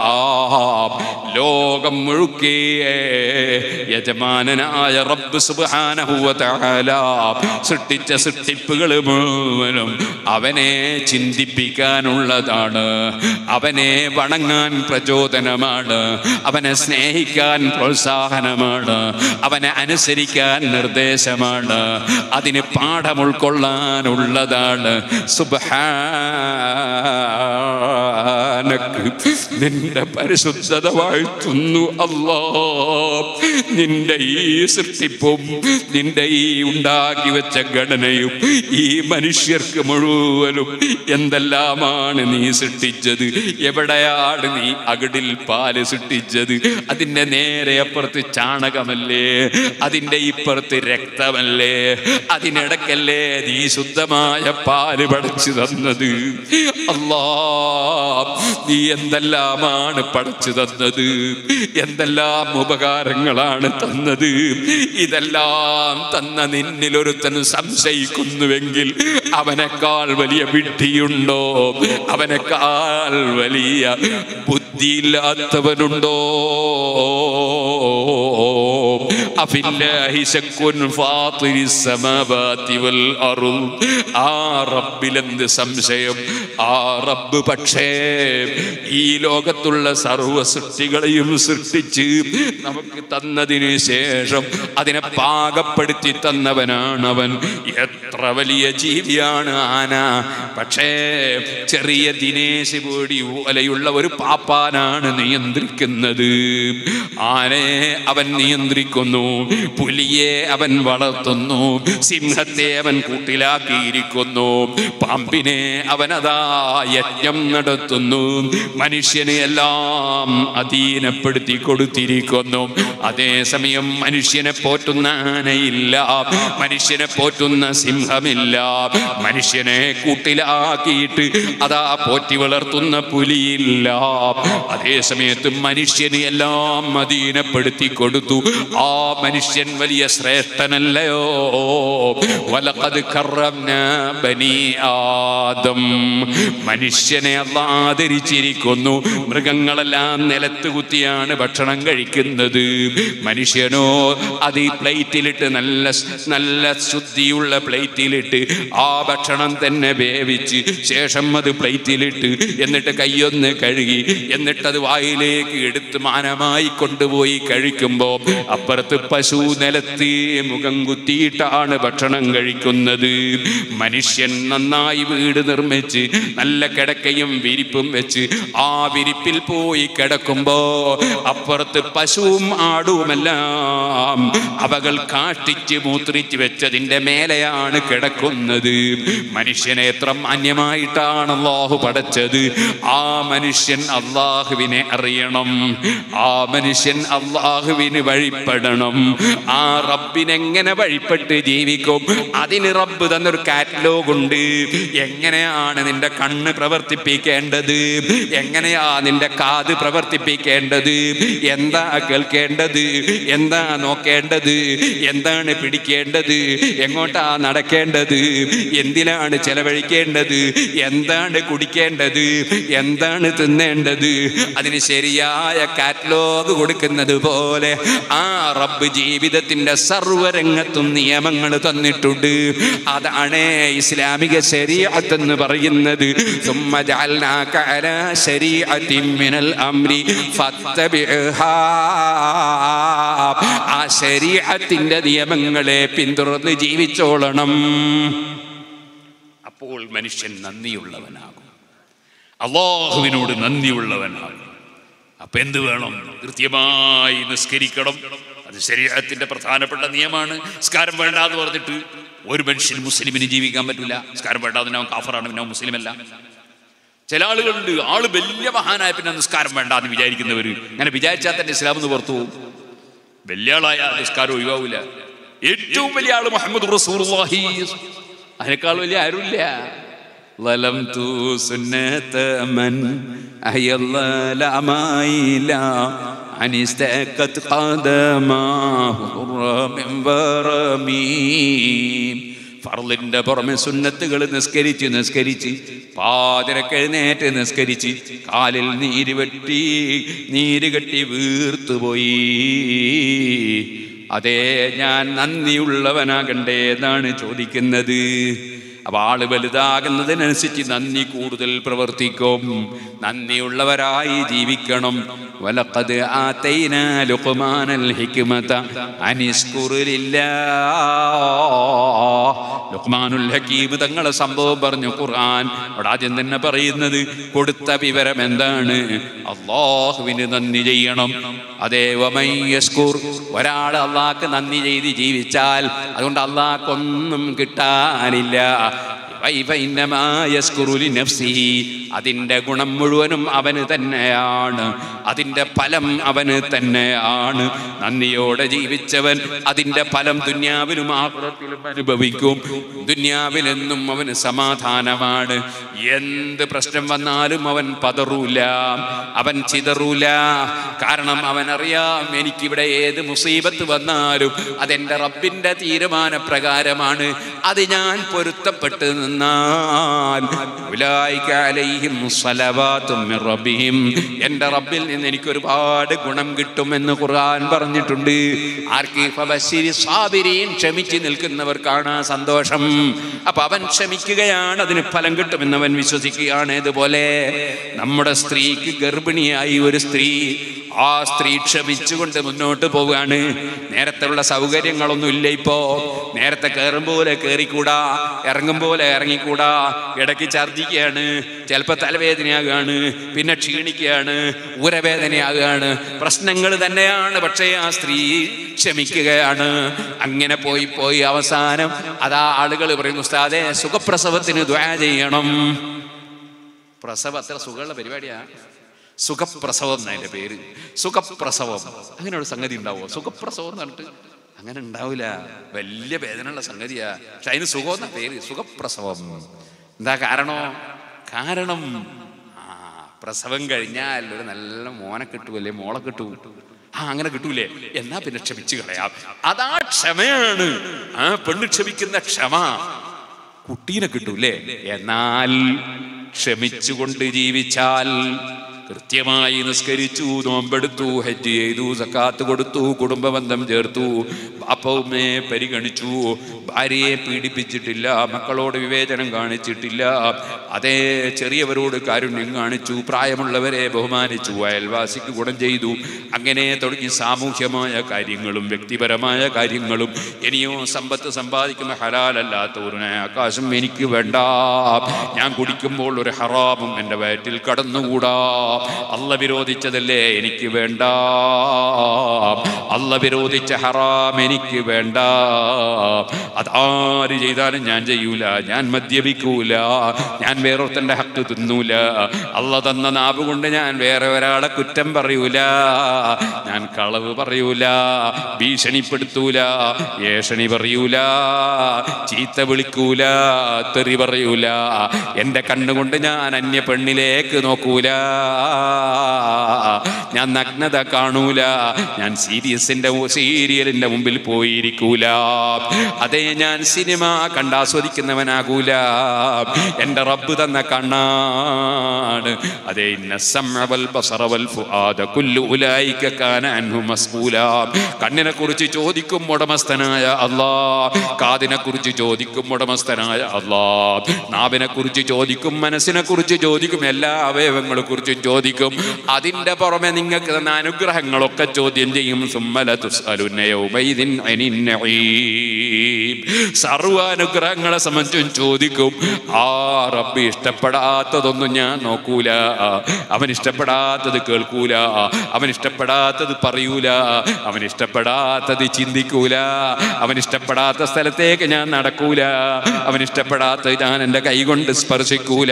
S2: ലോകം മുഴുക്കെ യജമാനനായ റബ്ബ് സുബ്ഹാനഹു വ തആല സൃഷ്ടിച്ച സൃഷ്ടിപ്പുകൾ മുഴുവനും അവനെ ചിന്തിപ്പിക്കാനുള്ളതാണ് അവനെ വണങ്ങാൻ പ്രചോദനമാണ് അവനെ സ്നേഹിക്കാൻ പ്രോത്സാഹനമാണ് അവനെ അനുസരിക്കാൻ നിർദ്ദേശമാണ് അതിന് പാഠം ഉൾക്കൊള്ളാനുള്ളതാണ് സുബ്ഹാനക സുബാനക്ക് നിന്റെ പരിശുദ്ധത വാഴ്ത്തുന്നു അല്ലാ നിന്റെ ഈ സൃഷ്ടിപ്പും നിന്റെ ഈ ഉണ്ടാക്കി വെച്ച ഘടനയും ഈ മനുഷ്യർക്ക് മുഴുവനും എന്തെല്ലാമാണ് നീ സൃഷ്ടിച്ചത് എവിടെയാണ് നീ അകിടിൽ പാല് സൃഷ്ടിച്ചത് അതിന്റെ നേരെ അപ്പുറത്ത് ചാണകമല്ലേ അതിന്റെ ഇപ്പുറത്ത് രക്തമല്ലേ അതിനിടക്കല്ലേ നീ ശുദ്ധമായ പാല് പടച്ചു തന്നത് അല്ലാ നീ എന്തെല്ലാമാണ് പടച്ചു തന്നത് എന്തെല്ലാം ഉപകാരങ്ങളാണ് തന്നത് ഇതെല്ലാം തന്ന നിന്നിൽ ഒരുത്തൻ സംശയിക്കുന്നുവെങ്കിൽ അവനേക്കാൾ വലിയ വിഡ്ഢിയുണ്ടോ അവനേക്കാൾ വലിയ ബുദ്ധിയില്ലാത്തവനുണ്ടോ അഫില്ലാഹി ശക്കുൻ ഫാത്തിരിസ് സമാവാതി വൽ അർദ് ആ റബ്ബിലെന്ത് സംശയം ആ റബ്ബ് പക്ഷേ ഈ ലോകത്തുള്ള സർവ്വ സൃഷ്ടികളെയും സൃഷ്ടിച്ച് നമുക്ക് തന്നതിന് ശേഷം അതിനെ പാകപ്പെടുത്തി തന്നവനാണ് അവൻ എത്ര വലിയ ജീവിയാണ് ആന പക്ഷേ ചെറിയ ദിനേശ് പോടി പോലെയുള്ള ഒരു പാപ്പാനാണ് നിയന്ത്രിക്കുന്നത് ആനയെ അവൻ നിയന്ത്രിക്കുന്നു പുലിയെ അവൻ വളർത്തുന്നു സിംഹത്തെ അവൻ കൂട്ടിലാക്കിയിരിക്കുന്നു പാമ്പിനെ അവൻ അതാ യജ്ഞം നടത്തുന്നു മനുഷ്യനെ എല്ലാം അധീനപ്പെടുത്തി കൊടുത്തിരിക്കുന്നു അതേസമയം മനുഷ്യനെ പോറ്റുന്ന ആനയില്ല മനുഷ്യനെ പോറ്റുന്ന സിംഹമില്ല മനുഷ്യനെ കൂട്ടിലാക്കിയിട്ട് അതാ പോറ്റി വളർത്തുന്ന പുലിയില്ല അതേ സമയത്ത് മനുഷ്യന് എല്ലാം അധീനപ്പെടുത്തി കൊടുത്തു ആ മനുഷ്യൻ വലിയ ശ്രേഷ്ഠനല്ലയോ വലക്കത് കറന്ന ബനി ആദം മനുഷ്യനെ അല്ല ആദരിച്ചിരിക്കുന്നു മൃഗങ്ങളെല്ലാം നിലത്ത് കുത്തിയാണ് ഭക്ഷണം കഴിക്കുന്നത് മനുഷ്യനോ അത് ഈ പ്ലേറ്റിലിട്ട് നല്ല നല്ല ശുദ്ധിയുള്ള പ്ലേറ്റിലിട്ട് ആ ഭക്ഷണം തന്നെ വേവിച്ച് ശേഷം അത് പ്ലേറ്റിലിട്ട് എന്നിട്ട് കൈയൊന്ന് കഴുകി എന്നിട്ടത് വായിലേക്ക് എടുത്ത് മാനമായി കൊണ്ടുപോയി കഴിക്കുമ്പോൾ അപ്പുറത്ത് പശു നിലത്ത് മുഖം കുത്തിയിട്ടാണ് ഭക്ഷണം കഴിക്കുന്നത് മനുഷ്യൻ നന്നായി വീട് നിർമ്മിച്ച് നല്ല കിടക്കയും വിരിപ്പും വെച്ച് ആ വിരിപ്പിൽ പോയി കിടക്കുമ്പോ അപ്പുറത്ത് പശുവും ആടുമെല്ലാം അവകൾ കാഷ്ടിച്ച് മൂത്രിച്ച് വെച്ചതിന്റെ മേലെയാണ് കിടക്കുന്നത് മനുഷ്യനെ എത്ര മാന്യമായിട്ടാണ് അള്ളാഹു പടച്ചത് ആ മനുഷ്യൻ അള്ളാഹുവിനെ അറിയണം ആ മനുഷ്യൻ അള്ളാഹുവിന് വഴിപ്പെടണം ആ റബ്ബിനെങ്ങനെ വഴിപ്പെട്ട് ജീവിക്കും അതിന് റബ്ബ് തന്നൊരു കാറ്റലോഗ് ഉണ്ട് എങ്ങനെയാണ് നിന്റെ കണ്ണ് പ്രവർത്തിപ്പിക്കേണ്ടത് എങ്ങനെയാ നിന്റെ കാത് പ്രവർത്തിപ്പിക്കേണ്ടത് എന്താ കേൾക്കേണ്ടത് എന്താ നോക്കേണ്ടത് എന്താണ് പിടിക്കേണ്ടത് എങ്ങോട്ടാ നടക്കേണ്ടത് എന്തിനാണ് ചെലവഴിക്കേണ്ടത് എന്താണ് കുടിക്കേണ്ടത് എന്താണ് തിന്നേണ്ടത് അതിന് ശരിയായ കാറ്റലോഗ് കൊടുക്കുന്നത് പോലെ ആ റബ്ബ് ജീവിതത്തിന്റെ സർവരംഗത്തും നിയമങ്ങൾ തന്നിട്ടുണ്ട് അതാണ് ഇസ്ലാമിക ശരീഅത്ത് എന്ന് പറയുന്നത് ثم جعلناك على شريعة من الأمر فاتبعها ആ ശരീഅത്തിന്റെ നിയമങ്ങളെ പിന്തുടർന്ന് ജീവിച്ചോളണം അപ്പോൾ മനുഷ്യൻ നന്ദിയുള്ളവനാകും അള്ളാഹുവിനോട് നന്ദിയുള്ളവനാകും അപ്പൊ എന്ത് വേണം കൃത്യമായി നിസ്കരിക്കണം അത് ശരീരത്തിന്റെ പ്രധാനപ്പെട്ട നിയമമാണ് നിസ്കാരം വേണ്ട എന്ന് പറഞ്ഞിട്ട് ഒരു മനുഷ്യൻ മുസ്ലിമിന് ജീവിക്കാൻ പറ്റില്ല നിസ്കാരം വേണ്ട അതിന് അവൻ കാഫറാണ് പിന്നെ അവൻ മുസ്ലിമല്ല ചില ആളുകളുണ്ട് ആള് വലിയ മഹാനായ പിന്നെ നിസ്കാരം വേണ്ട എന്ന് വിചാരിക്കുന്നവര് അങ്ങനെ വിചാരിച്ചാൽ തന്നെ ഇസ്ലാം എന്ന് പുറത്തു പോകും വലിയ ആളായ നിസ്കാരം ഒഴിവാവില്ല ഏറ്റവും വലിയ ആള് മുഹമ്മദ് റസൂലുള്ളാഹി അതിനേക്കാൾ വലിയ ആരുമില്ല ظلمت سنة من أحيا الظلمائلا عن استكت قدماه من برميم ഫർലിന്റെ പുറമെ സുന്നത്തുകൾ നിസ്കരിച്ച് നിസ്കരിച്ച് പാതിരക്കെഴുന്നേറ്റ് നിസ്കരിച്ച് കാലിൽ നീര് വെട്ടി നീര് കെട്ടി വീർത്തുപോയി അതേ ഞാൻ നന്ദിയുള്ളവനാകണ്ടേ എന്നാണ് ചോദിക്കുന്നത് അപ്പൊ ആള് വലുതാകുന്നതിനനുസരിച്ച് നന്ദി കൂടുതൽ പ്രവർത്തിക്കും നന്ദിയുള്ളവരായി ജീവിക്കണം വലഖദ് ആതൈനാ ലുഖ്മാനൽ ഹിക്മത അനിസ്കുർ ലില്ലാഹ് ലുഖ്മാനുൽ ഹക്കീം തങ്ങളെ സംഭവം പറഞ്ഞു ഖുർആൻ അവിടെ ആദ്യം തന്നെ പറയുന്നത് കൊടുത്ത വിവരം എന്താണ് അള്ളാഹുവിന് നന്ദി ചെയ്യണം അതേ വമൻ യസ്കുർ ഒരാൾ അള്ളാഹ്ക്ക് നന്ദി ചെയ്ത് ജീവിച്ചാൽ അതുകൊണ്ട് അള്ളാഹ്ക്കൊന്നും കിട്ടാനില്ല ഫൈഫ ഇന്നമാ യസ്കുറു ലിനഫ്സിഹി. അതിൻ്റെ ഗുണം മുഴുവനും അവന് തന്നെയാണ് അതിൻ്റെ ഫലം അവന് തന്നെയാണ് നന്ദിയോടെ ജീവിച്ചവൻ അതിൻ്റെ ഫലം ദുന്യാവിലും ആഹ്റത്തിലും അനുഭവിക്കും ദുന്യാവിലെന്നും അവന് സമാധാനമാണ് എന്ത് പ്രശ്നം വന്നാലും അവൻ പതറൂല അവൻ ചിതറൂല കാരണം അവൻ അറിയാം എനിക്കിവിടെ ഏത് മുസീബത്ത് വന്നാലും അതെൻ്റെ റബ്ബിൻ്റെ തീരുമാന പ്രകാരമാണ് അത് ഞാൻ പൊരുത്തപ്പെട്ട് നിന്നാൽ ഉലായിക അലൈഹിം സ്വലവാത്തും മിർ റബ്ബിഹിം എൻ്റെ റബ്ബിൽ നിന്ന് എനിക്ക് ഒരുപാട് ഗുണം കിട്ടുമെന്ന് ഖുർആൻ പറഞ്ഞിട്ടുണ്ട് ആർക്ക് ഫബശ്ശിരി സാബിരീൻ ക്ഷമിച്ച് നിൽക്കുന്നവർക്കാണ് ആ സന്തോഷം അപ്പൊ അവൻ ക്ഷമിക്കുകയാണ് അതിന് ഫലം കിട്ടുമെന്ന് അവൻ വിശ്വസിക്കുകയാണ് ഇതുപോലെ നമ്മുടെ സ്ത്രീക്ക് ഗർഭിണിയായി ഒരു സ്ത്രീ ആ സ്ത്രീ ക്ഷമിച്ചുകൊണ്ട് മുന്നോട്ട് പോവുകയാണ് നേരത്തെ ഉള്ള സൗകര്യങ്ങളൊന്നും ഇല്ല ഇപ്പോ നേരത്തെ കയറും പോലെ കയറിക്കൂടാ ഇറങ്ങും പോലെ ഇറങ്ങിക്കൂടാ ഇടയ്ക്ക് ഛർദിക്കുകയാണ് ചിലപ്പോൾ തലവേദനയാകുകയാണ് പിന്നെ ക്ഷീണിക്കുകയാണ് ഊരവേദനയാകുകയാണ് പ്രശ്നങ്ങൾ തന്നെയാണ് പക്ഷേ ആ സ്ത്രീ ക്ഷമിക്കുകയാണ് അങ്ങനെ പോയി പോയി അവസാനം അതാ ആളുകൾ പറയുന്നു ഉസ്താദെ സുഖപ്രസവത്തിന് ദ്വാ ചെയ്യണം പ്രസവം അത്ര സുഖമുള്ള പരിപാടിയാണ് സുഖപ്രസവം എന്നതിന്റെ പേര് സുഖപ്രസവം അങ്ങനെ ഒരു സംഗതി ഉണ്ടാവോ സുഖപ്രസവം എന്ന് പറഞ്ഞിട്ട് അങ്ങനെ ഉണ്ടാവില്ല വലിയ വേദനയുള്ള സംഗതിയാ പക്ഷെ അതിന് സുഖം എന്ന പേര് സുഖപ്രസവം എന്താ കാരണോ കാരണം ആ പ്രസവം കഴിഞ്ഞാൽ ഒരു നല്ല മോനെ കിട്ടൂല്ലേ മോളെ കിട്ടൂ ആ അങ്ങനെ കിട്ടൂലേ എന്നാ പിന്നെ ക്ഷമിച്ചു കളയാം അതാ ക്ഷമയാണ് ആ പെണ്ണ് ക്ഷമിക്കുന്ന ക്ഷമ കുട്ടീനെ കിട്ടൂലേ എന്നാൽ ക്ഷമിച്ചുകൊണ്ട് ജീവിച്ചാൽ കൃത്യമായി നിസ്കരിച്ചു നോമ്പെടുത്തു ഹജ്ജ് ചെയ്തു സക്കാത്ത് കൊടുത്തു കുടുംബബന്ധം ചേർത്തു ബാപ്പവുമേ പരിഗണിച്ചു ഭാര്യയെ പീഡിപ്പിച്ചിട്ടില്ല മക്കളോട് വിവേചനം കാണിച്ചിട്ടില്ല അതേ ചെറിയവരോട് കാരുണ്യം കാണിച്ചു പ്രായമുള്ളവരെ ബഹുമാനിച്ചു അയൽവാസിക്ക് ഗുണം ചെയ്തു അങ്ങനെ തുടങ്ങി സാമൂഹ്യമായ കാര്യങ്ങളും വ്യക്തിപരമായ കാര്യങ്ങളും ഇനിയോ സമ്പത്ത് സമ്പാദിക്കുന്ന ഹലാലല്ലാത്ത ഒരു ആകാശം എനിക്ക് വേണ്ട ഞാൻ കുടിക്കുമ്പോൾ ഒരു ഹറാമും എൻ്റെ വയറ്റിൽ കടന്നുകൂടാ അല്ല വിരോധിച്ചതല്ലേ എനിക്ക് വേണ്ട അല്ല വിരോധിച്ച ഹറാം എനിക്ക് വേണ്ട അതാര് ചെയ്താലും ഞാൻ ചെയ്യൂല ഞാൻ മദ്യപിക്കൂല ഞാൻ വേറൊരുത്തൻ്റെ ഹക്ക് തിന്നൂല അല്ല തന്ന നാവ് കൊണ്ട് ഞാൻ വേറെ ഒരാളെ കുറ്റം പറയൂല ഞാൻ കളവ് പറയൂല ഭീഷണിപ്പെടുത്തൂല ഏഷണി പറയൂല ചീത്ത വിളിക്കൂല തെറി പറയൂല എൻ്റെ കണ്ണുകൊണ്ട് ഞാൻ അന്യ പെണ്ണിലേക്ക് നോക്കൂല ഞാൻ നഗ്നത കാണൂല ഞാൻ സീരിയസിന്റെ സീരിയലിന്റെ മുമ്പിൽ പോയിരിക്കൂല അതേ ഞാൻ സിനിമ കണ്ടാസ്വദിക്കുന്നവനാകൂല എൻ്റെ റബ്ബ് തന്ന കണ്ണാണ് അതേ ഇന്ന സമവൽ ബസറവൽ ഫുആദ കുല്ലു ഉലൈക കാന അൻഹു മസ്ഊല കണ്ണിനെ കുറിച്ച് ചോദിക്കും ഉടമസ്ഥനായ അല്ലാ കാതിനെ കുറിച്ച് ചോദിക്കും ഉടമസ്ഥനായ അല്ലാ നാവിനെ കുറിച്ച് ചോദിക്കും മനസ്സിനെ കുറിച്ച് ചോദിക്കും എല്ലാ അവയവങ്ങളെ കുറിച്ചും ചോദിക്കും അതിന്റെ പുറമെ നിങ്ങൾക്ക് തന്ന അനുഗ്രഹങ്ങളൊക്കെ ചോദ്യം ചെയ്യും സുമ്മല തുസ്അലുന്ന യൗമൈദിൻ അനിൻ നഈം. സർവ്വ അനുഗ്രഹങ്ങളെ സംബന്ധിച്ചും ചോദിക്കും ആ റബ്ബ് ഇഷ്ടപ്പെടാത്തതൊന്നും ഞാൻ നോക്കൂല അവൻ ഇഷ്ടപ്പെടാത്തത് കേൾക്കൂല അവൻ ഇഷ്ടപ്പെടാത്തത് പറയൂല അവൻ ഇഷ്ടപ്പെടാത്തത് ചിന്തിക്കൂല അവൻ ഇഷ്ടപ്പെടാത്ത സ്ഥലത്തേക്ക് ഞാൻ നടക്കൂല അവൻ ഇഷ്ടപ്പെടാത്തത് ഞാൻ എൻ്റെ കൈകൊണ്ട് സ്പർശിക്കൂല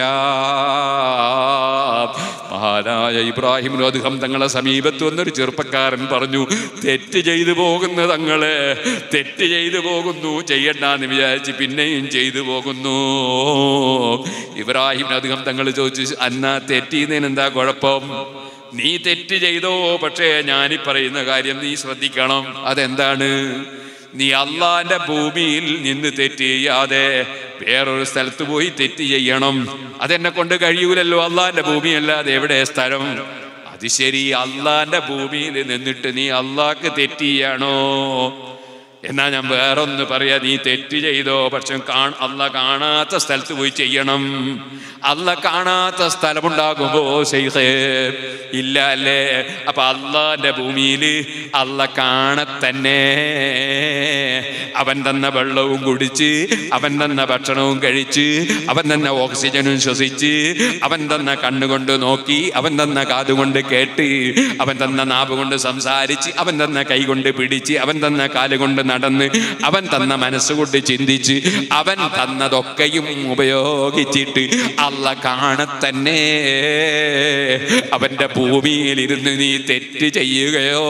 S2: മഹാനായ ഇബ്രാഹിം അദ്ദേഹം തങ്ങളെ സമീപത്ത് വന്നൊരു ചെറുപ്പക്കാരൻ പറഞ്ഞു തെറ്റ് ചെയ്തു പോകുന്ന തങ്ങളെ തെറ്റ് ചെയ്തു പോകുന്നു ചെയ്യണ്ടെന്ന് വിചാരിച്ച് പിന്നെയും ചെയ്തു പോകുന്നു ഇബ്രാഹിം അദ്ദേഹം തങ്ങൾ ചോദിച്ചു അന്ന തെറ്റിയുന്നതിന് എന്താ കുഴപ്പം നീ തെറ്റ് ചെയ്തോ പക്ഷേ ഞാനീ പറയുന്ന കാര്യം നീ ശ്രദ്ധിക്കണം അതെന്താണ് നീ അള്ളാന്റെ ഭൂമിയിൽ നിന്ന് തെറ്റ് ചെയ്യാതെ വേറൊരു സ്ഥലത്ത് പോയി തെറ്റ് ചെയ്യണം അതെന്നെ കൊണ്ട് കഴിയൂലല്ലോ അള്ളാന്റെ ഭൂമിയല്ലാതെ എവിടെ സ്ഥലം അത് ശരി അള്ളാന്റെ ഭൂമിയിൽ നിന്നിട്ട് നീ അള്ളാഹ്ക്ക് തെറ്റ് ചെയ്യണോ എന്നാ ഞാൻ വേറൊന്ന് പറയാ നീ തെറ്റ് ചെയ്തോ പക്ഷെ കാൺ അല്ല കാണാത്ത സ്ഥലത്ത് പോയി ചെയ്യണം അല്ല കാണാത്ത സ്ഥലമുണ്ടാകുമ്പോ ശൈഖേ ഇല്ല അല്ലേ അപ്പൊ അള്ളാന്റെ ഭൂമിയിൽ അല്ല കാണത്തന്നെ അവൻ തന്ന വെള്ളവും കുടിച്ച് അവൻ തന്ന ഭക്ഷണവും കഴിച്ച് അവൻ തന്ന ഓക്സിജനും ശ്വസിച്ച് അവൻ തന്ന കണ്ണുകൊണ്ട് നോക്കി അവൻ തന്ന കാതുകൊണ്ട് കേട്ട് അവൻ തന്ന നാവ് കൊണ്ട് സംസാരിച്ച് അവൻ തന്ന കൈ കൊണ്ട് പിടിച്ച് അവൻ തന്ന കാല് കൊണ്ട് നടന്ന് അവൻ തന്ന മനസ്സുകൊണ്ട് ചിന്തിച്ച് അവൻ തന്നതൊക്കെയും ഉപയോഗിച്ചിട്ട് അല്ല കാണത്തന്നെ അവന്റെ ഭൂമിയിൽ ഇരുന്ന് നീ തെറ്റ് ചെയ്യുകയോ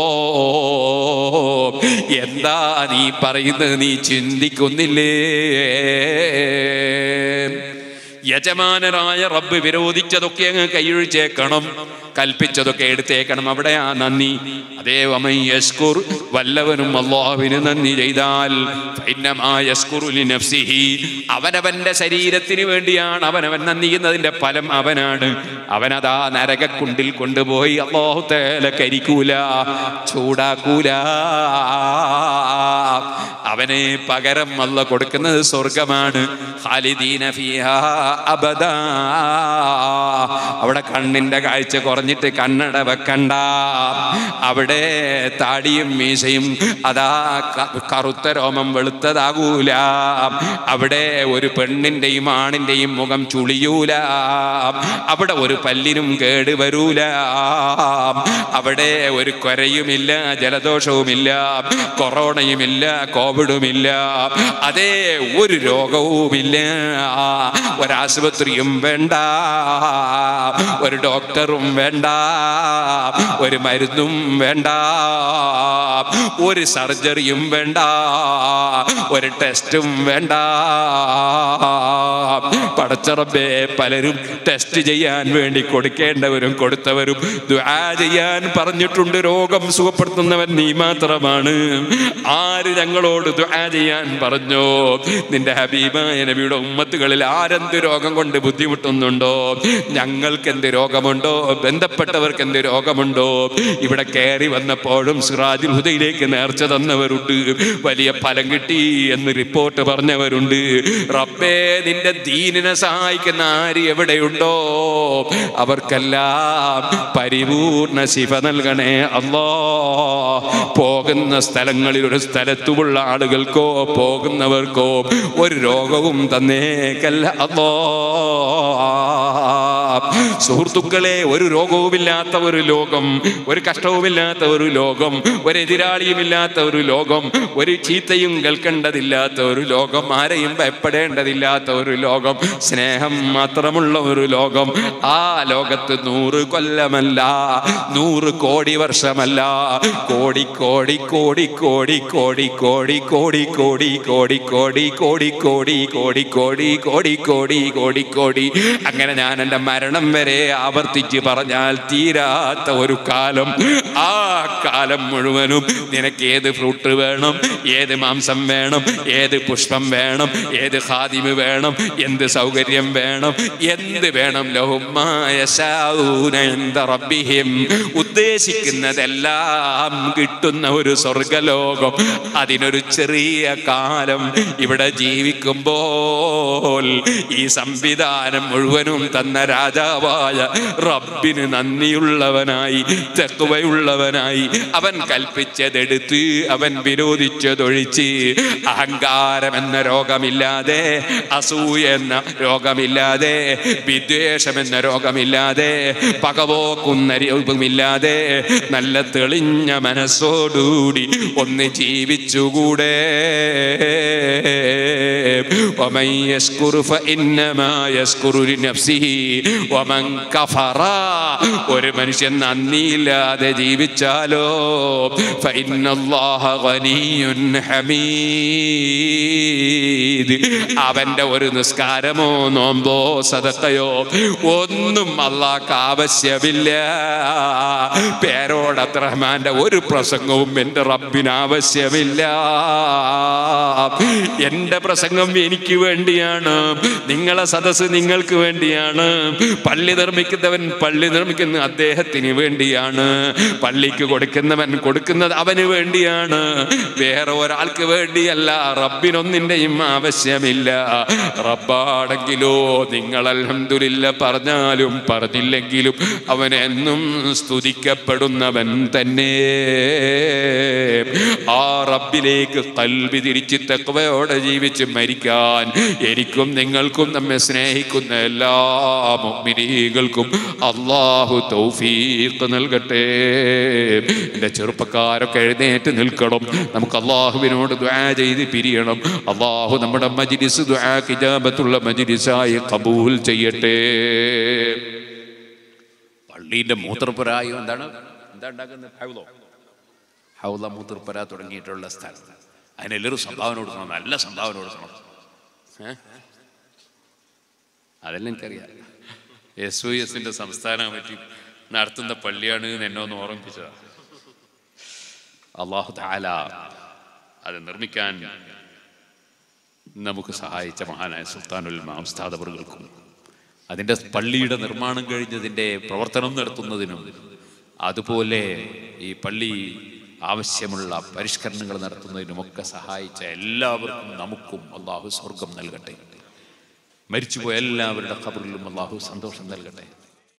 S2: എന്താ നീ പറയുന്നത് നീ ചിന്തിക്കുന്നില്ലേ യജമാനരായ റബ്ബ് വിരോധിച്ചതൊക്കെ അങ്ങ് കൈയൊഴിച്ചേക്കണം കൽപ്പിച്ചതൊക്കെ എടുത്തേക്കണം അവിടെയാ നന്ദി അതേ വമൻ യസ്കുർ വല്ലവനും അള്ളാഹുവിന് നന്ദി ചെയ്താൽ ഫൈന്നമാ യസ്കുറു ലിനഫ്സിഹി. അവനവന്റെ ശരീരത്തിന് വേണ്ടിയാണ് അവനവൻ നന്ദി ചെയ്യുന്നതിന്റെ ഫലം അവനാണ് അവനതാ നരകക്കുണ്ടിൽ കൊണ്ടുപോയി അള്ളാഹു തേല കരിക്കൂല ചൂടാക്കൂല അവന് പകരം അല്ല കൊടുക്കുന്നത് സ്വർഗമാണ് ഖാലിദീന ഫീഹാ അബദാ അവിടെ കണ്ണിന്റെ കാഴ്ച കുറഞ്ഞിട്ട് കണ്ണട വെക്കണ്ട അവിടെ താടിയും മീശയും അതാ ക- കറുത്ത രോമം വെളുത്തതാകൂല അവിടെ ഒരു പെണ്ണിന്റെയും ആണിന്റെയും മുഖം ചുളിയൂല അവിടെ ഒരു പല്ലിനും കേട് വരൂല അവിടെ ഒരു കൊരയുമില്ല ജലദോഷവുമില്ല കൊറോണയുമില്ല കോവിഡുമില്ല അതേ ഒരു രോഗവുമില്ല ഒരാശുപത്രിയും വേണ്ട ഒരു ഡോക്ടറും വേണ്ട ഒരു മരുന്നും വേണ്ട ഒരു സർജറിയും വേണ്ട ഒരു ടെസ്റ്റും വേണ്ട പടച്ചറബേ പലരും ടെസ്റ്റ് ചെയ്യാൻ വേണ്ടി കൊടുക്കേണ്ടവരും കൊടുത്തവരും ദുആ ചെയ്യാൻ പറഞ്ഞിട്ടുണ്ട് രോഗം സുഖപ്പെടുത്തുന്നവൻ നീ മാത്രമാണ് ആര് ഞങ്ങളോട് ദുആ ചെയ്യാൻ പറഞ്ഞോ നിന്റെ ഹബീബായ നബിയുടെ ഉമ്മത്തുകളിൽ ആരെന്ത് രോഗം കൊണ്ട് ബുദ്ധിമുട്ടുന്നുണ്ടോ ഞങ്ങൾക്ക് എന്ത് രോഗമുണ്ടോ ബന്ധപ്പെട്ടവർക്ക് എന്ത് രോഗമുണ്ടോ ഇവിടെ കയറി വന്നപ്പോഴും സിറാജുൽ ഹുദയിലേക്ക് നേർച്ച തന്നവരുണ്ട് വലിയ ഫലം കിട്ടി എന്ന് റിപ്പോർട്ട് പറഞ്ഞവരുണ്ട് റബ്ബേ നിന്റെ ദീനിനെ സഹായിക്കുന്ന ആര് എവിടെയുണ്ടോ അവർക്കെല്ലാം പരിപൂർണ ശിവ നൽകണേ അല്ലോ പോകുന്ന സ്ഥലങ്ങളിൽ ഒരു സ്ഥലത്തുമുള്ള ആളുകൾക്കോ പോകുന്നവർക്കോ ഒരു രോഗവും തന്നേക്കല്ല അല്ലോ സുഹൃത്തുക്കളെ ഒരു രോഗവുമില്ലാത്ത ഒരു ലോകം ഒരു കഷ്ടവുമില്ലാത്ത ഒരു ലോകം ഒരു എതിരാളിയുമില്ലാത്ത ഒരു ലോകം ഒരു ചീത്തയും കേൾക്കേണ്ടതില്ലാത്ത ഒരു ലോകം ആരെയും ഭയപ്പെടേണ്ടതില്ലാത്ത ഒരു ലോകം സ്നേഹം മാത്രമുള്ള ഒരു ലോകം ആ ലോകത്ത് നൂറ് കൊല്ലമല്ല നൂറ് കോടി വർഷമല്ല കോടി കോടി കോടി കോടി കോടി കോടി കോടി കോടി കോടി കോടി കോടി കോടി കോടി കോടി കോടി കോടി കോടി കോടി അങ്ങനെ ഞാൻ എൻ്റെ മരണം വരെ ആവർത്തിച്ച് പറഞ്ഞാൽ തീരാത്ത ഒരു കാലം ആ കാലം മുഴുവനും നിനക്ക് ഏത് ഫ്രൂട്ട് വേണം ഏത് മാംസം വേണം ഏത് പുഷ്പം വേണം ഏത് ഖാദിമ് വേണം എന്ത് സൗകര്യം വേണം എന്ത് വേണം ലഹുമായ റബ്ബിഹിം ഉദ്ദേശിക്കുന്നതെല്ലാം കിട്ടുന്ന ഒരു സ്വർഗലോകം അതിനൊരു ചെറിയ കാലം ഇവിടെ ജീവിക്കുമ്പോൾ ഈ സംവിധാനം മുഴുവനും തന്ന രാജാവായ റബ്ബിന് നന്ദിയുള്ളവനായി തെക്കുവയുള്ളവനായി അവൻ കൽപ്പിച്ചതെടുത്ത് അവൻ വിരോധിച്ചതൊഴിച്ച് അഹങ്കാരം എന്ന രോഗമില്ലാതെ അസൂയ എന്ന രോഗമില്ലാതെ വിദ്വേഷം എന്ന രോഗമില്ലാതെ പകപോക്കുന്ന രൂപമില്ലാതെ നല്ല തെളിഞ്ഞ മനസ്സോടുകൂടി ഒന്ന് ജീവിച്ചുകൂടെ ومن يشكر فإنما يشكر لنفسه ومن كفر ഒരു മനുഷ്യൻ നന്ദിയില്ലാതെ ജീവിച്ചാലോ فإن الله غني حميد അവന്റെ ഒരു നിസ്കാരമോ നോമ്പോ സദക്കയോ ഒന്നും അള്ളാഹ്ക്ക് ആവശ്യമില്ല പേരോട് അബ്ദുറഹ്മാന്റെ ഒരു പ്രസംഗവും എൻ്റെ റബ്ബിന് ആവശ്യമില്ല എൻ്റെ പ്രസംഗം എനിക്ക് വേണ്ടിയാണ് നിങ്ങളെ സദസ്സ് നിങ്ങൾക്ക് വേണ്ടിയാണ് പള്ളി നിർമ്മിക്കുന്നവൻ പള്ളി നിർമ്മിക്കുന്ന അദ്ദേഹത്തിന് വേണ്ടിയാണ് പള്ളിക്ക് കൊടുക്കുന്നവൻ കൊടുക്കുന്നത് അവന് വേണ്ടിയാണ് വേറെ ഒരാൾക്ക് വേണ്ടിയല്ല റബ്ബിനൊന്നിൻ്റെയും ആവശ്യമില്ല റബ്ബാണെങ്കിലോ നിങ്ങൾ അൽഹംദുലില്ല പറഞ്ഞാലും പറഞ്ഞില്ലെങ്കിലും അവൻ എന്നും സ്തുതിക്കപ്പെടുന്നവൻ തന്നെ ആ റബ്ബിലേക്ക് കൽവി തിരിച്ച് തെക്കവയോടെ ജീവിച്ച് മരിക്കാൻ എനിക്കും നിങ്ങൾക്കും നമ്മെ സ്നേഹിക്കുന്ന എല്ലാ മുഅ്മിനീകൾക്കും അള്ളാഹു തൗഫീഖ് നൽകട്ടെ എൻ്റെ ചെറുപ്പക്കാരൊക്കെ എഴുന്നേറ്റ് നിൽക്കണം നമുക്ക് അള്ളാഹുവിനോട് ദ്വാ ചെയ്ത് പിരിയണം അള്ളാഹു നമ്മുടെ മജിലിസ് ദ്വാ കിജാബത്തുള്ള മജിലിസായി കബൂൽ ചെയ്യട്ടെ
S1: പള്ളീൻ്റെ മൂത്രപ്പുരായും എന്താണ് എന്താ ഉണ്ടാക്കുന്നത് ഹൗലോ ഹൗല മൂത്രപ്പുര തുടങ്ങിയിട്ടുള്ള സ്ഥലം അതിനെല്ലാവരും സംഭാവന കൊടുക്കണം നല്ല സംഭാവന കൊടുക്കണം ഏ? അതെല്ലാം എനിക്കറിയാം എസ് ഒ എസിന്റെ സംസ്ഥാന കമ്മിറ്റി നടത്തുന്ന പള്ളിയാണ് എന്ന് എന്നെ ഒന്ന് ഓർമ്മിപ്പിച്ചതാണ് അള്ളാഹു താല അത് നിർമ്മിക്കാൻ നമുക്ക് സഹായിച്ച മഹാനായ സുൽത്താനുൽ മാംസ്ഥാദവറുകൾക്കും അതിൻ്റെ പള്ളിയുടെ നിർമ്മാണം കഴിഞ്ഞതിൻ്റെ പ്രവർത്തനം നടത്തുന്നതിനും അതുപോലെ ഈ പള്ളി ആവശ്യമുള്ള പരിഷ്കരണങ്ങൾ നടത്തുന്നതിനുമൊക്കെ സഹായിച്ച എല്ലാവർക്കും നമുക്കും അള്ളാഹു സ്വർഗം നൽകട്ടെ മരിച്ചുപോയ എല്ലാവരുടെ ഖബറിലും അള്ളാഹു സന്തോഷം നൽകട്ടെ